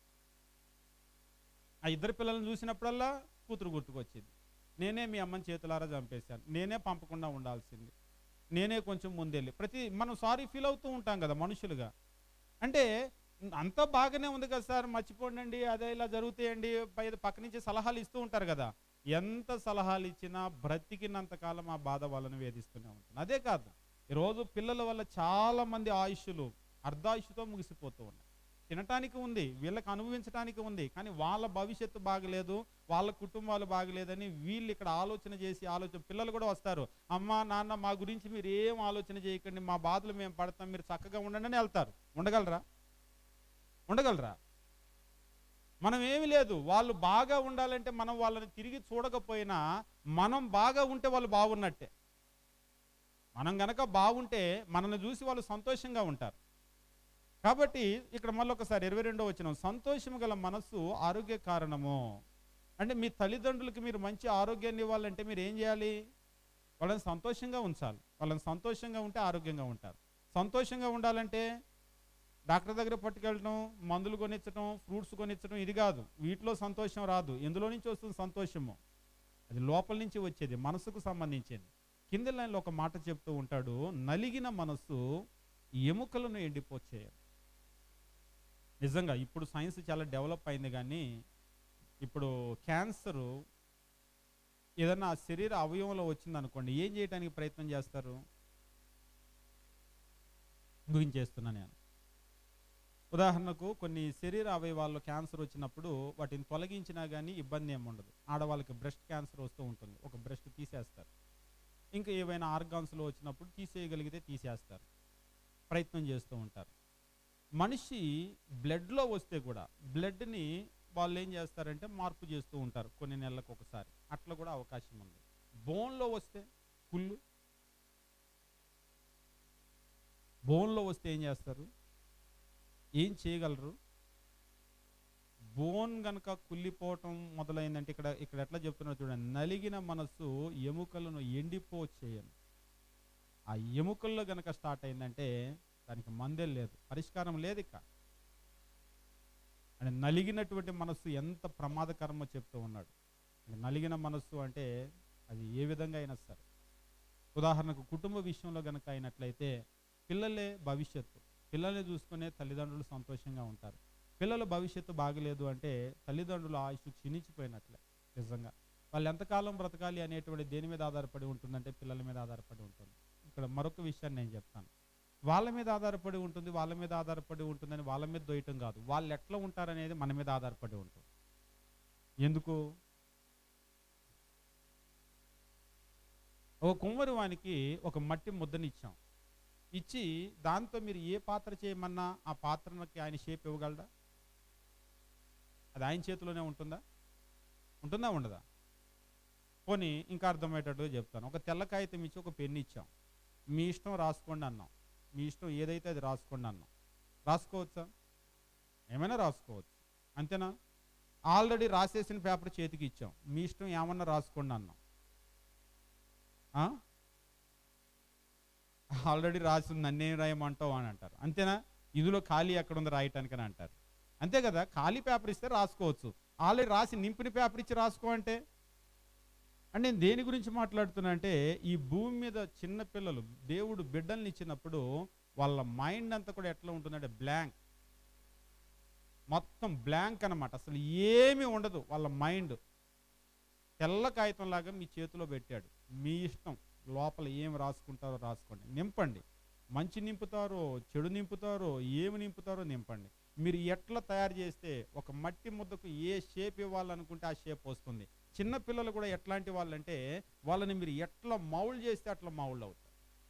ఆ ఇద్దరు పిల్లల్ని చూసినప్పుడల్లా కూతురు గుర్తుకొచ్చింది నేనే మీ అమ్మని చేతులారా చంపేశాను నేనే పంపకుండా ఉండాల్సింది నేనే కొంచెం ముందెళ్ళి ప్రతి మనం సారీ ఫీల్ అవుతూ ఉంటాం కదా మనుషులుగా అంటే అంతా బాగానే ఉంది కదా సార్ మర్చిపోండి అదే ఇలా జరుగుతాయండి పై పక్క నుంచి సలహాలు ఇస్తూ ఉంటారు కదా ఎంత సలహాలు ఇచ్చినా బ్రతికినంత కాలం ఆ బాధ వాళ్ళని వేధిస్తూనే ఉంటుంది అదే కాదు ఈరోజు పిల్లల వల్ల చాలా మంది ఆయుష్లు అర్ధాయుషుతో ముగిసిపోతూ ఉన్నాయి తినటానికి ఉంది వీళ్ళకి అనుభవించడానికి ఉంది కానీ వాళ్ళ భవిష్యత్తు బాగలేదు వాళ్ళ కుటుంబాలు బాగలేదని వీళ్ళు ఇక్కడ ఆలోచన చేసి ఆలోచన పిల్లలు కూడా వస్తారు అమ్మా నాన్న మా గురించి మీరు ఏం ఆలోచన చేయకండి మా బాధలు మేము పడతాం మీరు చక్కగా ఉండండి అని వెళ్తారు ఉండగలరా ఉండగలరా మనం ఏమి లేదు వాళ్ళు బాగా ఉండాలంటే మనం వాళ్ళని తిరిగి చూడకపోయినా మనం బాగా ఉంటే వాళ్ళు బాగున్నట్టే మనం గనక బాగుంటే మనల్ని చూసి వాళ్ళు సంతోషంగా ఉంటారు కాబట్టి ఇక్కడ మళ్ళీ ఒకసారి ఇరవై రెండో వచ్చిన సంతోషం గల మనస్సు ఆరోగ్య కారణము అంటే మీ తల్లిదండ్రులకి మీరు మంచి ఆరోగ్యాన్ని ఇవ్వాలంటే మీరు ఏం చేయాలి వాళ్ళని సంతోషంగా ఉంచాలి వాళ్ళని సంతోషంగా ఉంటే ఆరోగ్యంగా ఉంటారు సంతోషంగా ఉండాలంటే డాక్టర్ దగ్గర పట్టుకెళ్ళడం మందులు కొనిచ్చడం ఫ్రూట్స్ కొనిచ్చడం ఇది కాదు వీటిలో సంతోషం రాదు ఎందులో నుంచి వస్తుంది సంతోషము అది లోపల నుంచి వచ్చేది మనసుకు సంబంధించింది కింద లైన్లో ఒక మాట చెప్తూ ఉంటాడు నలిగిన మనస్సు ఎముకలను ఎండిపోచేయాలి నిజంగా ఇప్పుడు సైన్స్ చాలా డెవలప్ అయింది కానీ ఇప్పుడు క్యాన్సరు ఏదన్నా ఆ శరీర అవయవంలో వచ్చిందనుకోండి ఏం చేయడానికి ప్రయత్నం చేస్తారు గురించేస్తున్నా నేను ఉదాహరణకు కొన్ని శరీర అవయవాల్లో క్యాన్సర్ వచ్చినప్పుడు వాటిని తొలగించినా కానీ ఇబ్బంది ఏమి ఉండదు ఆడవాళ్ళకి బ్రెస్ట్ క్యాన్సర్ వస్తూ ఉంటుంది ఒక బ్రెస్ట్ తీసేస్తారు ఇంకా ఏవైనా ఆర్గాన్స్లో వచ్చినప్పుడు తీసేయగలిగితే తీసేస్తారు ప్రయత్నం చేస్తూ ఉంటారు మనిషి బ్లడ్లో వస్తే కూడా బ్లడ్ని వాళ్ళు ఏం చేస్తారంటే మార్పు చేస్తూ ఉంటారు కొన్ని నెలలకు ఒకసారి అట్లా కూడా అవకాశం ఉంది బోన్లో వస్తే కుళ్ళు బోన్లో వస్తే ఏం చేస్తారు ఏం చేయగలరు బోన్ గనక కుళ్ళిపోవటం మొదలైందంటే ఇక్కడ ఇక్కడ ఎట్లా చెప్తున్నారు చూడండి నలిగిన మనస్సు ఎముకలను ఎండిపో చేయను ఆ ఎముకల్లో గనక స్టార్ట్ అయిందంటే దానికి మందే లేదు పరిష్కారం లేదు ఇక అంటే నలిగినటువంటి మనస్సు ఎంత ప్రమాదకరమో చెప్తూ ఉన్నాడు అంటే నలిగిన మనస్సు అంటే అది ఏ విధంగా అయినా సరే ఉదాహరణకు కుటుంబ విషయంలో గనక అయినట్లయితే పిల్లలే భవిష్యత్తు పిల్లల్ని చూసుకునే తల్లిదండ్రులు సంతోషంగా ఉంటారు పిల్లల భవిష్యత్తు బాగలేదు అంటే తల్లిదండ్రుల ఆయుష్ క్షీణించిపోయినట్లే నిజంగా వాళ్ళు ఎంతకాలం బ్రతకాలి అనేటువంటి దేని మీద ఆధారపడి ఉంటుందంటే పిల్లల మీద ఆధారపడి ఉంటుంది ఇక్కడ మరొక విషయాన్ని నేను చెప్తాను వాళ్ళ మీద ఆధారపడి ఉంటుంది వాళ్ళ మీద ఆధారపడి ఉంటుందని వాళ్ళ మీద దొయ్యటం కాదు వాళ్ళు ఎట్లా ఉంటారనేది మన మీద ఆధారపడి ఉంటుంది ఎందుకు ఒక కుమ్మరి వానికి ఒక మట్టి ముద్దనిచ్చాం ఇచ్చి దాంతో మీరు ఏ పాత్ర చేయమన్నా ఆ పాత్రకి ఆయన షేప్ ఇవ్వగలడా అది ఆయన చేతిలోనే ఉంటుందా ఉంటుందా ఉండదా పోనీ ఇంకా అర్థమయ్యేటట్టుగా చెప్తాను ఒక తెల్ల కాగితం ఇచ్చి ఒక పెన్ను ఇచ్చాం మీ ఇష్టం రాసుకోండి అన్నాం మీ ఇష్టం ఏదైతే అది రాసుకోండి అన్నాం రాసుకోవచ్చా ఏమైనా రాసుకోవచ్చు అంతేనా ఆల్రెడీ రాసేసిన పేపర్ చేతికి ఇచ్చాం మీ ఇష్టం ఏమన్నా రాసుకోండి అన్నాం ఆ? ఆల్రెడీ రాసి నన్నేం రాయమంటావు అని అంటారు అంతేనా ఇందులో ఖాళీ ఎక్కడ ఉంది రాయటానికి అని అంటారు అంతే కదా ఖాళీ పేపర్ ఇస్తే రాసుకోవచ్చు ఆల్రెడీ రాసి నింపిన పేపర్ ఇచ్చి రాసుకో అంటే అంటే నేను దేని గురించి మాట్లాడుతున్నా అంటే ఈ భూమి మీద చిన్న పిల్లలు దేవుడు బిడ్డల్ని ఇచ్చినప్పుడు వాళ్ళ మైండ్ అంతా కూడా ఎట్లా ఉంటుందంటే బ్లాంక్ మొత్తం బ్లాంక్ అన్నమాట అసలు ఏమీ ఉండదు వాళ్ళ మైండ్ తెల్ల కాగితం లాగా మీ చేతిలో పెట్టాడు మీ ఇష్టం లోపల ఏం రాసుకుంటారో రాసుకోండి నింపండి మంచి నింపుతారో చెడు నింపుతారో ఏమి నింపుతారో నింపండి మీరు ఎట్లా తయారు చేస్తే ఒక మట్టి ముద్దకు ఏ షేప్ ఇవ్వాలనుకుంటే ఆ షేప్ వస్తుంది చిన్న పిల్లలు కూడా ఎట్లాంటి వాళ్ళంటే వాళ్ళని మీరు ఎట్లా మౌల్డ్ చేస్తే అట్లా మౌల్డ్ అవుతారు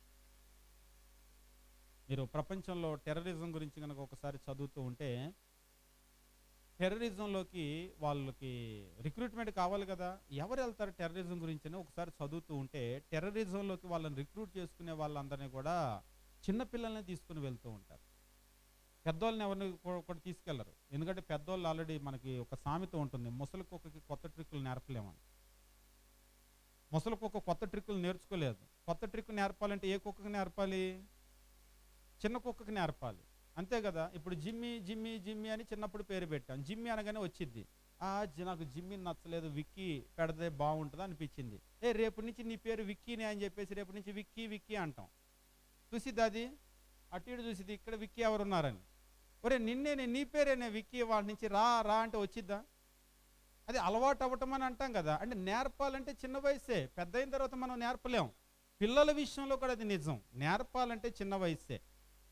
మీరు ప్రపంచంలో టెర్రరిజం గురించి కనుక ఒకసారి చదువుతూ ఉంటే టెర్రరిజంలోకి వాళ్ళకి రిక్రూట్మెంట్ కావాలి కదా ఎవరు వెళ్తారు టెర్రరిజం గురించి అని ఒకసారి చదువుతూ ఉంటే టెర్రరిజంలోకి వాళ్ళని రిక్రూట్ చేసుకునే వాళ్ళందరినీ కూడా చిన్నపిల్లల్ని తీసుకుని వెళ్తూ ఉంటారు పెద్దోళ్ళని ఎవరిని కూ- కూడా తీసుకెళ్లరు ఎందుకంటే పెద్దోళ్ళు ఆల్రెడీ మనకి ఒక సామెత ఉంటుంది ముసలి కుక్కకి కొత్త ట్రిక్కులు నేర్పలేమని ముసలి కుక్క కొత్త ట్రిక్కులు నేర్చుకోలేదు కొత్త ట్రిక్ నేర్పాలంటే ఏ కుక్కకి నేర్పాలి చిన్న కుక్కకి నేర్పాలి అంతే కదా ఇప్పుడు జిమ్మి జిమ్మి జిమ్మి అని చిన్నప్పుడు పేరు పెట్టాం జిమ్మి అనగానే వచ్చింది ఆ జి- నాకు జిమ్మి నచ్చలేదు విక్కీ పెడితే బాగుంటుంది అనిపించింది ఏ రేపు నుంచి నీ పేరు విక్కీనే అని చెప్పేసి రేపు నుంచి విక్కీ విక్కీ అంటాం చూసిద్ది అది అటు ఇటు చూసిద్ది ఇక్కడ విక్కీ ఎవరు ఉన్నారని ఒరే నిన్నే నేను నీ పేరేనే విక్కీ వాటి నుంచి రా రా అంటే వచ్చిద్దా అది అలవాటు అవ్వటం అని అంటాం కదా అంటే నేర్పాలంటే చిన్న వయసే పెద్ద అయిన తర్వాత మనం నేర్పలేం పిల్లల విషయంలో కూడా అది నిజం నేర్పాలంటే చిన్న వయసే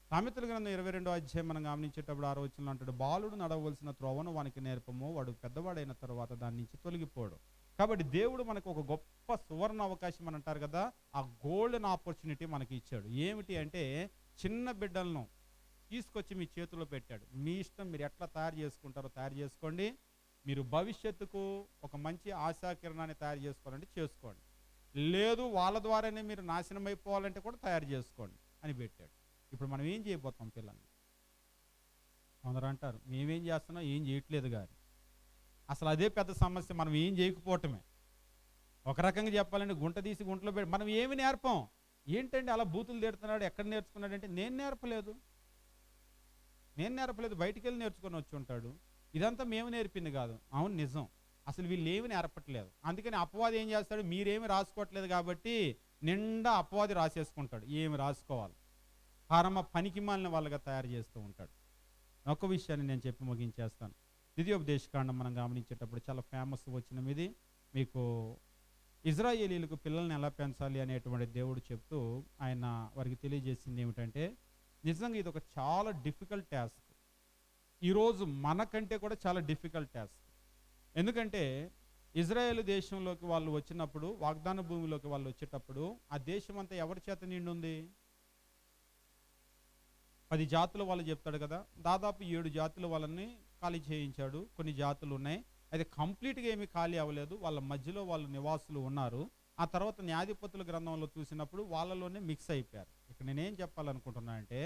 సామెతల గ్రంథం ఇరవై రెండో అధ్యాయం మనం గమనించేటప్పుడు ఆ రోజుల్లో అంటాడు బాలుడు నడవలసిన త్రోవను వానికి నేర్పము వాడు పెద్దవాడైన తర్వాత దాని నుంచి తొలగిపోడు కాబట్టి దేవుడు మనకు ఒక గొప్ప సువర్ణ అవకాశం అని అంటారు కదా ఆ గోల్డెన్ ఆపర్చునిటీ మనకి ఇచ్చాడు ఏమిటి అంటే చిన్న బిడ్డలను తీసుకొచ్చి మీ చేతిలో పెట్టాడు మీ ఇష్టం మీరు ఎట్లా తయారు చేసుకుంటారో తయారు చేసుకోండి మీరు భవిష్యత్తుకు ఒక మంచి ఆశాకిరణాన్ని తయారు చేసుకోవాలంటే చేసుకోండి లేదు వాళ్ళ ద్వారానే మీరు నాశనం అయిపోవాలంటే కూడా తయారు చేసుకోండి అని పెట్టాడు ఇప్పుడు మనం ఏం చేయబోతాం పిల్లల్ని కొందరు అంటారు మేమేం చేస్తున్నాం ఏం చేయట్లేదు గాని అసలు అదే పెద్ద సమస్య మనం ఏం చేయకపోవటమే ఒక రకంగా చెప్పాలంటే గుంట తీసి గుంటలో పెట్టి మనం ఏమి నేర్పం ఏంటండి అలా బూతులు తీరుతున్నాడు ఎక్కడ నేర్చుకున్నాడంటే నేను నేర్పలేదు నేను నేర్పలేదు బయటికి వెళ్ళి నేర్చుకొని వచ్చి ఉంటాడు ఇదంతా మేము నేర్పింది కాదు అవును నిజం అసలు వీళ్ళు ఏమి నేర్పట్లేదు అందుకని అపవాది ఏం చేస్తాడు మీరేమి రాసుకోవట్లేదు కాబట్టి నిండా అపవాది రాసేసుకుంటాడు ఏమి రాసుకోవాలి పరమ పనికి మాలిన వాళ్ళగా తయారు చేస్తూ ఉంటాడు ఒక విషయాన్ని నేను చెప్పి ముగించేస్తాను ద్వితీయోపదేశకాండం మనం గమనించేటప్పుడు చాలా ఫేమస్ వచ్చిన ఇది మీకు ఇజ్రాయేలీలకు పిల్లల్ని ఎలా పెంచాలి అనేటువంటి దేవుడు చెప్తూ ఆయన వారికి తెలియజేసింది ఏమిటంటే నిజంగా ఇది ఒక చాలా డిఫికల్ట్ టాస్క్ ఈరోజు మనకంటే కూడా చాలా డిఫికల్ట్ టాస్క్ ఎందుకంటే ఇజ్రాయేల్ దేశంలోకి వాళ్ళు వచ్చినప్పుడు వాగ్దాన భూమిలోకి వాళ్ళు వచ్చేటప్పుడు ఆ దేశం అంతా ఎవరి చేత నిండి ఉంది పది జాతులు వాళ్ళు చెప్తాడు కదా దాదాపు ఏడు జాతుల వాళ్ళని ఖాళీ చేయించాడు కొన్ని జాతులు ఉన్నాయి అయితే కంప్లీట్గా ఏమీ ఖాళీ అవ్వలేదు వాళ్ళ మధ్యలో వాళ్ళు నివాసులు ఉన్నారు ఆ తర్వాత న్యాధిపతుల గ్రంథంలో చూసినప్పుడు వాళ్ళలోనే మిక్స్ అయిపోయారు ఇక్కడ నేనేం చెప్పాలనుకుంటున్నా అంటే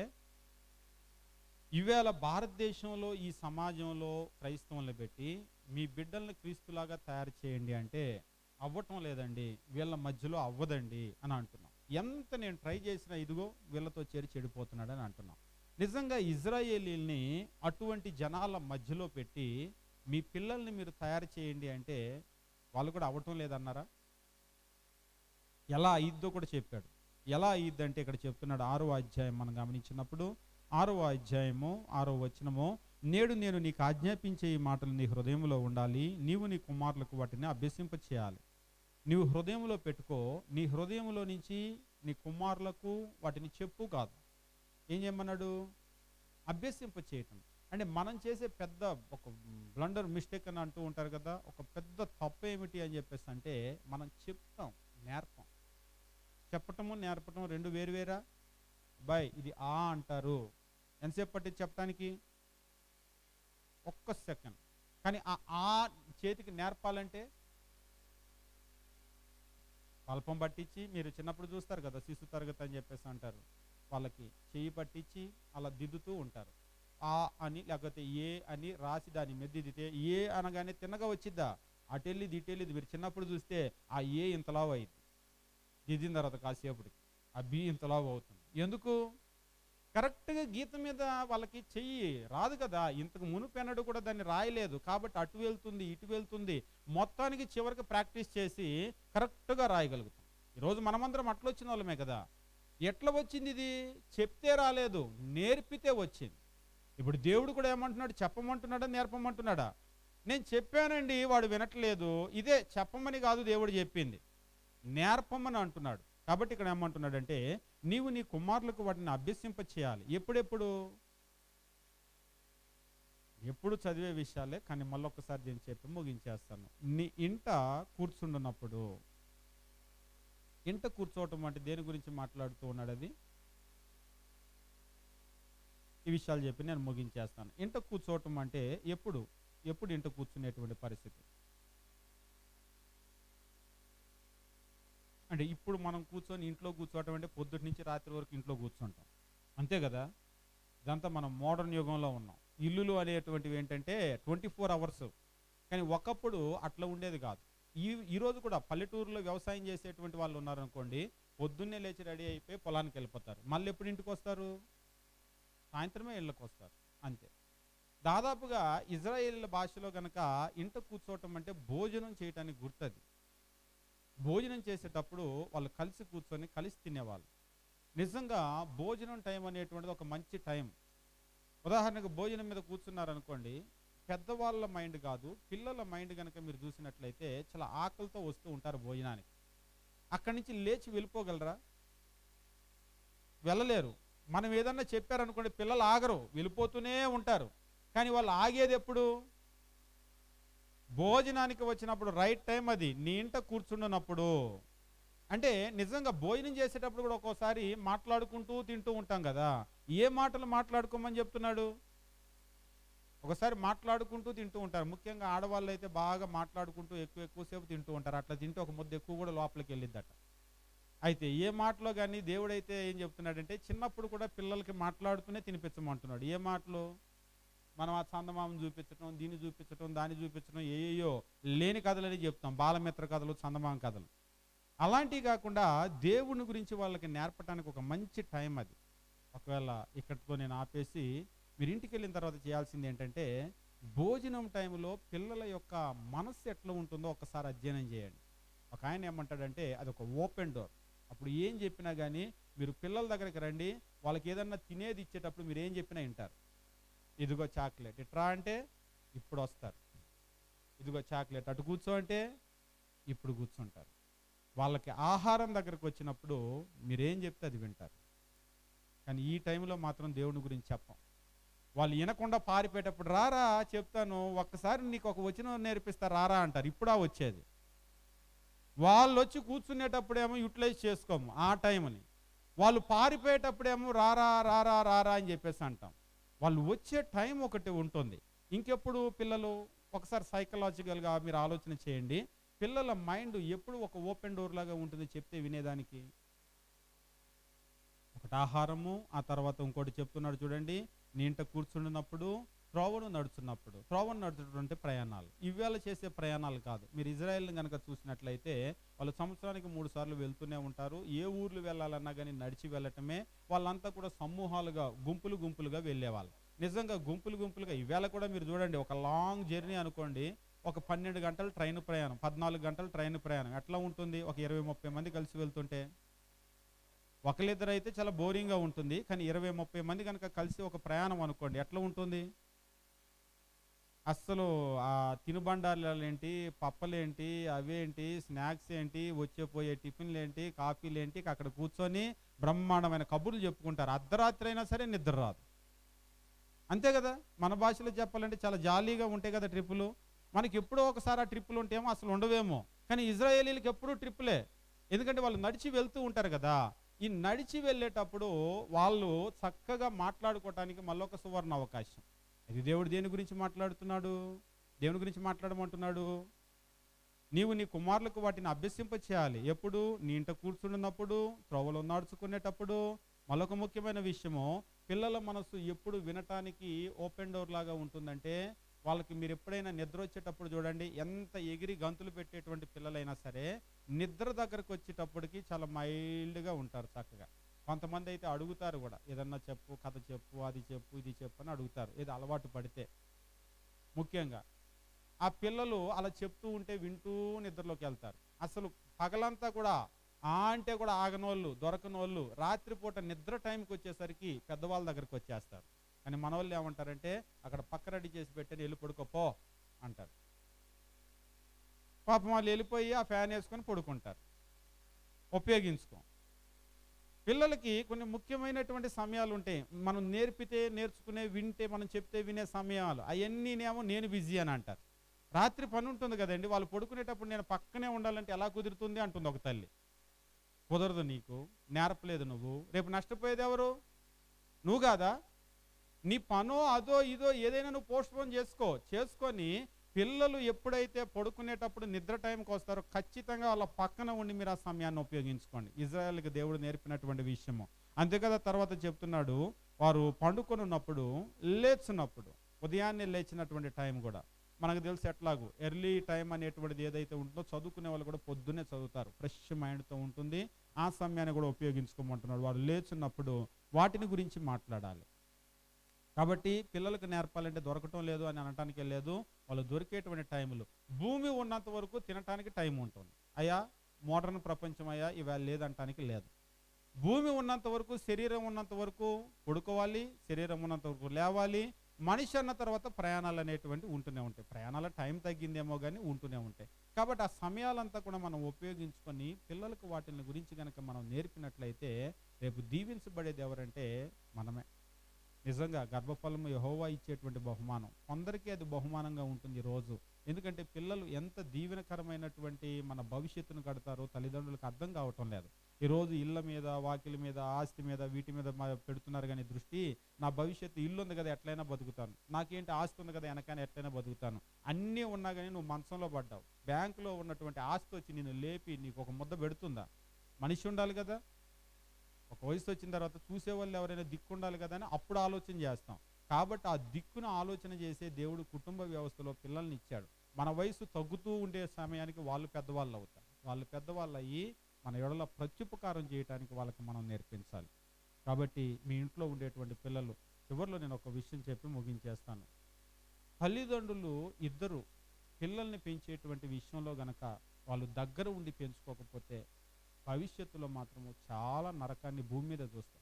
ఈవేళ భారతదేశంలో ఈ సమాజంలో క్రైస్తవులను పెట్టి మీ బిడ్డల్ని క్రీస్తులాగా తయారు చేయండి అంటే అవ్వటం లేదండి వీళ్ళ మధ్యలో అవ్వదండి అని అంటున్నాం ఎంత నేను ట్రై చేసినా ఇదిగో వీళ్ళతో చేరి చెడిపోతున్నాడని అంటున్నాం నిజంగా ఇజ్రాయేలీల్ని అటువంటి జనాల మధ్యలో పెట్టి మీ పిల్లల్ని మీరు తయారు చేయండి అంటే వాళ్ళు కూడా అవ్వటం లేదన్నారా ఎలా అయ్యిద్దో కూడా చెప్పాడు ఎలా అయ్యిద్ది అంటే ఇక్కడ చెప్తున్నాడు ఆరో అధ్యాయం మనం గమనించినప్పుడు ఆరో అధ్యాయము ఆరో వచనము నేడు నేను నీకు ఆజ్ఞాపించే ఈ మాటలు నీ హృదయంలో ఉండాలి నీవు నీ కుమారులకు వాటిని అభ్యసింప చేయాలి నీవు హృదయంలో పెట్టుకో నీ హృదయంలో నుంచి నీ కుమారులకు వాటిని చెప్పు కాదు ఏం చేయమన్నాడు అభ్యసింప చేయటం అంటే మనం చేసే పెద్ద ఒక బ్లండర్ మిస్టేక్ అని అంటూ ఉంటారు కదా ఒక పెద్ద తప్పు ఏమిటి అని చెప్పేసి అంటే మనం చెప్తాం నేర్పం చెప్పటము నేర్పటం రెండు వేరు వేరా బాయ్ ఇది ఆ అంటారు ఎంతసేపు పట్టింది చెప్పడానికి ఒక్క సెకండ్ కానీ ఆ ఆ చేతికి నేర్పాలంటే పల్పం పట్టించి మీరు చిన్నప్పుడు చూస్తారు కదా శిశు తరగతి అని చెప్పేసి అంటారు వాళ్ళకి చెయ్యి పట్టించి అలా దిద్దుతూ ఉంటారు ఆ అని లేకపోతే ఏ అని రాసి దాని మీద దిద్దితే ఏ అనగానే తిన్నగా వచ్చిద్దా అటెళ్ళిది ఇటెళ్ళిది మీరు చిన్నప్పుడు చూస్తే ఆ ఏ ఇంతలావు అయింది దిద్దిన తర్వాత కాసేపటికి ఆ బి ఇంతలావు అవుతుంది ఎందుకు కరెక్ట్గా గీత మీద వాళ్ళకి చెయ్యి రాదు కదా ఇంతకు మునుపెన్నడు కూడా దాన్ని రాయలేదు కాబట్టి అటు వెళ్తుంది ఇటు వెళ్తుంది మొత్తానికి చివరికి ప్రాక్టీస్ చేసి కరెక్ట్గా రాయగలుగుతాం ఈరోజు మనమందరం అట్లా వచ్చిన వాళ్ళమే కదా ఎట్లా వచ్చింది ఇది చెప్తే రాలేదు నేర్పితే వచ్చింది ఇప్పుడు దేవుడు కూడా ఏమంటున్నాడు చెప్పమంటున్నాడా నేర్పమంటున్నాడా నేను చెప్పానండి వాడు వినట్లేదు ఇదే చెప్పమని కాదు దేవుడు చెప్పింది నేర్పమని అంటున్నాడు కాబట్టి ఇక్కడ ఏమంటున్నాడంటే నీవు నీ కుమారులకు వాటిని అభ్యసింప చేయాలి ఎప్పుడెప్పుడు ఎప్పుడు చదివే విషయాలే కానీ మళ్ళొక్కసారి నేను చెప్పి ముగించేస్తాను నీ ఇంట కూర్చుండున్నప్పుడు ఇంట కూర్చోవటం అంటే దేని గురించి మాట్లాడుతూ ఉన్నాడు అది ఈ విషయాలు చెప్పి నేను ముగించేస్తాను ఇంట కూర్చోవటం అంటే ఎప్పుడు ఎప్పుడు ఇంట కూర్చునేటువంటి పరిస్థితి అంటే ఇప్పుడు మనం కూర్చొని ఇంట్లో కూర్చోవటం అంటే పొద్దుటి నుంచి రాత్రి వరకు ఇంట్లో కూర్చుంటాం అంతే కదా ఇదంతా మనం మోడర్న్ యుగంలో ఉన్నాం ఇల్లులు అనేటువంటివి ఏంటంటే ట్వంటీ ఫోర్ అవర్స్ కానీ ఒకప్పుడు అట్లా ఉండేది కాదు ఈ ఈరోజు కూడా పల్లెటూరులో వ్యవసాయం చేసేటువంటి వాళ్ళు ఉన్నారనుకోండి పొద్దున్నే లేచి రెడీ అయిపోయి పొలానికి వెళ్ళిపోతారు మళ్ళీ ఎప్పుడు ఇంటికి వస్తారు సాయంత్రమే ఇళ్ళకి వస్తారు అంతే దాదాపుగా ఇజ్రాయేల్ భాషలో గనక ఇంట కూర్చోవటం అంటే భోజనం చేయటానికి గుర్తది భోజనం చేసేటప్పుడు వాళ్ళు కలిసి కూర్చొని కలిసి తినేవాళ్ళు నిజంగా భోజనం టైం అనేటువంటిది ఒక మంచి టైం ఉదాహరణకు భోజనం మీద కూర్చున్నారనుకోండి పెద్దవాళ్ళ మైండ్ కాదు పిల్లల మైండ్ కనుక మీరు చూసినట్లయితే చాలా ఆకలితో వస్తూ ఉంటారు భోజనానికి అక్కడి నుంచి లేచి వెళ్ళిపోగలరా వెళ్ళలేరు మనం ఏదన్నా చెప్పారనుకోండి పిల్లలు ఆగరు వెళ్ళిపోతూనే ఉంటారు కానీ వాళ్ళు ఆగేది ఎప్పుడు భోజనానికి వచ్చినప్పుడు రైట్ టైం అది నీ ఇంట కూర్చుండున్నప్పుడు అంటే నిజంగా భోజనం చేసేటప్పుడు కూడా ఒక్కోసారి మాట్లాడుకుంటూ తింటూ ఉంటాం కదా ఏ మాటలు మాట్లాడుకోమని చెప్తున్నాడు ఒకసారి మాట్లాడుకుంటూ తింటూ ఉంటారు ముఖ్యంగా ఆడవాళ్ళు అయితే బాగా మాట్లాడుకుంటూ ఎక్కువ ఎక్కువసేపు తింటూ ఉంటారు అట్లా తింటే ఒక ముద్ద ఎక్కువ కూడా లోపలికి వెళ్ళిద్దట అయితే ఏ మాటలో కానీ దేవుడైతే ఏం చెప్తున్నాడంటే చిన్నప్పుడు కూడా పిల్లలకి మాట్లాడుతూనే తినిపించమంటున్నాడు ఏ మాటలు మనం ఆ చందమామను చూపించడం దీన్ని చూపించడం దాన్ని చూపించడం ఏయో లేని కథలని చెప్తాం బాలమిత్ర కథలు చందమామ కథలు అలాంటివి కాకుండా దేవుని గురించి వాళ్ళకి నేర్పడానికి ఒక మంచి టైం అది ఒకవేళ ఇక్కడితో నేను ఆపేసి మీరు ఇంటికి వెళ్ళిన తర్వాత చేయాల్సింది ఏంటంటే భోజనం టైంలో పిల్లల యొక్క మనస్సు ఎట్లా ఉంటుందో ఒకసారి అధ్యయనం చేయండి ఒక ఆయన ఏమంటాడంటే అది ఒక ఓపెన్ డోర్ అప్పుడు ఏం చెప్పినా కానీ మీరు పిల్లల దగ్గరికి రండి వాళ్ళకి ఏదన్నా తినేది ఇచ్చేటప్పుడు మీరు ఏం చెప్పినా వింటారు ఇదిగో చాక్లెట్ ఇట్రా అంటే ఇప్పుడు వస్తారు ఇదిగో చాక్లెట్ అటు కూర్చో అంటే ఇప్పుడు కూర్చుంటారు వాళ్ళకి ఆహారం దగ్గరకు వచ్చినప్పుడు మీరేం చెప్తే అది వింటారు కానీ ఈ టైంలో మాత్రం దేవుని గురించి చెప్పం వాళ్ళు వినకుండా పారిపోయేటప్పుడు రారా చెప్తాను ఒక్కసారి నీకు ఒక వచనం నేర్పిస్తా రారా అంటారు ఇప్పుడా వచ్చేది వాళ్ళు వచ్చి కూర్చునేటప్పుడేమో యూటిలైజ్ చేసుకోము ఆ టైంని వాళ్ళు పారిపోయేటప్పుడేమో రారా రారా రారా అని చెప్పేసి అంటాం వాళ్ళు వచ్చే టైం ఒకటి ఉంటుంది ఇంకెప్పుడు పిల్లలు ఒకసారి సైకలాజికల్గా మీరు ఆలోచన చేయండి పిల్లల మైండ్ ఎప్పుడు ఒక ఓపెన్ డోర్ లాగా ఉంటుంది చెప్తే వినేదానికి ఒకటి ఆహారము ఆ తర్వాత ఇంకోటి చెప్తున్నాడు చూడండి నీ ఇంట కూర్చుండినప్పుడు త్రోవను నడుచున్నప్పుడు త్రోవను నడుచడం అంటే ప్రయాణాలు ఇవాళ చేసే ప్రయాణాలు కాదు మీరు ఇజ్రాయెల్ని కనుక చూసినట్లయితే వాళ్ళు సంవత్సరానికి మూడు సార్లు వెళ్తూనే ఉంటారు ఏ ఊర్లు వెళ్ళాలన్నా కానీ నడిచి వెళ్ళటమే వాళ్ళంతా కూడా సమూహాలుగా గుంపులు గుంపులుగా వెళ్ళేవాళ్ళు నిజంగా గుంపులు గుంపులుగా ఈవేళ కూడా మీరు చూడండి ఒక లాంగ్ జర్నీ అనుకోండి ఒక పన్నెండు గంటలు ట్రైన్ ప్రయాణం పద్నాలుగు గంటలు ట్రైన్ ప్రయాణం ఎట్లా ఉంటుంది ఒక ఇరవై ముప్పై మంది కలిసి వెళ్తుంటే ఒకరిద్దరు అయితే చాలా బోరింగ్గా ఉంటుంది కానీ ఇరవై ముప్పై మంది కనుక కలిసి ఒక ప్రయాణం అనుకోండి ఎట్లా ఉంటుంది అస్సలు ఆ తినుబండారాలు ఏంటి పప్పలేంటి అవేంటి స్నాక్స్ ఏంటి వచ్చే పోయే టిఫిన్లు ఏంటి కాఫీలు ఏంటి అక్కడ కూర్చొని బ్రహ్మాండమైన కబుర్లు చెప్పుకుంటారు అర్ధరాత్రి అయినా సరే నిద్ర రాదు అంతే కదా మన భాషలో చెప్పాలంటే చాలా జాలీగా ఉంటాయి కదా ట్రిప్పులు మనకి ఎప్పుడో ఒకసారి ఆ ట్రిప్పులు ఉంటేమో అసలు ఉండవేమో కానీ ఇజ్రాయేలీలకు ఎప్పుడూ ట్రిప్పులే ఎందుకంటే వాళ్ళు నడిచి వెళ్తూ ఉంటారు కదా ఈ నడిచి వెళ్ళేటప్పుడు వాళ్ళు చక్కగా మాట్లాడుకోవటానికి మళ్ళొక సువర్ణ అవకాశం ఇది దేవుడు దేని గురించి మాట్లాడుతున్నాడు దేవుని గురించి మాట్లాడమంటున్నాడు నీవు నీ కుమారులకు వాటిని అభ్యసింప చేయాలి ఎప్పుడు నీ ఇంట కూర్చున్నప్పుడు త్రోవలో నడుచుకునేటప్పుడు మరొక ముఖ్యమైన విషయము పిల్లల మనసు ఎప్పుడు వినటానికి ఓపెన్ డోర్ లాగా ఉంటుందంటే వాళ్ళకి మీరు ఎప్పుడైనా నిద్ర వచ్చేటప్పుడు చూడండి ఎంత ఎగిరి గంతులు పెట్టేటువంటి పిల్లలైనా సరే నిద్ర దగ్గరకు వచ్చేటప్పటికి చాలా మైల్డ్గా ఉంటారు చక్కగా కొంతమంది అయితే అడుగుతారు కూడా ఏదన్నా చెప్పు కథ చెప్పు అది చెప్పు ఇది చెప్పు అని అడుగుతారు ఏదో అలవాటు పడితే ముఖ్యంగా ఆ పిల్లలు అలా చెప్తూ ఉంటే వింటూ నిద్రలోకి వెళ్తారు అసలు పగలంతా కూడా ఆ అంటే కూడా ఆగనోళ్ళు దొరకనోళ్ళు రాత్రిపూట నిద్ర టైంకి వచ్చేసరికి పెద్దవాళ్ళ దగ్గరికి వచ్చేస్తారు కానీ మన వాళ్ళు ఏమంటారంటే అక్కడ పక్క రెడీ చేసి పెట్టని వెళ్ళి పడుకోపో అంటారు పాపం వాళ్ళు వెళ్ళిపోయి ఆ ఫ్యాన్ వేసుకొని పడుకుంటారు ఉపయోగించుకో పిల్లలకి కొన్ని ముఖ్యమైనటువంటి సమయాలు ఉంటాయి మనం నేర్పితే నేర్చుకునే వింటే మనం చెప్తే వినే సమయాలు అవన్నీనేమో నేను బిజీ అని అంటారు రాత్రి పని ఉంటుంది కదండి వాళ్ళు పడుకునేటప్పుడు నేను పక్కనే ఉండాలంటే ఎలా కుదురుతుంది అంటుంది ఒక తల్లి కుదరదు నీకు నేర్పలేదు నువ్వు రేపు నష్టపోయేది ఎవరు నువ్వు కాదా నీ పనో అదో ఇదో ఏదైనా నువ్వు పోస్ట్ పోన్ చేసుకో చేసుకొని పిల్లలు ఎప్పుడైతే పడుకునేటప్పుడు నిద్ర టైంకి వస్తారో ఖచ్చితంగా వాళ్ళ పక్కన ఉండి మీరు ఆ సమయాన్ని ఉపయోగించుకోండి ఇజ్రాయెల్కి దేవుడు నేర్పినటువంటి విషయము అంతే కదా తర్వాత చెప్తున్నాడు వారు పండుకొని ఉన్నప్పుడు లేచున్నప్పుడు ఉదయాన్నే లేచినటువంటి టైం కూడా మనకు తెలుసు ఎట్లాగూ ఎర్లీ టైం అనేటువంటిది ఏదైతే ఉంటుందో చదువుకునే వాళ్ళు కూడా పొద్దున్నే చదువుతారు ఫ్రెష్ మైండ్తో ఉంటుంది ఆ సమయాన్ని కూడా ఉపయోగించుకోమంటున్నాడు వారు లేచున్నప్పుడు వాటిని గురించి మాట్లాడాలి కాబట్టి పిల్లలకు నేర్పాలంటే దొరకటం లేదు అని అనటానికి లేదు వాళ్ళు దొరికేటువంటి టైంలో భూమి ఉన్నంత వరకు తినటానికి టైం ఉంటుంది అయ్యా మోడర్న్ ప్రపంచం అయ్యా ఇవాళ లేదంటానికి లేదు భూమి ఉన్నంత వరకు శరీరం ఉన్నంత వరకు పడుకోవాలి శరీరం ఉన్నంత వరకు లేవాలి మనిషి అన్న తర్వాత ప్రయాణాలు అనేటువంటి ఉంటూనే ఉంటాయి ప్రయాణాల టైం తగ్గిందేమో కానీ ఉంటూనే ఉంటాయి కాబట్టి ఆ సమయాలంతా కూడా మనం ఉపయోగించుకొని పిల్లలకు వాటిని గురించి కనుక మనం నేర్పినట్లయితే రేపు దీవించబడేది ఎవరంటే మనమే నిజంగా గర్భఫలము యహోవా ఇచ్చేటువంటి బహుమానం కొందరికీ అది బహుమానంగా ఉంటుంది ఈ రోజు ఎందుకంటే పిల్లలు ఎంత దీవెనకరమైనటువంటి మన భవిష్యత్తును కడతారో తల్లిదండ్రులకు అర్థం కావటం లేదు ఈ రోజు ఇళ్ళ మీద వాకిల మీద ఆస్తి మీద వీటి మీద మా- పెడుతున్నారు కానీ దృష్టి నా భవిష్యత్తు ఇల్లు ఉంది కదా ఎట్లయినా బతుకుతాను నాకేంటి ఆస్తి ఉంది కదా వెనకైనా ఎట్లయినా బతుకుతాను అన్నీ ఉన్నా కానీ నువ్వు మంచంలో పడ్డావు బ్యాంకులో ఉన్నటువంటి ఆస్తి వచ్చి నిన్ను లేపి నీకు ఒక ముద్ద పెడుతుందా మనిషి ఉండాలి కదా ఒక వయసు వచ్చిన తర్వాత చూసేవాళ్ళు ఎవరైనా దిక్కు ఉండాలి కదా అని అప్పుడు ఆలోచన చేస్తాం కాబట్టి ఆ దిక్కును ఆలోచన చేసే దేవుడు కుటుంబ వ్యవస్థలో పిల్లల్ని ఇచ్చాడు మన వయసు తగ్గుతూ ఉండే సమయానికి వాళ్ళు పెద్దవాళ్ళు అవుతారు వాళ్ళు పెద్దవాళ్ళు అయ్యి మన ఎడల ప్రత్యుపకారం చేయడానికి వాళ్ళకి మనం నేర్పించాలి కాబట్టి మీ ఇంట్లో ఉండేటువంటి పిల్లలు చివరిలో నేను ఒక విషయం చెప్పి ముగించేస్తాను తల్లిదండ్రులు ఇద్దరు పిల్లల్ని పెంచేటువంటి విషయంలో గనక వాళ్ళు దగ్గర ఉండి పెంచుకోకపోతే భవిష్యత్తులో మాత్రము చాలా నరకాన్ని భూమి మీద చూస్తారు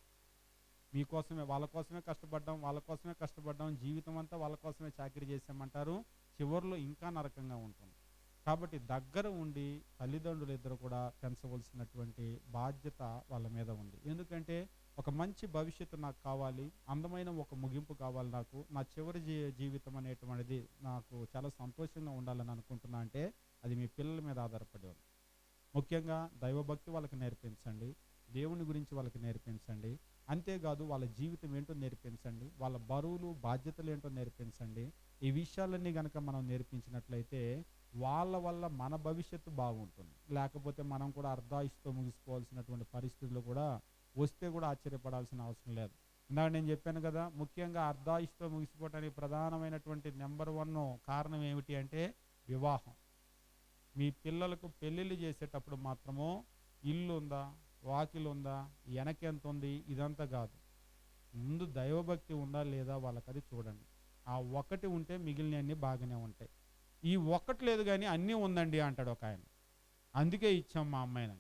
మీకోసమే వాళ్ళ కోసమే కష్టపడ్డాం వాళ్ళ కోసమే కష్టపడ్డాం జీవితం అంతా వాళ్ళ కోసమే చాకరీ చేసామంటారు చివరిలో ఇంకా నరకంగా ఉంటుంది కాబట్టి దగ్గర ఉండి తల్లిదండ్రులు ఇద్దరు కూడా పెంచవలసినటువంటి బాధ్యత వాళ్ళ మీద ఉంది ఎందుకంటే ఒక మంచి భవిష్యత్తు నాకు కావాలి అందమైన ఒక ముగింపు కావాలి నాకు నా చివరి జీ జీవితం అనేటువంటిది నాకు చాలా సంతోషంగా ఉండాలని అనుకుంటున్నా అంటే అది మీ పిల్లల మీద ఆధారపడి ఉంది ముఖ్యంగా దైవభక్తి వాళ్ళకి నేర్పించండి దేవుని గురించి వాళ్ళకి నేర్పించండి అంతేకాదు వాళ్ళ జీవితం ఏంటో నేర్పించండి వాళ్ళ బరువులు బాధ్యతలు ఏంటో నేర్పించండి ఈ విషయాలన్నీ కనుక మనం నేర్పించినట్లయితే వాళ్ళ వల్ల మన భవిష్యత్తు బాగుంటుంది లేకపోతే మనం కూడా అర్ధాయుషతో ముగిసుకోవాల్సినటువంటి పరిస్థితులు కూడా వస్తే కూడా ఆశ్చర్యపడాల్సిన అవసరం లేదు ఇందాక నేను చెప్పాను కదా ముఖ్యంగా అర్ధాయుషతో ముగిసిపోవడానికి ప్రధానమైనటువంటి నెంబర్ వన్ కారణం ఏమిటి అంటే వివాహం మీ పిల్లలకు పెళ్ళిళ్ళు చేసేటప్పుడు మాత్రము ఇల్లు ఉందా వాకిలు ఉందా వెనకెంత ఉంది ఇదంతా కాదు ముందు దైవభక్తి ఉందా లేదా వాళ్ళకి అది చూడండి ఆ ఒక్కటి ఉంటే మిగిలినవన్నీ బాగానే ఉంటాయి ఈ ఒక్కటి లేదు కానీ అన్నీ ఉందండి అంటాడు ఒక ఆయన అందుకే ఇచ్చాం మా అమ్మాయిని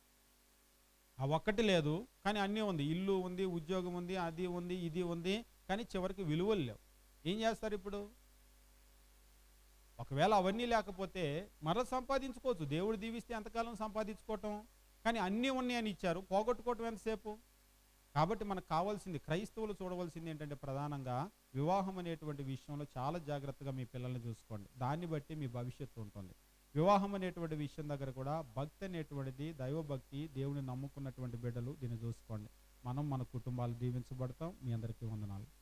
ఆ ఒక్కటి లేదు కానీ అన్నీ ఉంది ఇల్లు ఉంది ఉద్యోగం ఉంది అది ఉంది ఇది ఉంది కానీ చివరికి విలువలు లేవు ఏం చేస్తారు ఇప్పుడు ఒకవేళ అవన్నీ లేకపోతే మరో సంపాదించుకోవచ్చు దేవుడు దీవిస్తే ఎంతకాలం సంపాదించుకోవటం కానీ అన్నీ ఉన్నాయని ఇచ్చారు పోగొట్టుకోవటం ఎంతసేపు కాబట్టి మనకు కావాల్సింది క్రైస్తవులు చూడవలసింది ఏంటంటే ప్రధానంగా వివాహం అనేటువంటి విషయంలో చాలా జాగ్రత్తగా మీ పిల్లల్ని చూసుకోండి దాన్ని బట్టి మీ భవిష్యత్తు ఉంటుంది వివాహం అనేటువంటి విషయం దగ్గర కూడా భక్తి అనేటువంటిది దైవభక్తి దేవుని నమ్ముకున్నటువంటి బిడ్డలు దీన్ని చూసుకోండి మనం మన కుటుంబాలు దీవించబడతాం మీ అందరికీ వందనాలు